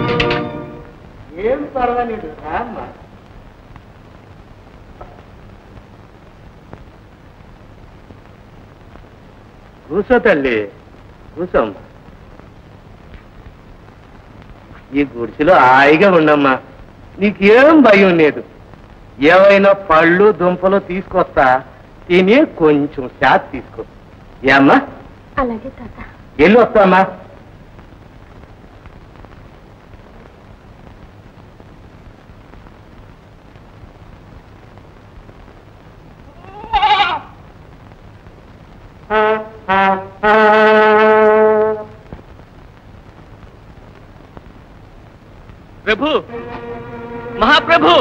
ఏం పర్వాలేదు రామ్మా కూర్చో తల్లి కూర్చోమ్మా ఈ గుడిసెలో హాయిగా ఉండమ్మా నీకేం భయం లేదు ఏవైనా పళ్ళు దుంపలు తీసుకొస్తా తిని కొంచెం శాత తీసుకో ఏ అమ్మా అలాగే తాత ఎల్లు వస్తావమ్మా ప్రభు మహాప్రభు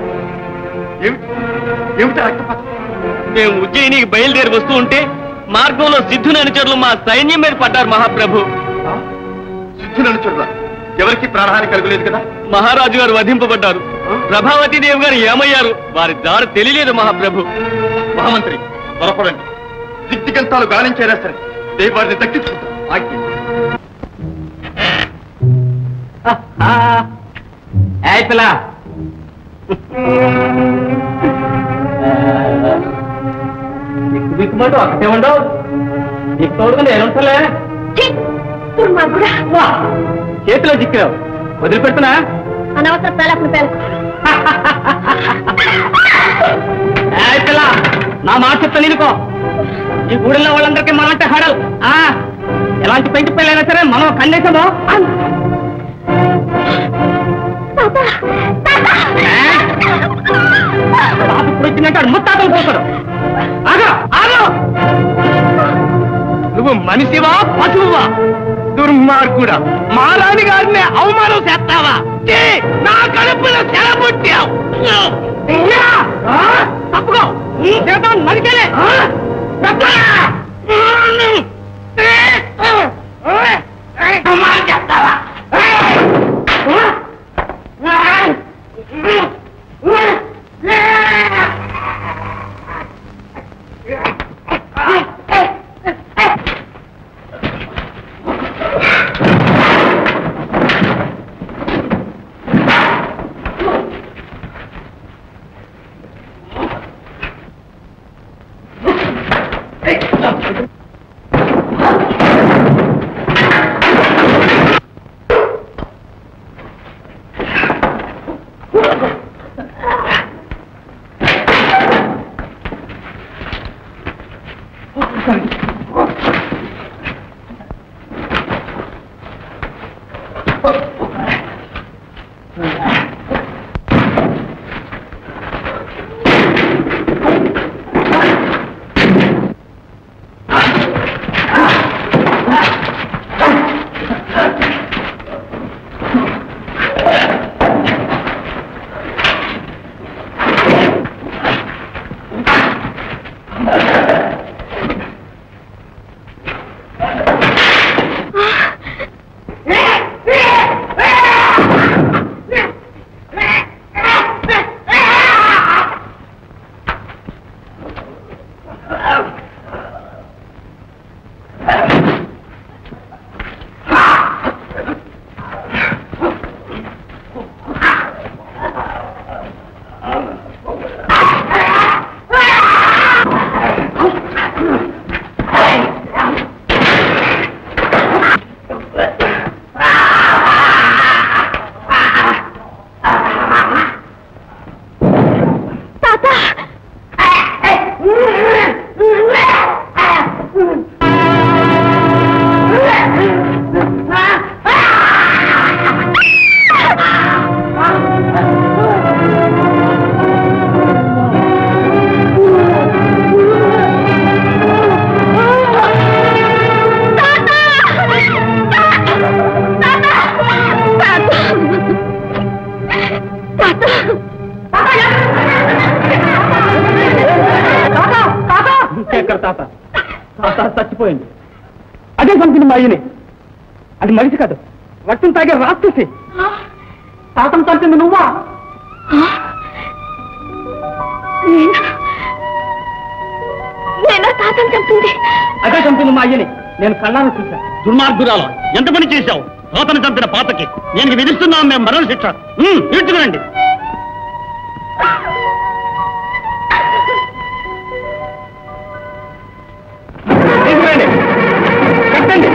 ఏమిటి రక్తపాతం మేము ఉజ్జయినికి బయలుదేరి వస్తూ ఉంటే మార్గంలో సిద్ధుని అనుచరులు మా సైన్యం మీద పడ్డారు మహాప్రభు సిద్ధులను చూడ ఎవరికి ప్రాణహాని కలుగలేదు కదా మహారాజు గారు వధింపబడ్డారు ప్రభావతి దేవి గారు ఏమయ్యారు వారి దారి తెలియలేదు మహాప్రభు మహామంత్రి త్వరపడండి దిగ్దిగంతాలు గాలించేరా సరే దేవి వారిని దక్కించుకుంటాం ఆజ్ఞ పిల్ల దిక్కు దిక్కుమంటూ ఒకటే ఉండవు నీకు తోడుగా నేను ఉంటలే వా, చేతిలో చిక్కావు వదిలిపెడుతున్నా అనవసర పేలకు పేలకు ఏయ్ పిల్ల నా మాట చెప్తా నీనుకో ఈ ఊళ్ళో వాళ్ళందరికీ మనమంటే హడలు ఆ ఎలాంటి పెంచి పిల్లైనా సరే మనం కన్నేసాము తాత ఇప్పుడు వచ్చినట్టు ముత్తాతలు పోతాడు ఆగా ఆగా నువ్వు మనిషివా పశువువా దుర్మార్గుడా మాలాని గారిని అవమానం చేస్తావా ఛీ, నా కడుపులో చెరబుట్టావు తప్పుకో చేద్దాం నరికేలే చేస్తావా ఎక్కడ తాత తాత చచ్చిపోయింది అదే చంపింది మా అయ్యని అది మనిషి కాదు రక్తం తాగే రాక్షసి తాతను చంపింది నువ్వా నేను తాతను చంపింది అదే చంపింది మా అయ్యని నేను కళ్ళాను చూశా దుర్మార్గురాలు ఎంత పని చేశావు తాతను చంపిన పాతకి నేను విధిస్తున్నాం మేము మరణ శిక్ష తీర్చుకురండి తీసుకురండి కట్టండి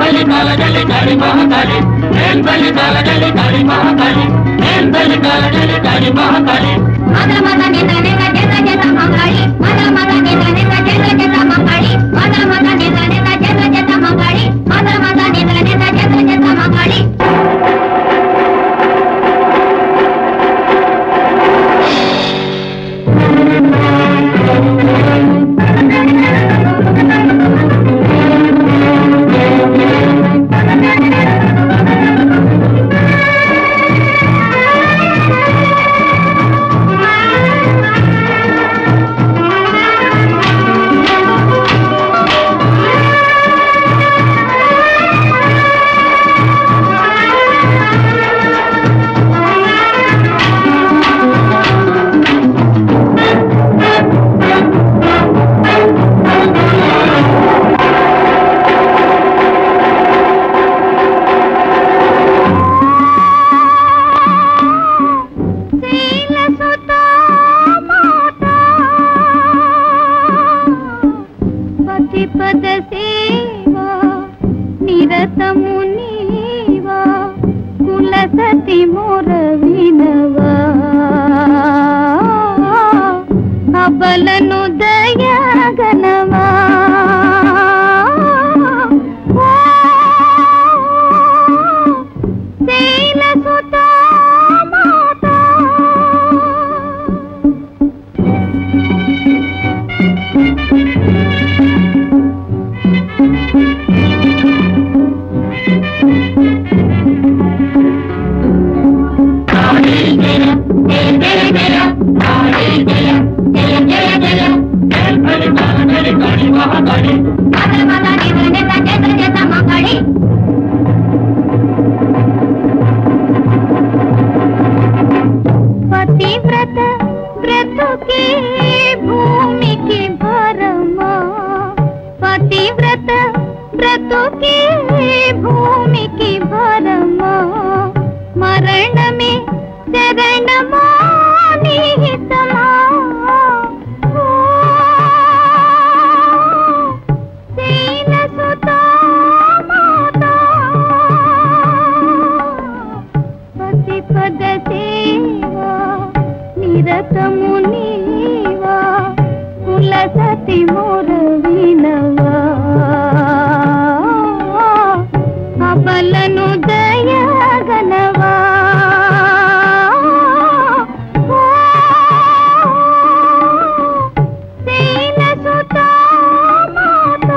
పతిపద సేవా నిరతము నీవా కుల సతి మోర వినవా అబలను దయాగనవా శైల సుతా మాతా పతివ్రత బ్రతుకే భూమికి భరమా పతివ్రత బ్రతుకే భూమికి భరమా మరణమే శరణమా నిహితమా ఓ, శైలసుతా మాతా. పతిపద సేవా నిరతము నీవా కుల సతి మోర వినవా అబలను దయాగనవా శైలసుతా మాతా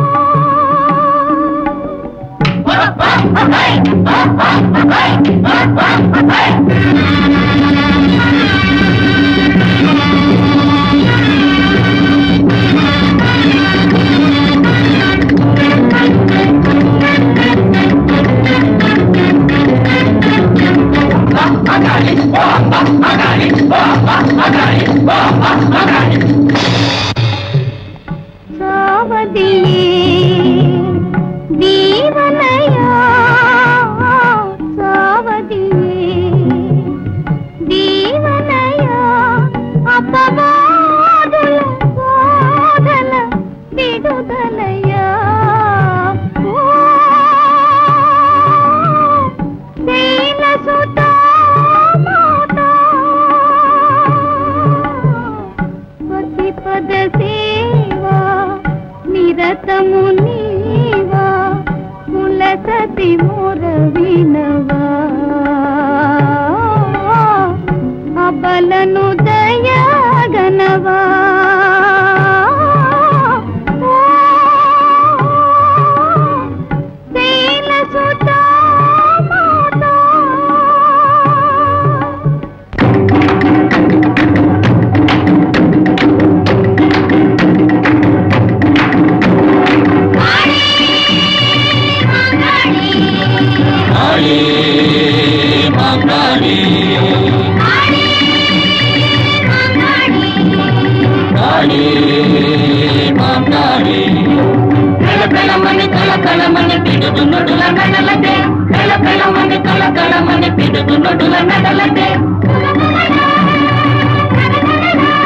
సావదియే దీవనయా సావదియే దీవనయా అపవాదుల బాధల విడుదలయా ఓ, శైలసుతా మాతా. పతిపద సేవా నిరతము నీవా కుల సతి మోర వినవా అబలను దయాగనవా ఓ, శైలసుతా మాతా.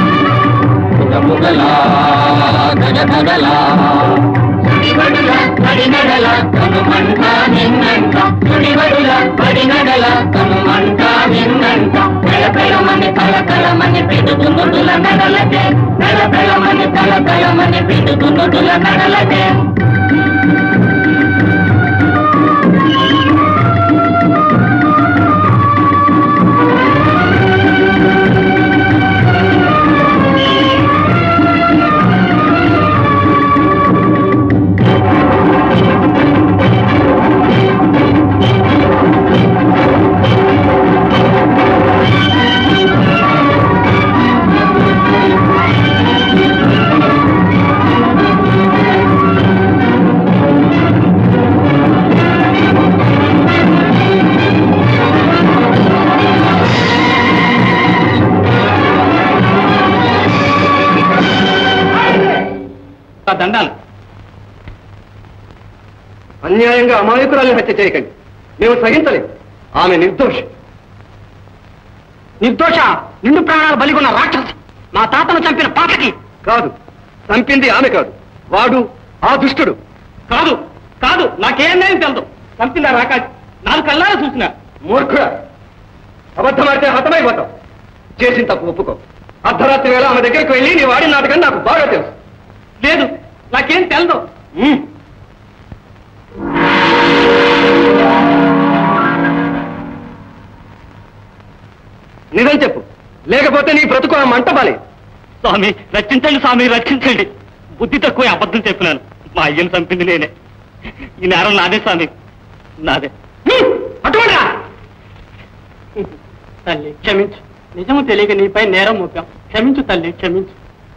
గజ గజలా బడి నడల కనుమంట నిన్నంట తుడివడుల బడి నడల కనుమంట నిన్నంట పెళపెళమని కలకలమని పెడుతున్నుడుల నడలకే పెళపెళమని కలకలమని పెడుతున్నుడుల నడలకే దండాలు అన్యాయంగా అమాయకురాల్ని హత్య చేయకండి మేము సహించలేం ఆమె నిర్దోషి నిర్దోష నిండు ప్రాణాలు బలిగొన్న రాక్షసి మా తాతను చంపిన పాతకి కాదు చంపింది ఆమె కాదు వాడు ఆ దుష్టుడు కాదు కాదు నాకేం తెలదు చంపిన రాకాసి నాలుగు కల్లారా చూసిన మూర్ఖుడా అబద్ధమాడితే హతమైపోతాం చేసిన తప్పు ఒప్పుకో అర్ధరాత్రి వేళ ఆమె దగ్గరికి వెళ్ళి నీ వాడిన నాటకం నాకు బాగా తెలుసు లేదు నాకేం తెలదు ఉమ్. నిజం చెప్పు లేకపోతే నీ బ్రతుకు ఆ మంట బాలే స్వామి రక్షించండి స్వామి రక్షించండి బుద్ధి తక్కువ అబద్ధం చెప్పినాను మా అయ్యను చంపింది నేనే ఈ నేరం నాదే స్వామి నాదే అటువంటి తల్లి క్షమించు నిజము తెలియక నీపై నేరం మోపాం క్షమించు తల్లి క్షమించు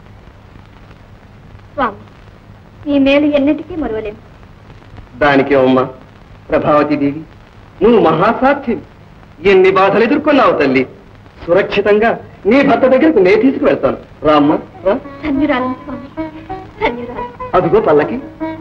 స్వామి ఈ మేలు ఎన్నిటికీ మరువలేము దానికి అమ్మా ప్రభావతి దేవి నువ్వు మహాసాధ్యం ఎన్ని బాధలు ఎదుర్కొన్నావు తల్లి సురక్షితంగా నీ భర్త దగ్గరకు నే తీసుకువెళ్తాను రా అమ్మా రా ధన్యురాలను స్వామి ధన్యురాలు అదిగో పల్లకి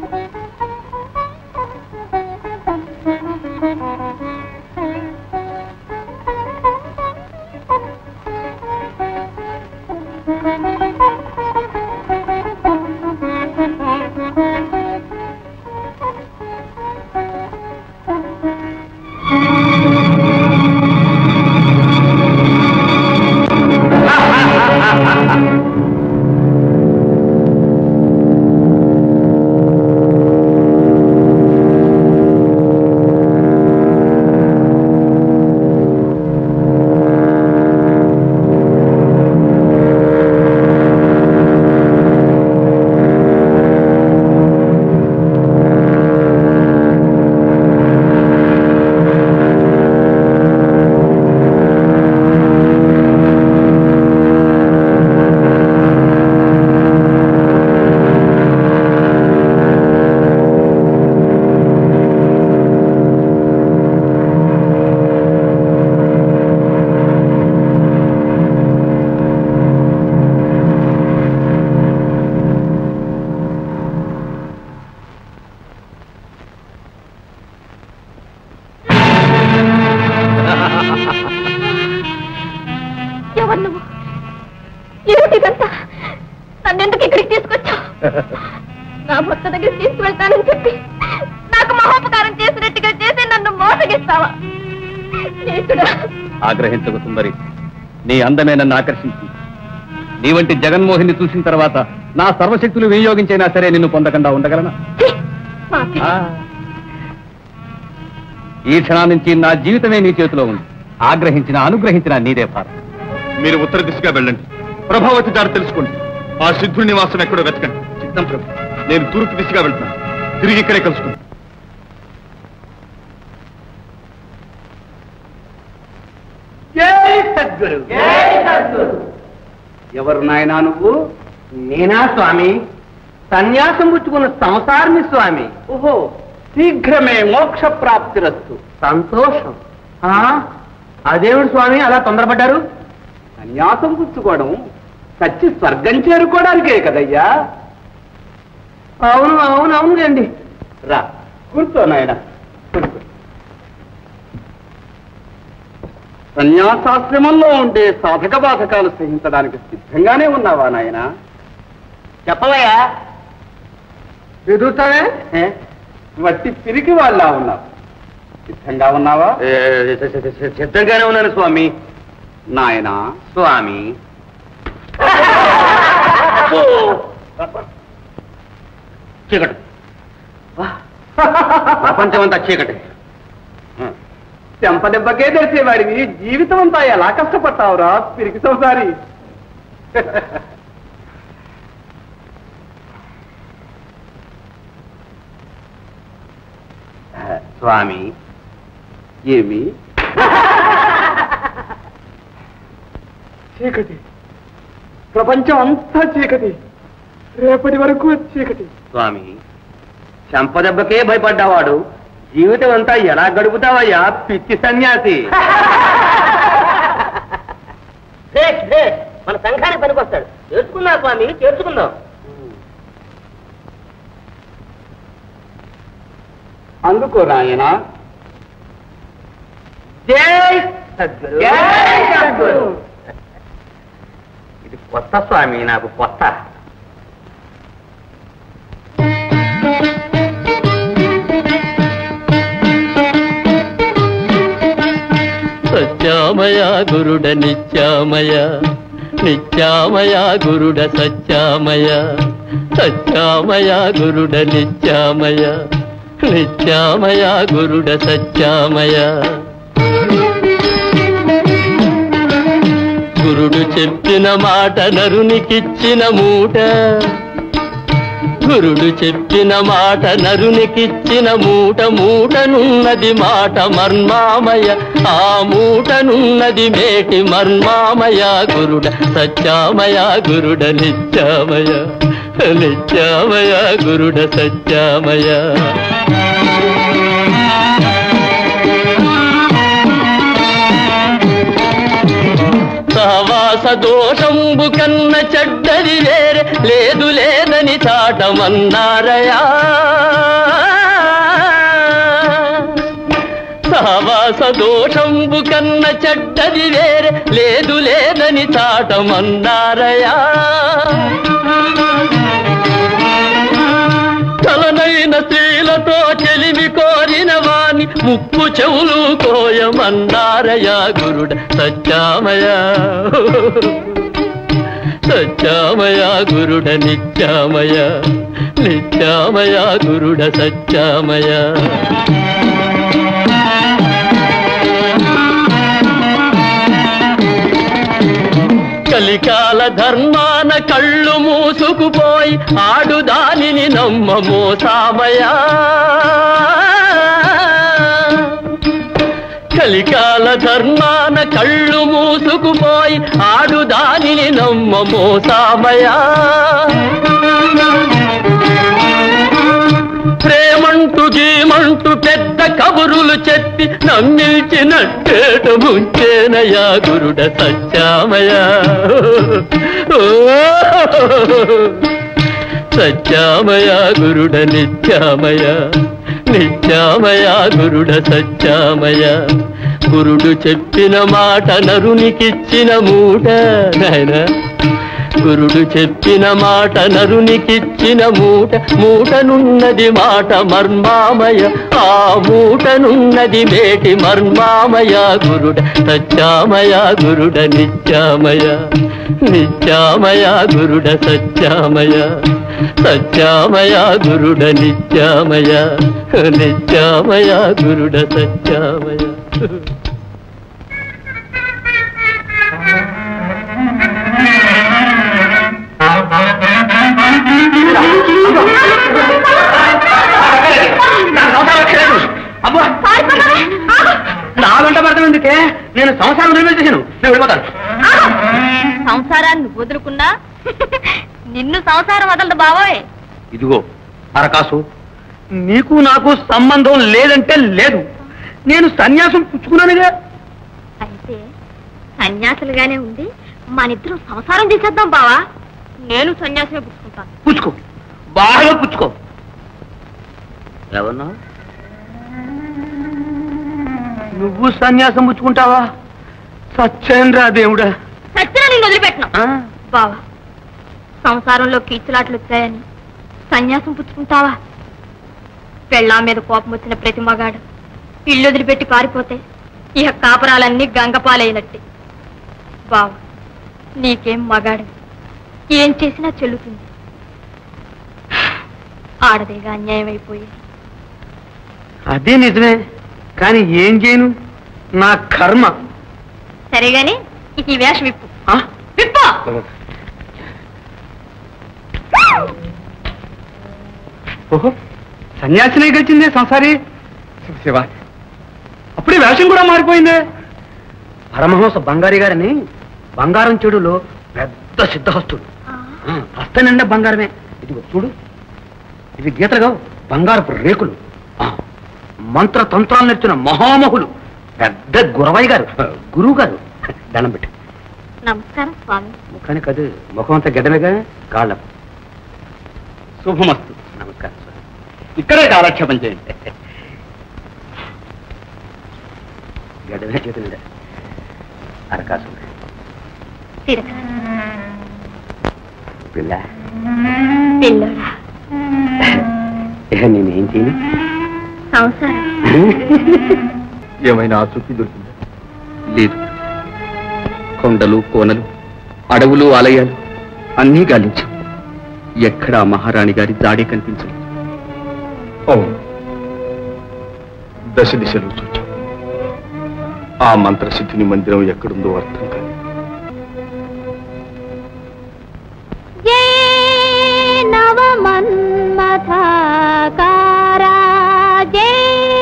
ఎవరు నువ్వు ఏమిటి ఇదంతా నన్నెందుకు ఇక్కడికి తీసుకొచ్చావు నా భర్త దగ్గరికి తీసుకువెళ్తానని చెప్పి నాకు మహోపకారం చేసినట్టుగా చేసి నన్ను మోసగిస్తావా నీచుడా ఆగ్రహించకు సుందరి నీ అందమే నన్ను ఆకర్షించింది నీ వంటి జగన్మోహిని చూసిన తర్వాత నా సర్వశక్తులు వినియోగించైనా సరే నిన్ను పొందకుండా ఉండగలనా ఛీ! పాపి. ఆ. ఈ క్షణం నుంచి నా జీవితమే నీ చేతిలో ఉంది ఆగ్రహించిన అనుగ్రహించిన నీదే భారం మీరు ఉత్తర దిశగా వెళ్ళండి ప్రభావతి దారి తెలుసుకోండి ఆ సిద్ధుడి నివాసం ఎక్కడో వెతకండి చిత్తం ప్రభు నేను తూర్పు దిశగా వెళ్తాను తిరిగి ఇక్కడే కలుసుకుంటాను ఎవరు నాయనా నువ్వు నేనా స్వామి సన్యాసం పుచ్చుకున్న సంసారిని స్వామి ఓహో శీఘ్రమే మోక్ష ప్రాప్తిరస్తు సంతోషం ఆ, అదేమిటి స్వామి అలా తొందరపడ్డారు సన్యాసం పుచ్చుకోవడం సచ్చి స్వర్గం చేరుకోవడానికే కదయ్యా అవును అవును అవునులేండి రా కూర్చో నాయన కూర్చో సన్యాసాశ్రమంలో ఉండే సాధక బాధకాలు సహించడానికి సిద్ధంగానే ఉన్నావా నాయన చెప్పవయ్యా ఎదుగుతావే వట్టి పిరికి వాళ్ళ ఉన్నావు సిద్ధంగా ఉన్నావా సిద్ధంగానే ఉన్నాను స్వామి నాయనా స్వామి చీకటి ప్రపంచమంతా చీకటి చెంపదెబ్బకే తెరిచేవాడివి జీవితం అంతా ఎలా కష్టపడతావురా పిరికి సంసారి స్వామి ఏమి చీకటి ప్రపంచం అంతా చీకటి రేపటి వరకు చీకటి స్వామి చెంపదెబ్బకే భయపడ్డావాడు జీవితం అంతా ఎలా గడుపుతావయ్యా పిచ్చి సన్యాసి మన సంఘానికి పనికొస్తాడు చేర్చుకుందాం స్వామి చేర్చుకుందాం అందుకో నాయనా జై సద్గురు ఇది కొత్త స్వామి నాకు కొత్త సత్యామయ గురుడ నిత్యామయ నిత్యామయ గురుడ సత్యామయ సత్యామయ గురుడ నిత్యామయ నిత్యామయ గురుడ సత్యామయ గురుడు చెప్పిన మాట నరునికిచ్చిన మూట గురుడు చెప్పిన మాట నరునికిచ్చిన మూట మూటనున్నది మాట మర్మామయ ఆ మూటనున్నది మేటి మర్మామయ గురుడ సత్యామయ గురుడ నిత్యామయ నిత్యామయ గురుడ సత్యామయ సహవాస దోషంబు కన్న చెడ్డది వేరే లేదు లేదని చాటమన్నారయా సహవాస దోషంబు కన్న చెడ్డది వేరే లేదు లేదని చాటమన్నారయా తలనైన స్త్రీలతో చెలిమి కోరిన వాణి ముక్కు చెవులు కోయమన్నారయా గురుడ సత్యామయ సత్యామయ గురుడ నిత్యామయ నిత్యామయ గురుడ సత్యామయ కలికాల ధర్మాన కళ్ళు మూసుకుపోయి ఆడు దానిని నమ్మ మోసామయా కలికాల ధర్మాన కళ్ళు మూసుకుపోయి ఆడు దానిని నమ్మ మోసామయా ప్రేమంటూ గీమంటూ పెద్ద కబురులు చెప్పి నమ్మించినట్టేట ముంచేనయా గురుడ సత్యామయ ఓ! సత్యామయ గురుడ నిత్యామయ నిత్యామయ గురుడ సత్యామయ గురుడు చెప్పిన మాట నరునికిచ్చిన మూట నాయనా గురుడు చెప్పిన మాట నరునికిచ్చిన మూట మూటనున్నది మాట మర్మామయ ఆ మూటనున్నది మేటి మర్మామయ గురుడ సత్యామయ గురుడ నిత్యామయ నిత్యామయ గురుడ సత్యామయ సత్యామయ గురుడ నిత్యామయ నిత్యామయ గురుడ సత్యామయ అబ్బా నా గంట పడతాం ఎందుకే నేను సంసారం నిర్మించేసాను నేను వెళ్ళిపోతాను సంసారాన్ని వదులుకున్నా నిన్ను సంసారం వదలదు బావోయ్ ఇదిగో అరకాసు నీకు నాకు సంబంధం లేదంటే లేదు నేను సన్యాసం పుచ్చుకున్నానుగా అయితే సన్యాసులుగానే ఉండి మనిద్దరం సంసారం చేసేద్దాం బావా నేను సన్యాసమే పుచ్చుకుంటాను పుచ్చుకో బాగా పుచ్చుకో ఎవరన్నా నువ్వు సన్యాసం పుచ్చుకుంటావా సత్యేంద్రా దేవుడా సత్యన నిన్ను వదిలిపెట్టను ఆ? బావా సంసారంలో కీచులాట్లు వచ్చాయని సన్యాసం పుచ్చుకుంటావా పెళ్ళాం మీద కోపం వచ్చిన ప్రతి మగాడు ఇల్లు వదిలిపెట్టి పారిపోతే ఇక కాపరాలన్నీ గంగపాలైనట్టే బావ నీకేం మగాడు ఏం చేసినా చెల్లుతుంది ఆడదేగా అన్యాయం అయిపోయి అదే నిజమే కానీ ఏం చేయను నా కర్మ సరేగాని ఇక ఈ వేషం విప్పు ఆ? విప్పు ఓహో సన్యాసినే గడిచిందే సంసారి శివ అప్పుడే వేషం కూడా మారిపోయిందే పరమహంస బంగారి గారిని బంగారం చెడులో పెద్ద సిద్ధహస్తుడు ఆ, హస్త నిండా బంగారమే ఇదిగో చూడు ఇవి గీతలుగా బంగారపు రేకులు ఆ, మంత్ర తంత్రాలు నేర్చిన మహామహులు పెద్ద గురవయ్య గారు గురువు గారు దండం పెట్టి నమస్కారం స్వామి ముఖానికి అది ముఖం అంతా గడ్డమేగా కాళ్ళ శుభమస్తు నమస్కారం సార్ ఇక్కడే కాలక్షేపం చేయండి గడ్డమే చేతులు అరకాసు తిరగ పిల్ల పిల్లోడా ఇక నేనేం చేయను సంసారం ఏమైనా ఆచూకీ దొరికిందా లేదు కొండలు కోనలు అడవులు ఆలయాలు అన్నీ గాలించాం ఎక్కడా మహారాణి గారి జాడే కనిపించలేదు అవును దశ దిశలు చూచాం ఆ మంత్రసిద్ధిని మందిరం ఎక్కడుందో అర్థం కాదు జై నవమన్మథకారా జై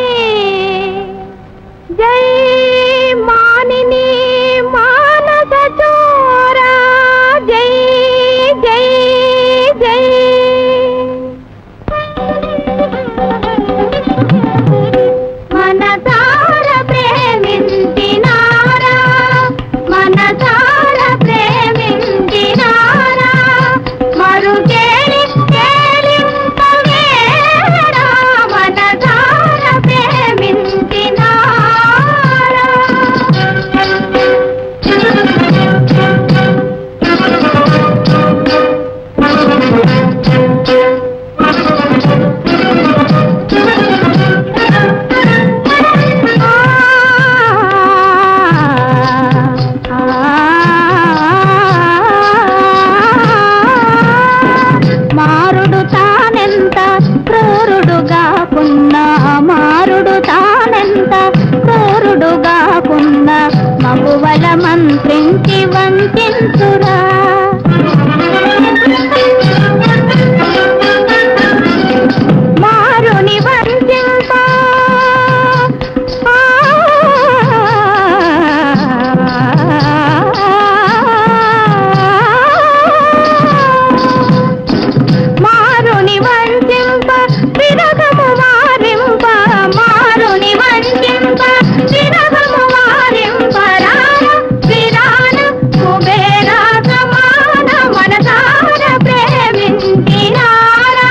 జై మానిని మానస చోరా జై జై జై మనసార ప్రేమించినారా మనసార ప్రేమించినారా మరుగేలి తేలింపవేరా మనసార మారుడు తానెంత క్రూరుడుగాకున్నా మారుడు తానెంత క్రూరుడుగాకున్నా మగువల మంత్రించి వంచించురా మారుని వంచింప మారుని వంచింప విరగము వారింప మారుని వంచింప విరగము వారింప రామ విరాన కుబేర సమాన మనసార ప్రేమించినారా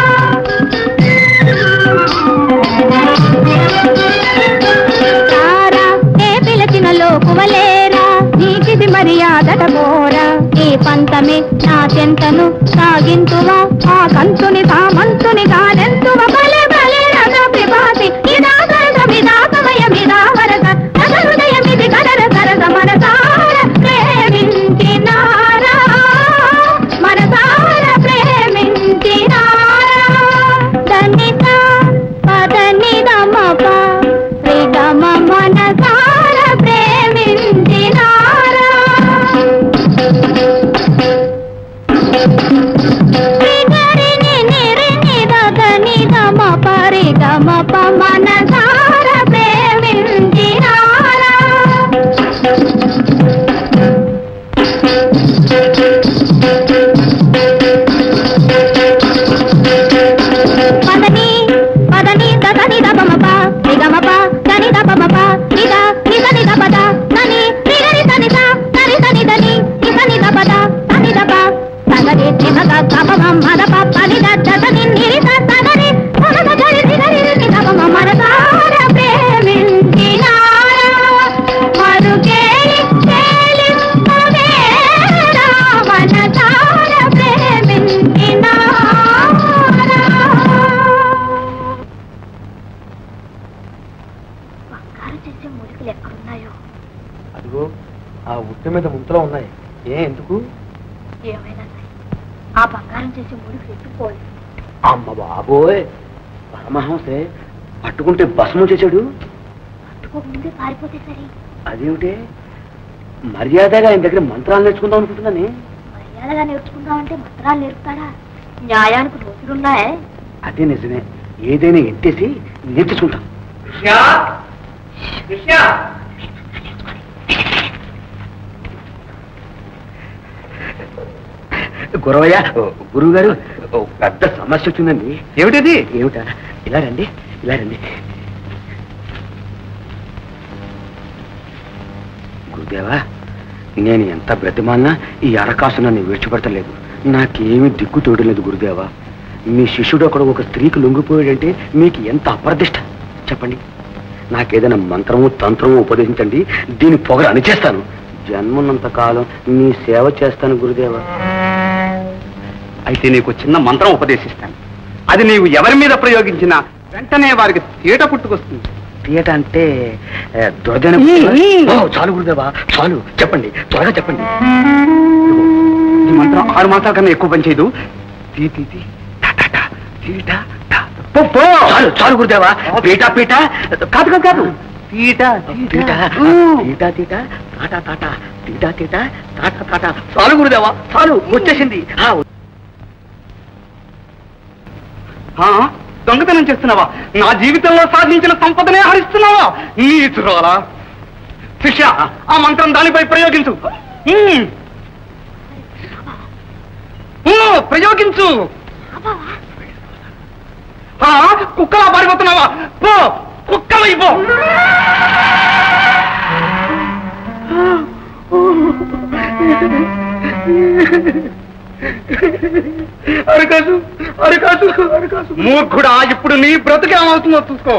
తారా ఏ పిలచిన లోకువలేరా నీకిది మర్యాదట పోరా ఈ పంతమే నా చెంతను సాగింతువా ఆ కంతుని సామంతుని కానెంతువ బలే బలే రథ పిపాసి ఇదా సరస మిదా సమయ మిదా వరస రథ హృదయమిది కరర సరస మనసార ప్రేమించినారా మనసార ప్రేమించినారా ధనిత పదని దమప రిగమ మనసార ప్రేమించినారా రిగరిని నిరిని దదని దమ పరి గమ ప మనసార ప్రేమించినారా పుట్టి మీద ముంతలో ఉన్నాయి ఏ ఎందుకు ఏమైనా సరే ఆ బంగారం చేసి ముడికి ఎత్తుకోవాలి అమ్మ బాబోయ్ పరమహంసే పట్టుకుంటే భస్మం చేశాడు ముందే పారిపోతే సరే అదేమిటే మర్యాదగా ఆయన దగ్గర మంత్రాలు నేర్చుకుందాం అనుకుంటున్నానే మర్యాదగా నేర్చుకుందామంటే మంత్రాలు నేర్పుతాడా న్యాయానికి రోజులున్నాయే అదే నిజమే ఏదైనా ఎత్తేసి నేర్చుకుంటాం గురవయ్య గురువు గారు పెద్ద సమస్య వచ్చిందండి ఏమిటది ఏమిటా ఇలా రండి ఇలా రండి గురుదేవా నేను ఎంత బ్రతిమాలినా ఈ అరకాసు నన్ను విడిచిపెట్టలేదు నాకేమీ దిక్కు తోడలేదు గురుదేవా మీ శిష్యుడు ఒకడు ఒక స్త్రీకి లొంగిపోయాడంటే మీకు ఎంత అప్రదిష్ట చెప్పండి నాకేదైనా మంత్రము తంత్రము ఉపదేశించండి దీని పొగరు అణిచేస్తాను జన్మన్నంత కాలం మీ సేవ చేస్తాను గురుదేవా అయితే నీకు చిన్న మంత్రం ఉపదేశిస్తాను అది నీవు ఎవరి మీద ప్రయోగించినా వెంటనే వారికి తీట పుట్టుకొస్తుంది తీయట అంటే ఏ, దురదైన ఓ, చాలు గురుదేవా చాలు చెప్పండి త్వరగా చెప్పండి ఈ మంత్రం ఆరు మాసాల కన్నా ఎక్కువ పనిచేయదు తీ తీ తీ టా, టా, టా, తీ, టా, టా. పో, పో. చాలు చాలు గురుదేవా పీట పీట కాదు కాదు కాదు తీట తీట తీట తీట తాట తాట తీట తీట తాట తాట చాలు గురుదేవా చాలు వచ్చేసింది ఆ, ఆ, దొంగతనం చేస్తున్నావా నా జీవితంలో సాధించిన సంపదనే హరిస్తున్నావా నీచురాలా శిష్య ఆ మంత్రం దానిపై ప్రయోగించు ఉమ్. ఊ, ప్రయోగించు ఆ, కుక్కలా పారిపోతున్నావా పో కుక్కలైపో అరకాసు అరకాసు అరకాసు మూర్ఖుడా ఇప్పుడు నీ బ్రతుకు ఏమవుతుందో చూసుకో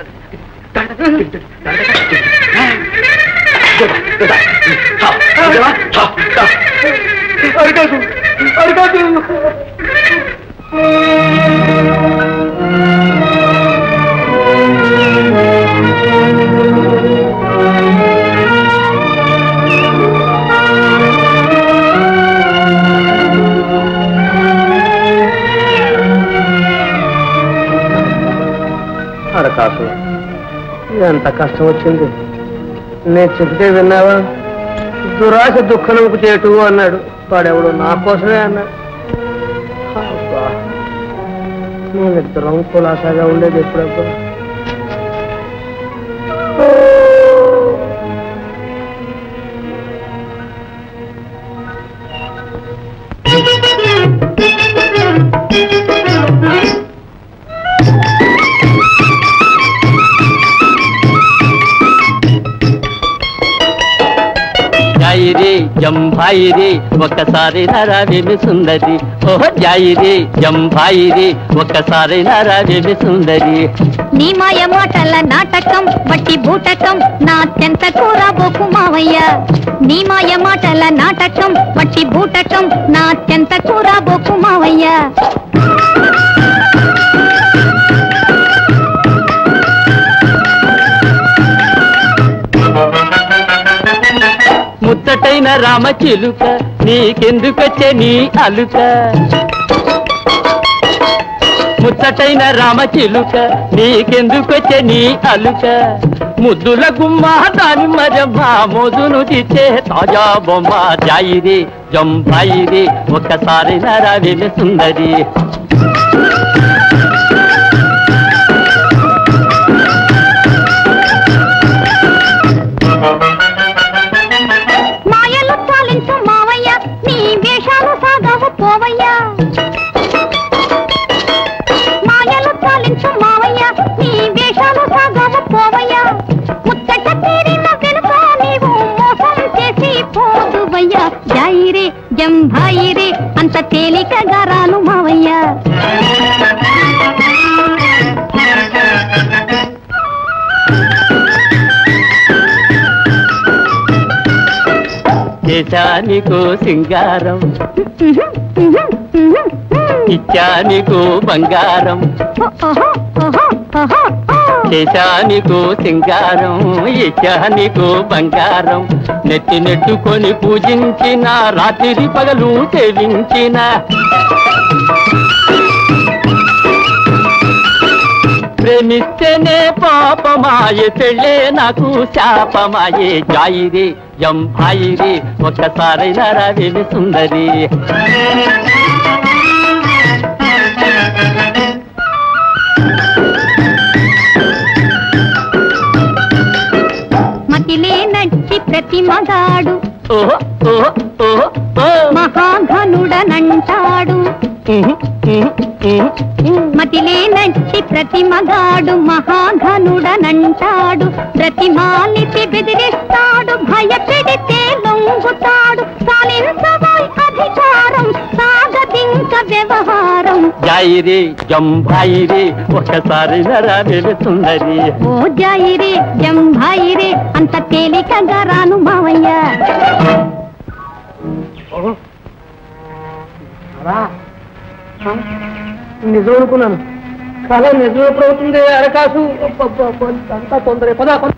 అరకాసు అరకాసు అరకాసు ఎంత కష్టం వచ్చింది నేను చెబితే విన్నావా దురాశ దుఃఖనముకు చేటు అన్నాడు వాడెవడు నా కోసమే అన్నాడు అబ్బా, మేమిద్దరం కులాసాగా ఉండేది ఎప్పుడబ్బా జాయిరే జంభాయిరే ఒక్కసారి నరావేమి సుందరి ఓహో జాయిరే జంభాయిరే ఒక్కసారి నరావేమి సుందరి నీ మాయ మాటల నాటకం వట్టి బూటకం నా చెంత కూర బోకు మావయ్య నీ మాయ మాటల నాటకం వట్టి బూటకం నా చెంత కూర బోకు మావయ్య ముచ్చటైన రామ చిలుక నీకెందుకొచ్చే నీ అలుక ముచ్చటైన రామ చిలుక నీకెందుకొచ్చే నీ అలుక ముద్దుల గుమ్మ దాని మరమ్మ మోజును తీసే తాజా బొమ్మ జాయిరి జంభాయిరి ఒక్కసారి నరావేమి సుందరి మాయలు పాలించు మావయ్య నీ వేషాలు సాగవు పోవయ్యా మాయలు పాలించు మావయ్య నీ వేషాలు సాగవు పోవయ్యా ముచ్చట తీరిన వెనుక నీవు మోసం చేసి పోదువయ్యా జాయిరే జంభాయిరే అంత తేలికగా రాను మావయ్య చేశానికో సింగారం ఇచ్చానికో బంగారం ఓహో ఓహో ఓహో ఓ చేశానికో సింగారం ఇచ్చానికో బంగారం నెత్తి నెట్టుకొని పూజించిన రాత్రి పగలు సేవించిన ప్రేమిస్తేనే పాపమాయే పెళ్ళే నాకు శాపమాయే జాయిరే జంభాయిరే ఒక్కసారైనా రావేమి సుందరి మతిలే నచ్చి ప్రతి మగాడు ఓహో ఓహో ఓహో ఓ మహాఘనుడనంటాడు ఉహు, ఉహు, ఉహు. మతిలే నచ్చి ప్రతి మగాడు మహాఘనుడనంటాడు ప్రతి మాలిసి బెదిరిస్తాడు భయపెడితే లొంగుతాడు సాలించబోయ్ అధికారం సాగతింక వ్యవహారం జాయిరే జంభాయిరే ఒక్కసారైనా రావేమి సుందరి ఓ జాయిరే జంభాయిరే అంత తేలికగా రాను మావయ్య నిజం అనుకున్నాను కళ నిజం ఎప్పుడవుతుంది అరకాసు అబ్బబ్బబ్బ, అంతా తొందర పదా పద.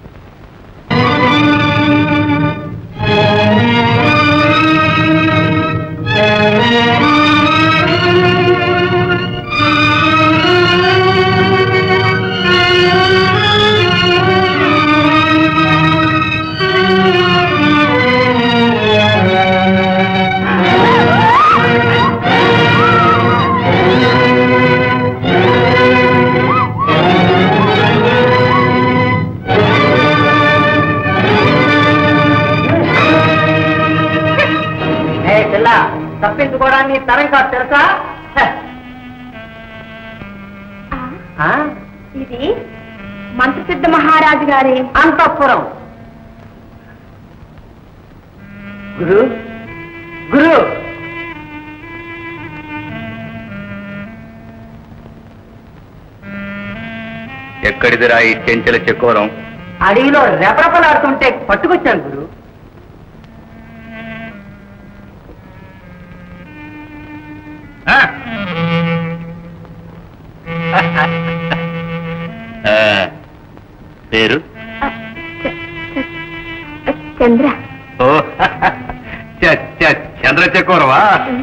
ఏ పిల్ల తప్పించుకోవడానికి తరం కాదు తెలుసా హ. ఆ? ఇది మంత్రసిద్ధ మహారాజు గారి అంతఃపురం గురు గురు ఎక్కడిదిరా ఈ చెంచల చెక్కోరం అడవిలో రెపరెపలాడుతుంటే పట్టుకొచ్చాను గురు ఆ? ఆ, పేరు చంద్ర ఓ చ- చ- చంద్ర చెక్కోరవా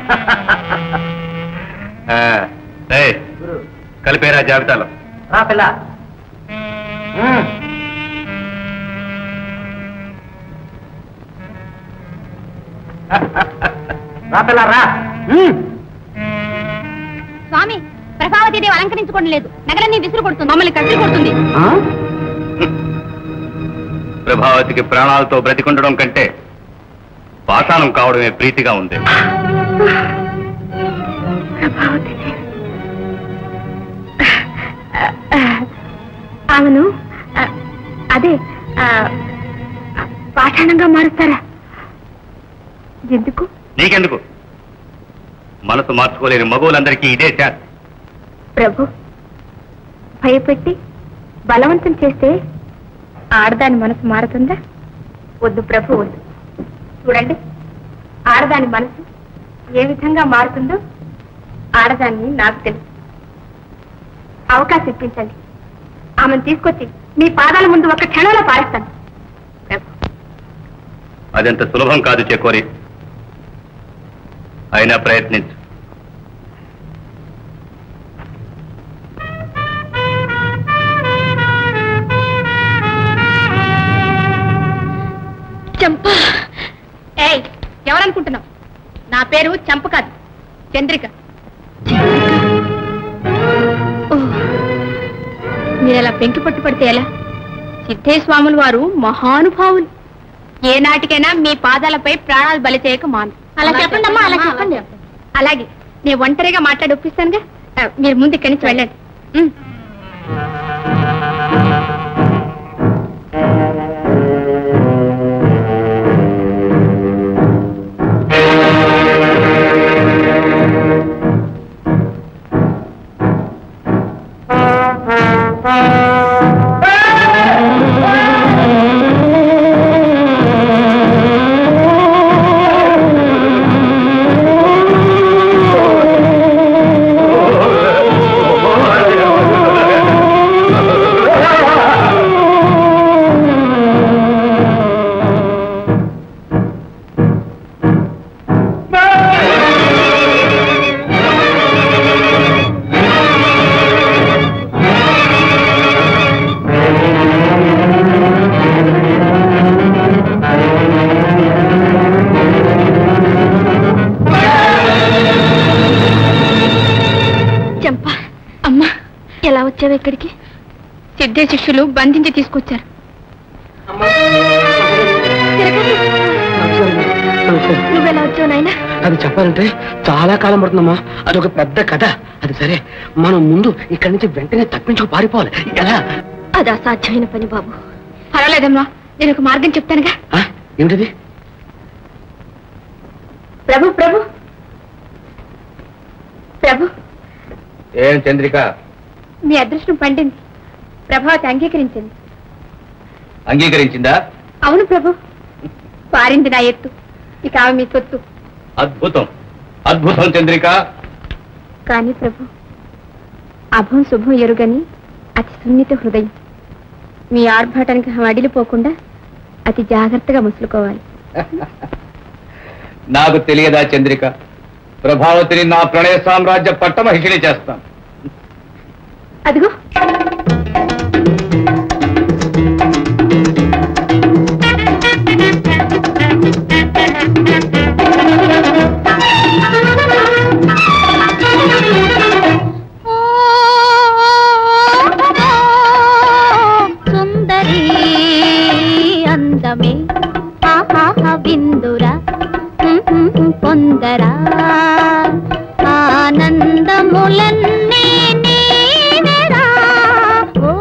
ఆ, ఏయ్, కలిపేరా జాబితాలో రా పిల్ల ఉమ్. రా పిల్ల రా ఉమ్. స్వామి ప్రభావతి దేవి అలంకరించుకోవడం లేదు నగలన్నీ విసురు కొడుతుంది మమ్మల్ని కసిరి కొడుతుంది ఆ? ప్రభావతికి ప్రాణాలతో బ్రతికుండడం కంటే పాతాళం కావడమే ప్రీతిగా ఉంది అవును ఆ, అదే ఆ, పాషాణంగా మారుస్తారా ఎందుకు నీకెందుకు మనసు మార్చుకోలేని మగవులందరికీ ఇదే శాస్త్రం ప్రభు భయపెట్టి బలవంతం చేస్తే ఆడదాని మనసు మారుతుందా వద్దు ప్రభు వద్దు చూడండి ఆడదాని మనసు ఏ విధంగా మారుతుందో ఆడదాన్ని నాకు తెలుసు అవకాశం ఇప్పించండి ఆమెను తీసుకొచ్చి మీ పాదాల ముందు ఒక క్షణంలో పారేస్తాను ప్రభు అదంత సులభం కాదు చెకోరి అయినా ప్రయత్నించు చంప ఏయ్ ఎవరనుకుంటున్నావు నా పేరు చంప కాదు చంద్రిక ఓ, మీరలా పెంకి పట్టు పడితే ఎలా సిద్ధేశ్వాములు వారు మహానుభావులు ఏ నాటికైనా మీ పాదాలపై ప్రాణాలు బలి చేయక మాను అలా చెప్పండి అమ్మా అలా చెప్పండి అలాగే నేను ఒంటరిగా మాట్లాడి ఒప్పిస్తానుగా ఆ, మీరు ముందు ఇక్కడి నుంచి వెళ్ళండి ఉమ్. ఓ వచ్చావు ఎక్కడికి సిద్ధే శిష్యులు బంధించి తీసుకొచ్చారు తిరగండి. నువ్వెలా వచ్చావు నాయనా అది చెప్పాలంటే చాలా కాలం పడుతుందమ్మా అది ఒక పెద్ద కథ అది సరే మనం ముందు ఇక్కడి నుంచి వెంటనే తప్పించుకు పారిపోవాలి ఎలా అది అసాధ్యమైన పని బాబు పర్వాలేదమ్మా నేను ఒక మార్గం చెప్తానుగా ఆ? ఏమిటిది ప్రభు ప్రభు ప్రభు ఏం చంద్రిక మీ అదృష్టం పండింది ప్రభావతి అంగీకరించింది అంగీకరించిందా అవును ప్రభు పారింది నా ఎత్తు ఇక ఆమె మీ సొత్తు అద్భుతం అద్భుతం చంద్రిక కానీ ప్రభు అభం శుభం ఎరుగని అతి సున్నిత హృదయం మీ ఆర్భాటానికి అడిలిపోకుండా అతి జాగ్రత్తగా ముసులుకోవాలి నాకు తెలియదా చంద్రిక ప్రభావతిని నా ప్రణయ సామ్రాజ్య పట్టమహిషిని చేస్తాను అదిగో సుందరి అందమే ఆహాహ బిందురా పొందరా ఆనందములన్నీ నీవెరా ఓ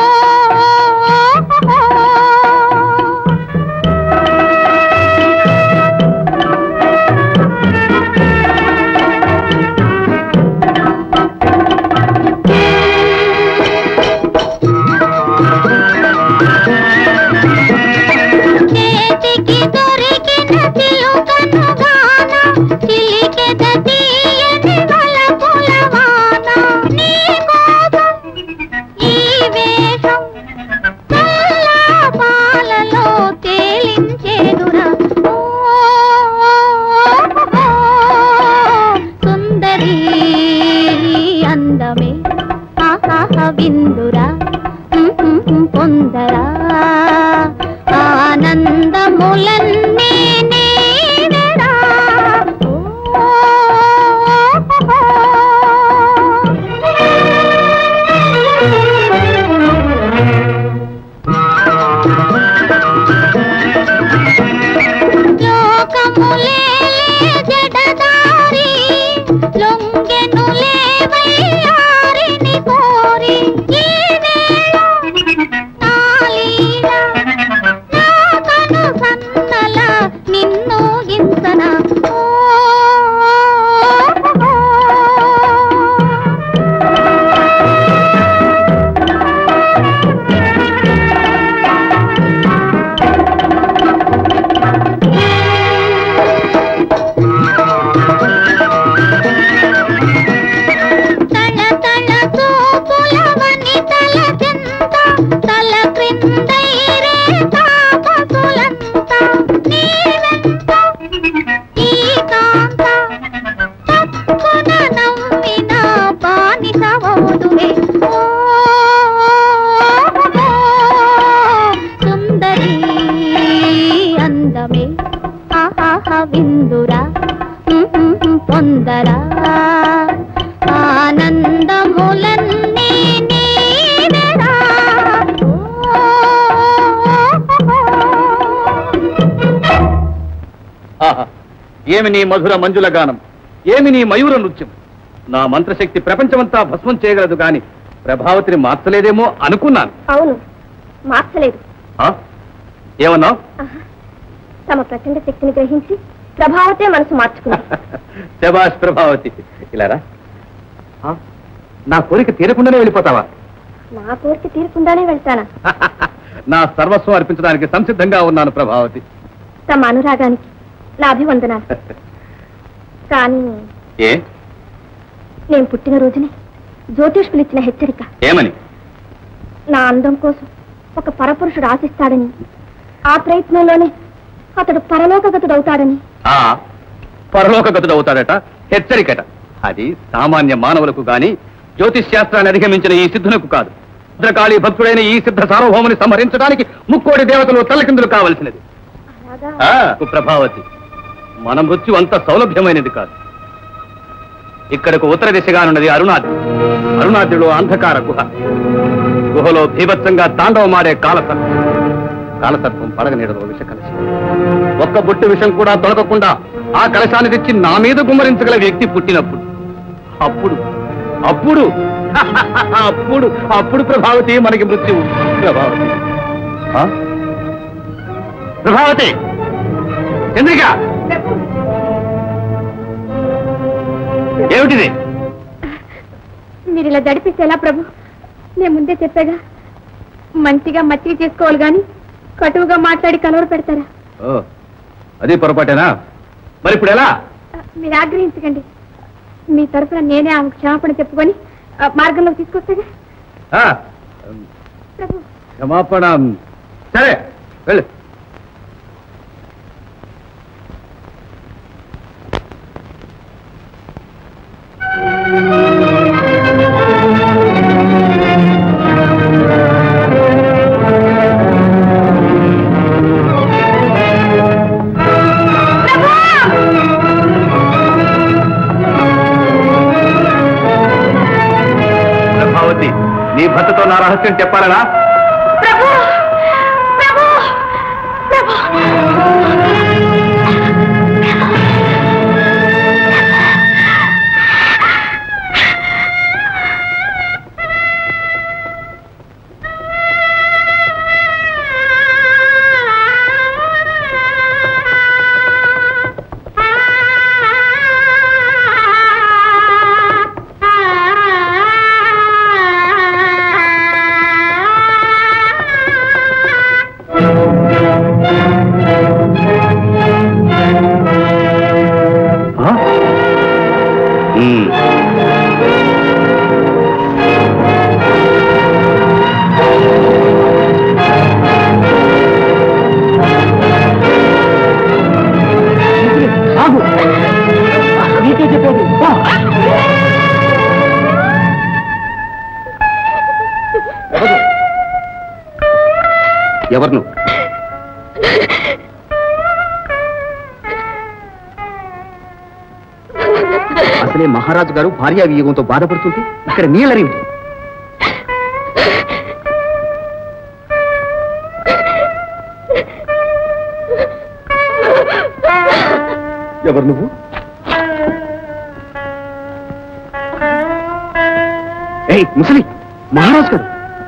చేతికి దొరికిన చిలుకను గాన చిలికెద తీయని వలపుల వాన నీ కోసం ఈ వేషం చల్లా పాలలో తేలించేదురా ఓ, సుందరి అందమే ఆహాహ బిందురా పొందరా ఆనందములన్నీ నీవెరా ఓ, లోకములే జడదారి లొంగెనులే వయ్యారిని కోరి ఈ వేళ నా లీల నా కను సన్నల నిన్ను గింతన ఓ, తల తల చూపుల వనితల చెంత తల క్రిందైరే తాపసులంత నీవెంత ఈ కాంత తప్పున నవ్విన బానిసవోదువే ఓ సుందరి అందమే ఆహాహ విందురా పొందరా ఆనందములన్నీ నీవెరా ఆహా ఏమి నీ మధుర మంజుల గానం ఏమి నీ మయూర నృత్యం నా మంత్రశక్తి ప్రపంచమంతా భస్మం చేయగలదు గాని ప్రభావతిని మార్చలేదేమో అనుకున్నాను అవును మార్చలేదు ఆ? ఏమన్నావు ఆహా. తమ ప్రచండ శక్తిని గ్రహించి ప్రభావతే మనసు మార్చుకుంది శబాష్ ప్రభావతి ఇలా రా. ఆ? నా కోరిక తీరకుండానే వెళ్ళిపోతావా నా కోరిక తీరకుండానే వెళ్తానా నా సర్వస్వం అర్పించడానికి సంసిద్ధంగా ఉన్నాను ప్రభావతి తమ అనురాగానికి నా అభివందనాలు కానీ ఏ నేను పుట్టిన రోజునే జ్యోతిష్కులు ఇచ్చిన హెచ్చరిక ఏమని నా అందం కోసం ఒక పరపురుషుడు ఆశిస్తాడని ఆ ప్రయత్నంలోనే అతడు పరలోకగతుడవుతాడని ఆ పరలోకగతుడు అవుతాడట హెచ్చరికట అది సామాన్య మానవులకు గాని జ్యోతిష్ శాస్త్రాన్ని అధిగమించిన ఈ సిద్ధులకు కాదు భద్రకాళి భక్తుడైన ఈ సిద్ధ సార్వభౌముని సంహరించడానికి ముక్కోడి దేవతలు తలకిందులు కావలసినది అలాగా ఆ, ప్రభావతి మన మృత్యు అంత సౌలభ్యమైనది కాదు ఇక్కడకు ఉత్తర దిశగానున్నది అరుణాది అరుణాద్రిలో అంధకార గుహ గుహలో భీభత్సంగా తాండవమాడే కాలసర్పం కాలసర్పం పడగ నీడలో విష కలశం ఒక్క బొట్టు విషం కూడా తొలగకుండా ఆ కలశాన్ని తెచ్చి నా మీద గుమ్మరించగల వ్యక్తి పుట్టినప్పుడు అప్పుడు అప్పుడు అప్పుడు అప్పుడు ప్రభావతి మనకి మృత్యువు ప్రభావతి ఆ? ప్రభావతి చంద్రిక ఏమిటిది మీరు ఇలా దడిపిస్తే ఎలా ప్రభు నేను ముందే చెప్పాగా మంచిగా మచ్చిగా చేసుకోవాలి గాని కటువుగా మాట్లాడి కలవర పెడతారా ఓ, అది పొరపాటేనా మరి ఇప్పుడు ఎలా మీరు ఆగ్రహించకండి మీ తరఫున నేనే ఆమె క్షమాపణ చెప్పుకొని ఆ, మార్గంలో తీసుకొస్తాగా ఆ, ప్రభు క్షమాపణ సరే వెళ్ళు ప్రభావతి నీ భర్తతో నా రహస్యం చెప్పాలనా ప్రభు ప్రభు ప్రభు ఆ? ఉమ్. ఆగు నీకే చెప్పేది బా. ఎవరు నువ్వు అసలే మహారాజు గారు భార్యా వియోగంతో బాధపడుతుంటే ఇక్కడ నీళ్ళరేమిటి ఎవరు నువ్వు ఏయ్ ముసలి మహారాజు గారు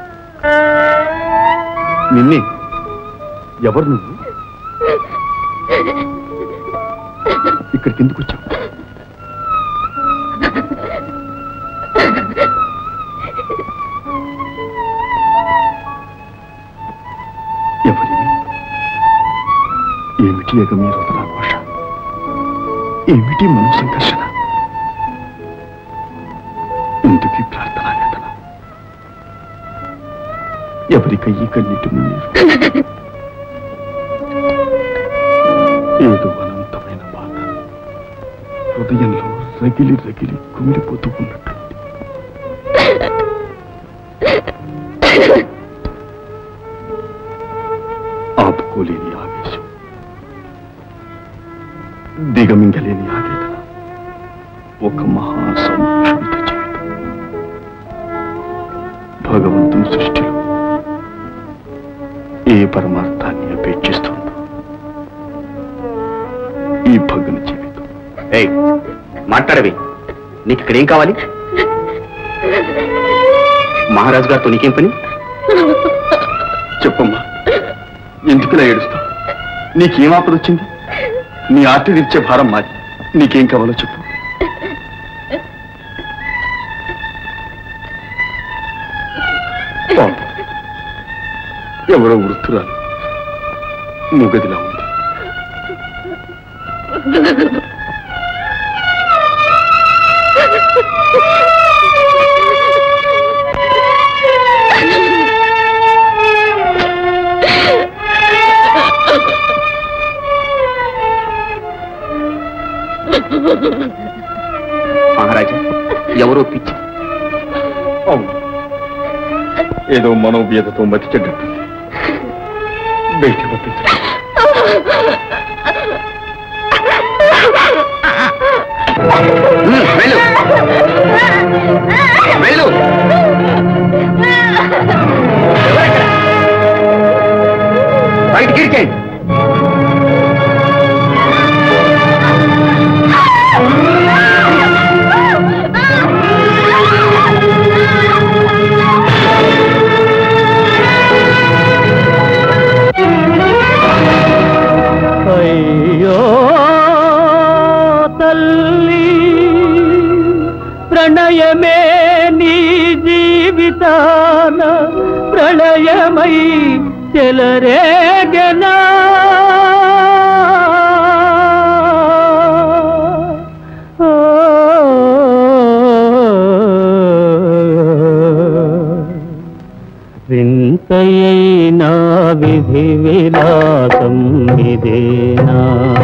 నిన్నే ఎవరు నువ్వు ఇక్కడికి ఎందుకు వచ్చావు ఎవరివి ఏమిటి ఎగ మీ రుద్రాఘోష ఏమిటి మన సంఘర్షణ ఎందుకు ఈ ప్రార్థన వేదన ఎవరికయ్యి కన్నీటి మున్నీరు ఏదో అనంతమైన బాధ హృదయంలో రగిలి రగిలి కుమిలిపోతూ ఉన్నట్టు ఆపుకోలేని ఆవేశం దిగమింగలేని ఆవేదన ఒక మహా సంక్షోభిత జీవితం భగవంతుని సృష్టిలో ఏ పరమార్థాన్ని అపేక్షిస్తుందో ఈ భగన జీవితం ఏయ్ మాట్లాడవి నీకు ఇక్కడ ఏం కావాలి మహారాజు గారితో నీకేం పని చెప్పమ్మా ఎందుకులా ఏడుస్తావు నీకేం ఆపద వచ్చింది నీ ఆర్తి ఇచ్చే భారం మాది నీకేం కావాలో చెప్పు పాపం. ఎవరో వృత్తురాలు మూగదిలా ఉంది మహారాజా ఎవరో పిచ్చి అవును ఏదో మనోవ్యతతో మతి చెడ్డట్టుంది బయటికి పంపించండి ఉమ్, వెళ్ళు వెళ్ళు ప్రణయమే నీ జీవితాన ప్రళయమై చెలరేగనా వింతయైనా విధి విలాసం ఇదేనా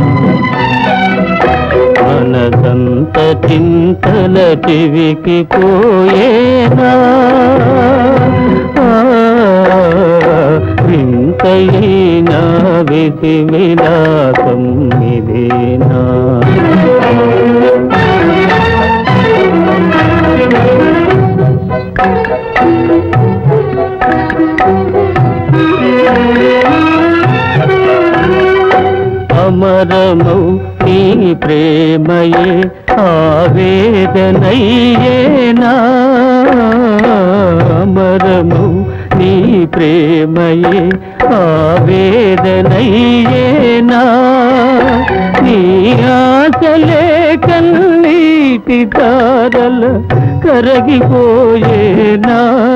మనసంత చింతల చెవికి పోయేనా ఆ, వింతైనా విధి విలాసం ఇదేనా అమరమౌ నీ ప్రేమయే ఆవేదనయ్యేనా అమరమౌ నీ ప్రేమయే ఆవేదనయ్యేనా నీ ఆశలే కన్నీటి తారల కరగిపోయేనా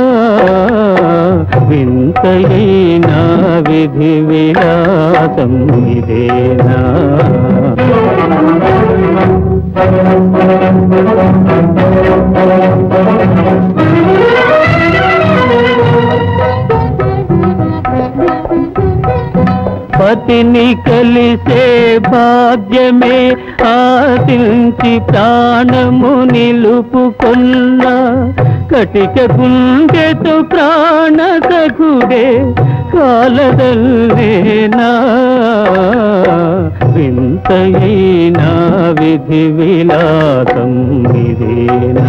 వింతైనా విధి విలాసం ఇదేనా పతిని కలిసే భాగ్యమే ఆశించి ప్రాణము నిలుపుకున్న కటిక గుండెతో ప్రాణ సఖుడే కాలదల్లేనా వింతైనా విధి విలాసం ఇదేనా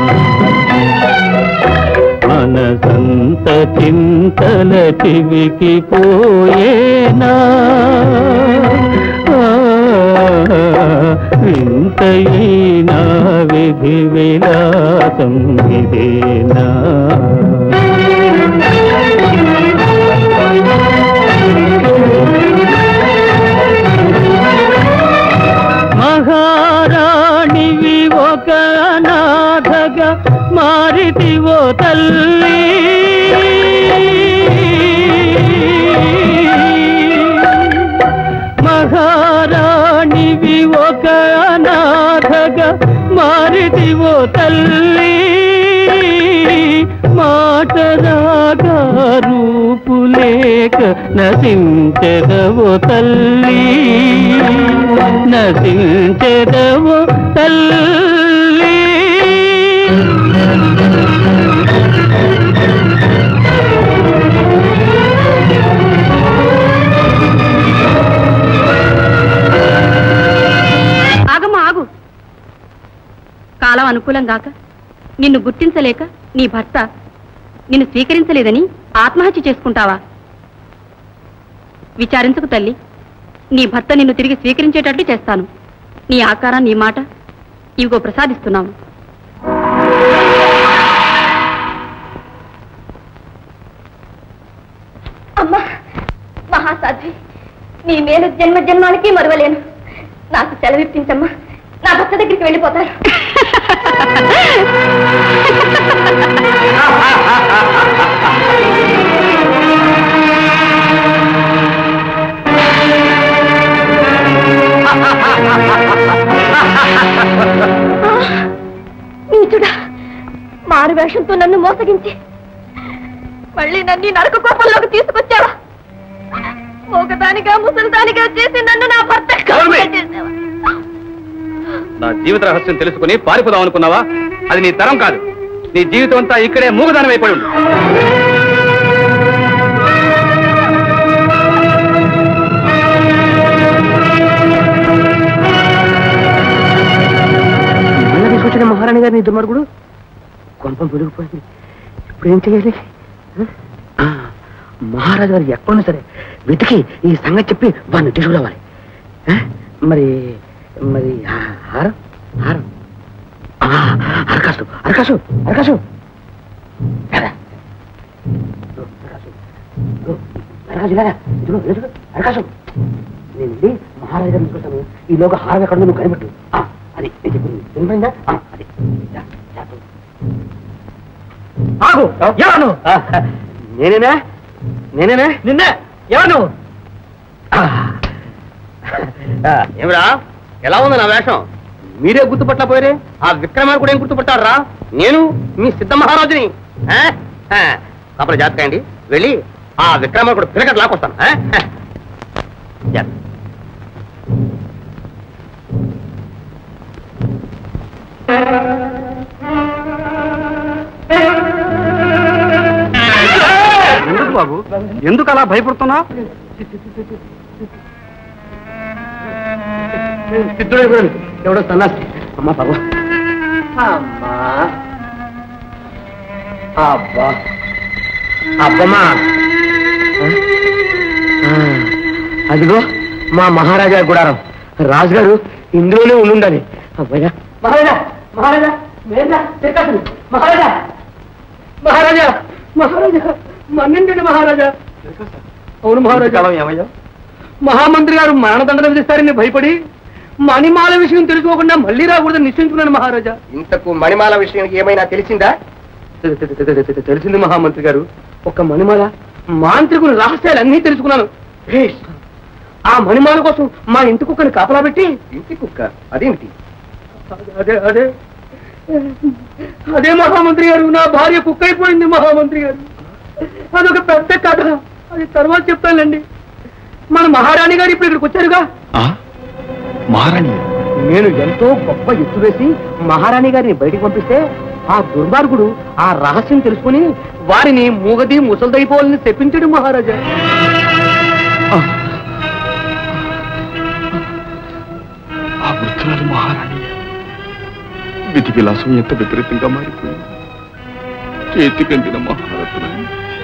మనసంత చింతల చెవికి పోయేనా ఆ, వింతైనా విధి విలాసం ఇదేనా మహారాణివి ఒక అనాథగా మారితివో తల్లి మహారాణివి ఒక అనాథగా మారితివో తల్లి మాటరాగా రూపులేక నశించెదవో తల్లి నశించెదవో తల్లి ఆగమ్మా ఆగు కాలం అనుకూలం గాక నిన్ను గుర్తించలేక నీ భర్త నిన్ను స్వీకరించలేదని ఆత్మహత్య చేసుకుంటావా విచారించుకు తల్లి నీ భర్త నిన్ను తిరిగి స్వీకరించేటట్టు చేస్తాను నీ ఆకారం నీ మాట ఇవిగో ప్రసాదిస్తున్నాము అమ్మా మహాసాధ్వి నీ మేలు జన్మ జన్మాలకి మరవలేను నాకు సెలవిప్పించమ్మా నా భర్త దగ్గరికి వెళ్ళిపోతాను నీచుడా మారు వేషంతో నన్ను మోసగించి మళ్ళీ నన్ను ఈ నరక కోపంలోకి తీసుకొచ్చావా ఒకదానిగా ముసలిదానిగా చేసి నన్ను నా భర్త గౌరమ్మ! చేసావా నా జీవిత రహస్యం తెలుసుకుని పారిపోదాం అనుకున్నావా అది నీ తరం కాదు నీ జీవితం అంతా ఇక్కడే మూగదానం అయిపోయి ఉండు మళ్ళీ తీసుకొచ్చిన మహారాణి గారిని దుర్మార్గుడు కొంపం పెరిగిపోయింది ఇప్పుడు ఏం చేయాలి ఆ, మహారాజు గారు ఎక్కడున్నా సరే వెతికి ఈ సంగతి చెప్పి వాడిని తీసుకురావాలి ఆ, మరి మరి ఆ, హారం హారం ఆ, అరకాసు అరకాసు అరకాసు ఎరా. ఇదిగో, అరకాసు. ఇదిగో, అరకాసు ఇలాగా. ఇదిగో, ఇదిగో, అరకాసు నేను వెళ్ళి మహారాజు గారిని తీసుకొస్తాను ఈలోగా హారం ఎక్కడ ఉందో నువ్వు కనిపెట్టు ఆ, అది నేను చెప్పింది వినిపోయిందా ఆ, అది యా, యా, ఆగు ఎవరు నేనేనా నేనేనా నిన్నే ఎవరు ఏమిరా ఎలా ఉంది నా వేషం మీరే గుర్తుపట్టలేకపోయారే ఆ విక్రమార్ కూడా ఏం గుర్తుపట్టారా నేను మీ సిద్ధ మహారాజుని ఆ? ఆ, లోపల జాతక అండి వెళ్ళి ఆ విక్రమార్ కూడా పిలకట్ లాక్కొస్తాను ఆ? ఆ. జాగ్రత్త. ఎందుకు బాబు ఎందుకు అలా భయపడుతున్నా సిద్ధుడే కూడా ఎవడో సన్నాసి అమ్మా బాబు అమ్మా అబ్బా అబ్బమ్మా ఆ, అదిగో మా మహారాజా గుడారం రాజుగారు ఇందులోనే ఉండుండాలి అబ్బాయ్యా మహారాజా మహారాజా మేరా తిరగదు మహారాజా మహారాజా మహారాజా మన్నండి మహారాజా అవును మహారాజా ఏమయ్యా మహామంత్రి గారు మరణదండన విధిస్తారని భయపడి మణిమాల విషయం తెలుసుకోకుండా మళ్ళీ రాకూడదని నిశ్చయించుకున్నాను మహారాజా ఇంతకు మణిమాల విషయం ఏమైనా తెలిసిందా తె- తె- తె- తె- తె- తెలిసింది మహామంత్రి గారు ఒక్క మణిమాల మాంత్రికుని రహస్యాలన్నీ తెలుసుకున్నాను భేష్. ఆ మణిమాల కోసం మా ఇంటి కుక్కని కాపలా పెట్టి ఇంటి కుక్క అదేమిటి అదే అదే అదే మహామంత్రి గారు నా భార్య కుక్క అయిపోయింది మహామంత్రి గారు అదొక పెద్ద కథ అది తర్వాత చెప్తానండి మన మహారాణి గారు ఇప్పుడు ఇక్కడికి వచ్చారుగా మహారాణి నేను ఎంతో గొప్ప ఎత్తు వేసి మహారాణి గారిని బయటికి పంపిస్తే ఆ దుర్మార్గుడు ఆ రహస్యం తెలుసుకుని వారిని మూగది ముసల్దైపోవాలని తెప్పించడు మహారాజా ఆ వృద్ధురాలు మహారాణి విధి విలాసం ఎంత విపరీతంగా మారిపోయింది చేతికందిన మహారథులని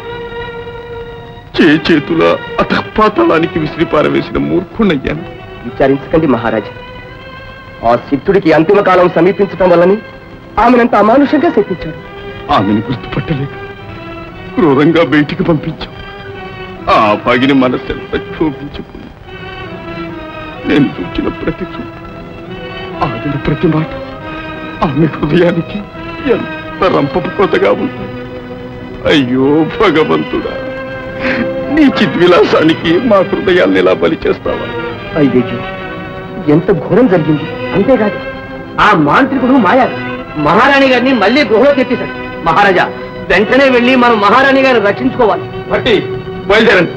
చే చేతుల అతపాతాళానికి విసిరి పారవేసిన మూర్ఖుణ్ణయ్యాను విచారించకండి మహారాజా ఆ సిద్ధుడికి అంతిమ కాలం సమీపించటం వల్లని ఆమెనంత అమానుషంగా శపించాడు ఆమెను గుర్తుపట్టలేక క్రూరంగా బయటికి పంపించాం ఆ భాగిని మనసెంత క్షోభించిపోయింది నేను చూచిన ప్రతి చూపు ఆడిన ప్రతి మాట ఆమె హృదయానికి ఎంత రంపపు కొత్తగా ఉంది అయ్యో భగవంతుడా నీ చిద్విలాసానికి మా హృదయాన్ని ఇలా బలి చేస్తావా అయ్యో ఎంత ఘోరం జరిగింది అంతేకాదు ఆ మాంత్రికుడు మాయా మహారాణి గారిని మళ్ళీ గుహలో తెచ్చేశాడు మహారాజా వెంటనే వెళ్ళి మనం మహారాణి గారిని రక్షించుకోవాలి బట్టి బయలుదేరండి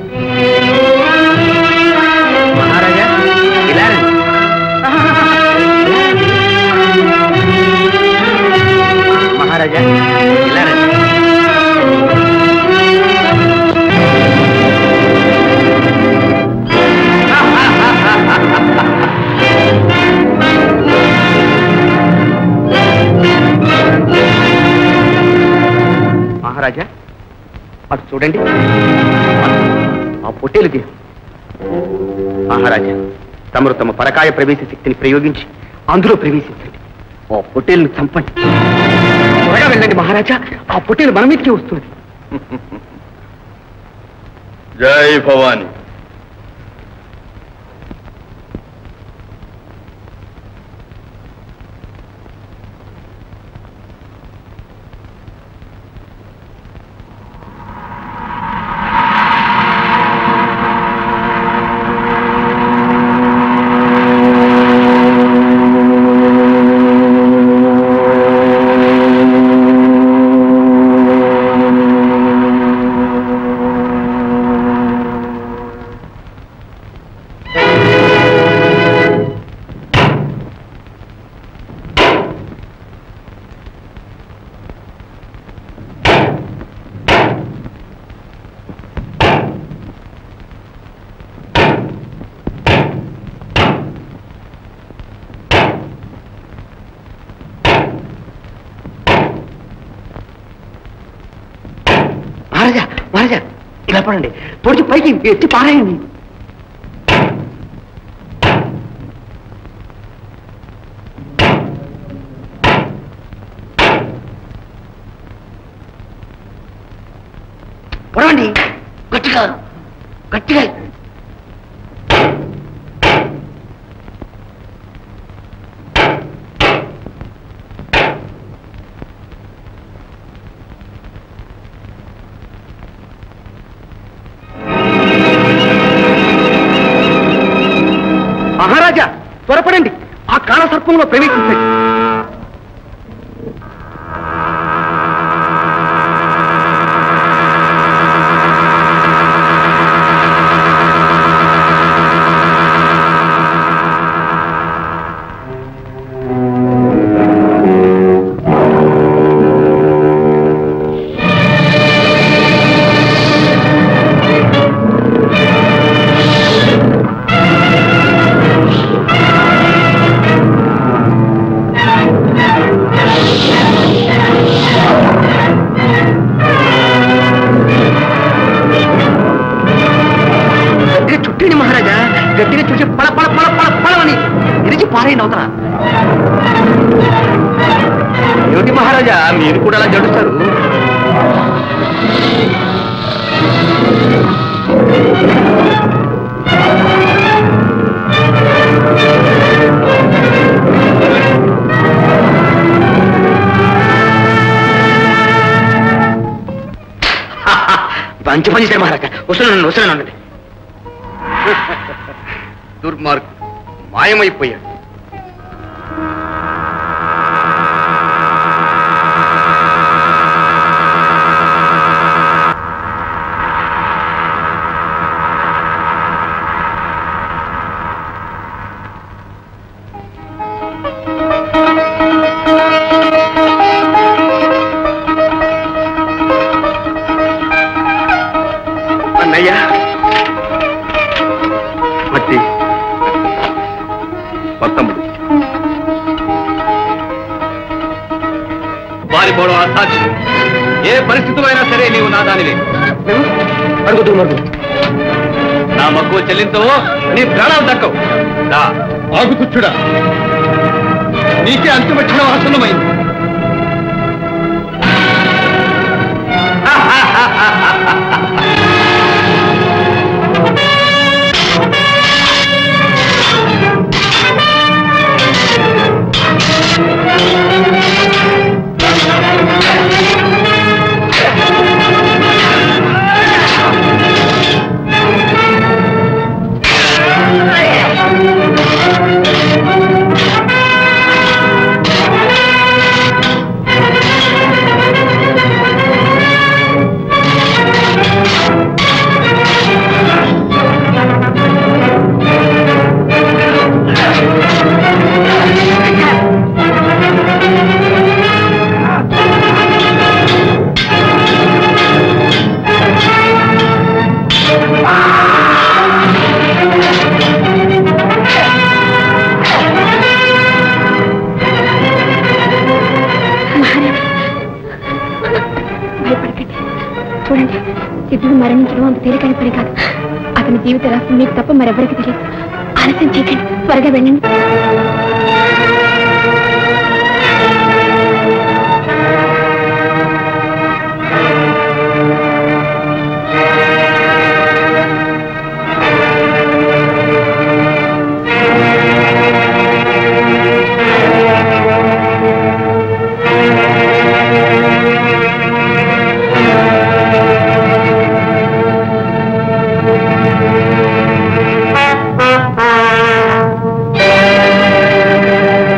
మహారాజా ఇలా రండి. మహారాజా ఇలా రండి. మహారాజా అటు చూడండి ఆ పొట్టేలు దేహం మహారాజా తమరు తమ పరకాయ ప్రవేశ శక్తిని ప్రయోగించి అందులో ప్రవేశించండి ఆ పొట్టేలును చంపండి త్వరగా వెళ్ళండి మహారాజా ఆ పొట్టేలు మన మీదకి వస్తుంది జై భవాని మహారాజా మహారాజా ఇలా పడండి పొడిచి పైకి ఎత్తి పారాయండి పొడవండి గట్టిగా గట్టిగా అంతఃపురంలో ప్రవేశించండి గట్టిగా చుట్టండి మహారాజా గట్టిగా చుట్టి పల పల పల పల పలవని ఇరిచి పారైన అవుతారా ఏమిటి మహారాజా మీరు కూడా అలా జడుస్తారు మంచి పని చేశారు మహారాజా వస్తున్నాను వస్తున్నాను దుర్మార్గు మాయమైపోయాడు అన్నయ్య మట్టి పత్తమ్ముడు పారిపోవడం అసాధ్యం ఏ పరిస్థితిలో అయినా సరే నీవు నా దానివే అడుగుతూ మరుగు నా మక్కువ చెల్లించవు నీ ప్రాణాలు దక్కవు దా. ఆగుతుచ్చుడా నీకే అంతిమక్షణ ఆసన్నమైంది భయపడకండి చూడండి సిద్ధుడు మరణించడం అంత తేలికైన పని కాదు అతని జీవిత రహస్యం మీకు తప్ప మరెవరికి తెలియదు ఆలస్యం చేయకండి త్వరగా వెళ్ళండి ఆ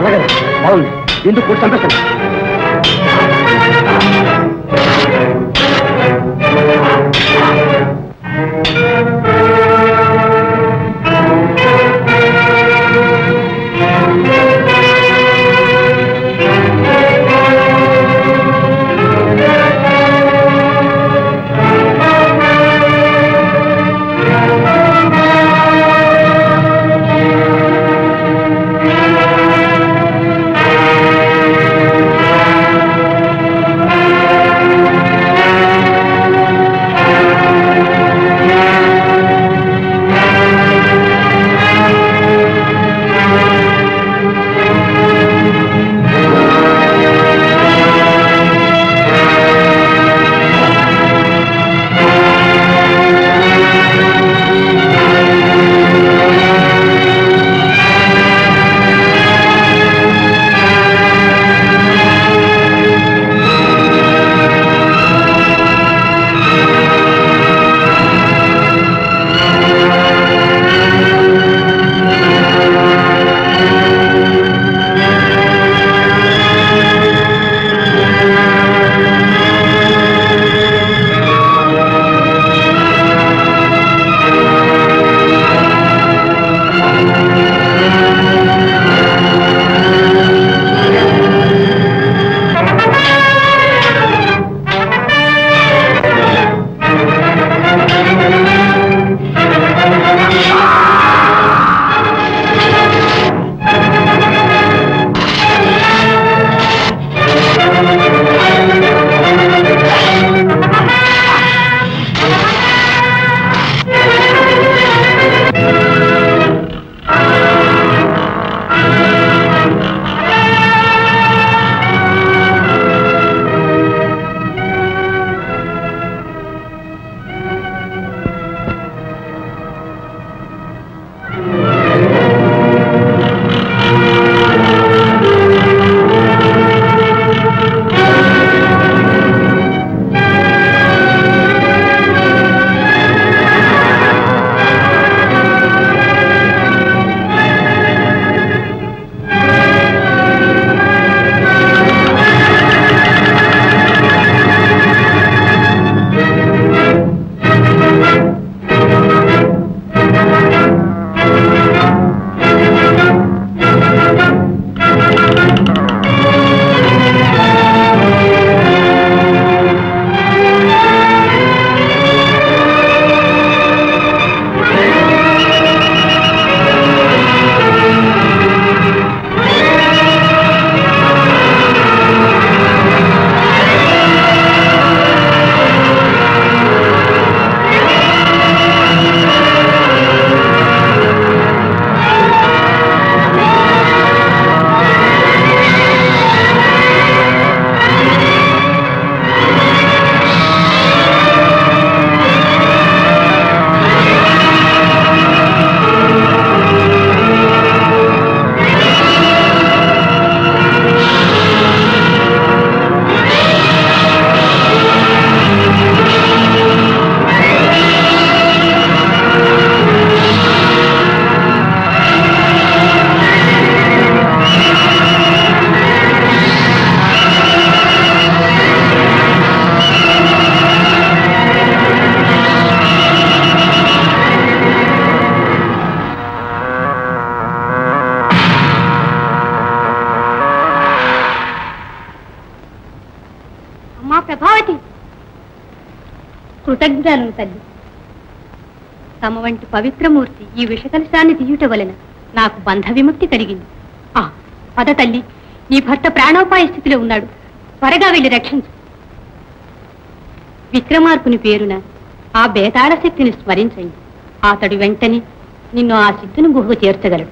అలాగే బాగుంది ఎందుకు కూడా చంపేస్తాను అమ్మా ప్రభావతి కృతజ్ఞతలను తల్లి తమ వంటి పవిత్రమూర్తి ఈ విషకలశాన్ని తీయుట వలన నాకు బంధ విముక్తి కలిగింది ఆ పద తల్లి నీ భర్త ప్రాణోపాయ స్థితిలో ఉన్నాడు త్వరగా వెళ్ళి రక్షించు విక్రమార్కుని పేరున ఆ బేతాళ శక్తిని స్మరించండి అతడు వెంటనే నిన్ను ఆ సిద్ధుని గుహకు చేర్చగలడు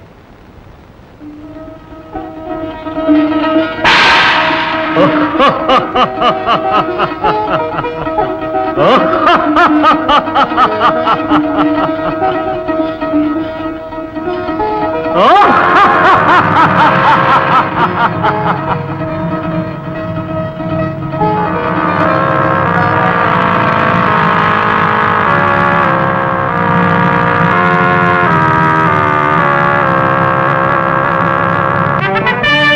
ఆ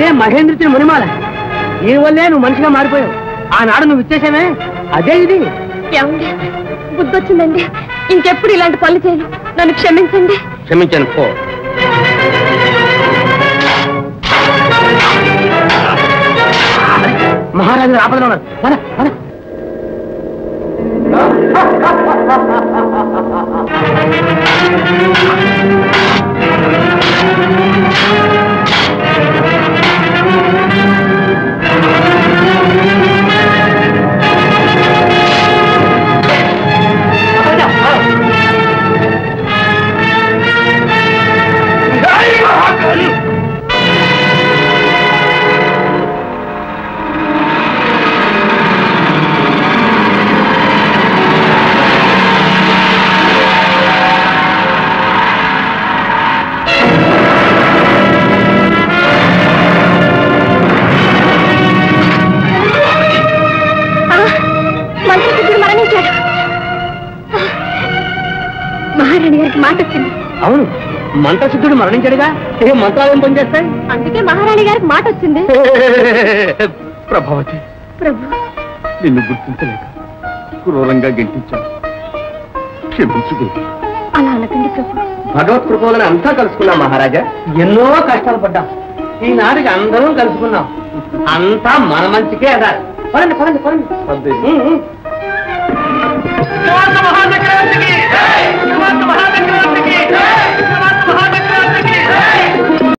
మహేంద్రుని మునిమాల దీనివల్లే నువ్వు మనిషిగా మారిపోయావు ఆనాడు నువ్వు ఇచ్చేసావే అదే ఇది ఏమండి బుద్ధొచ్చిందండి ఇంకెప్పుడు ఇలాంటి పనులు చేయను నన్ను క్షమించండి క్షమించాను పో మహారాజు ఆపదలో ఉన్నారు పద, పద. మంత్రి మరణించాడు మహారాణి గారికి మాట వచ్చింది అవును మంత్రసిద్ధుడు మరణించాడుగా ఏ మంత్రాలు ఏం పనిచేస్తాయి అందుకే మహారాణి గారికి మాట వచ్చింది ప్రభావతి ప్రభు నిన్ను గుర్తించలేక క్రూరంగా గెంటించాను క్షమించు దేవి అలా అనకండి ప్రభు భగవత్ కృపలను అంతా కలుసుకున్నాం మహారాజా ఎన్నో కష్టాలు పడ్డాం ఈనాటికి అందరం కలుసుకున్నాం అంతా మన మంచికే అదాలి పదండి పదండి పదండి పద్దేవి. ఉమ్, ఉమ్.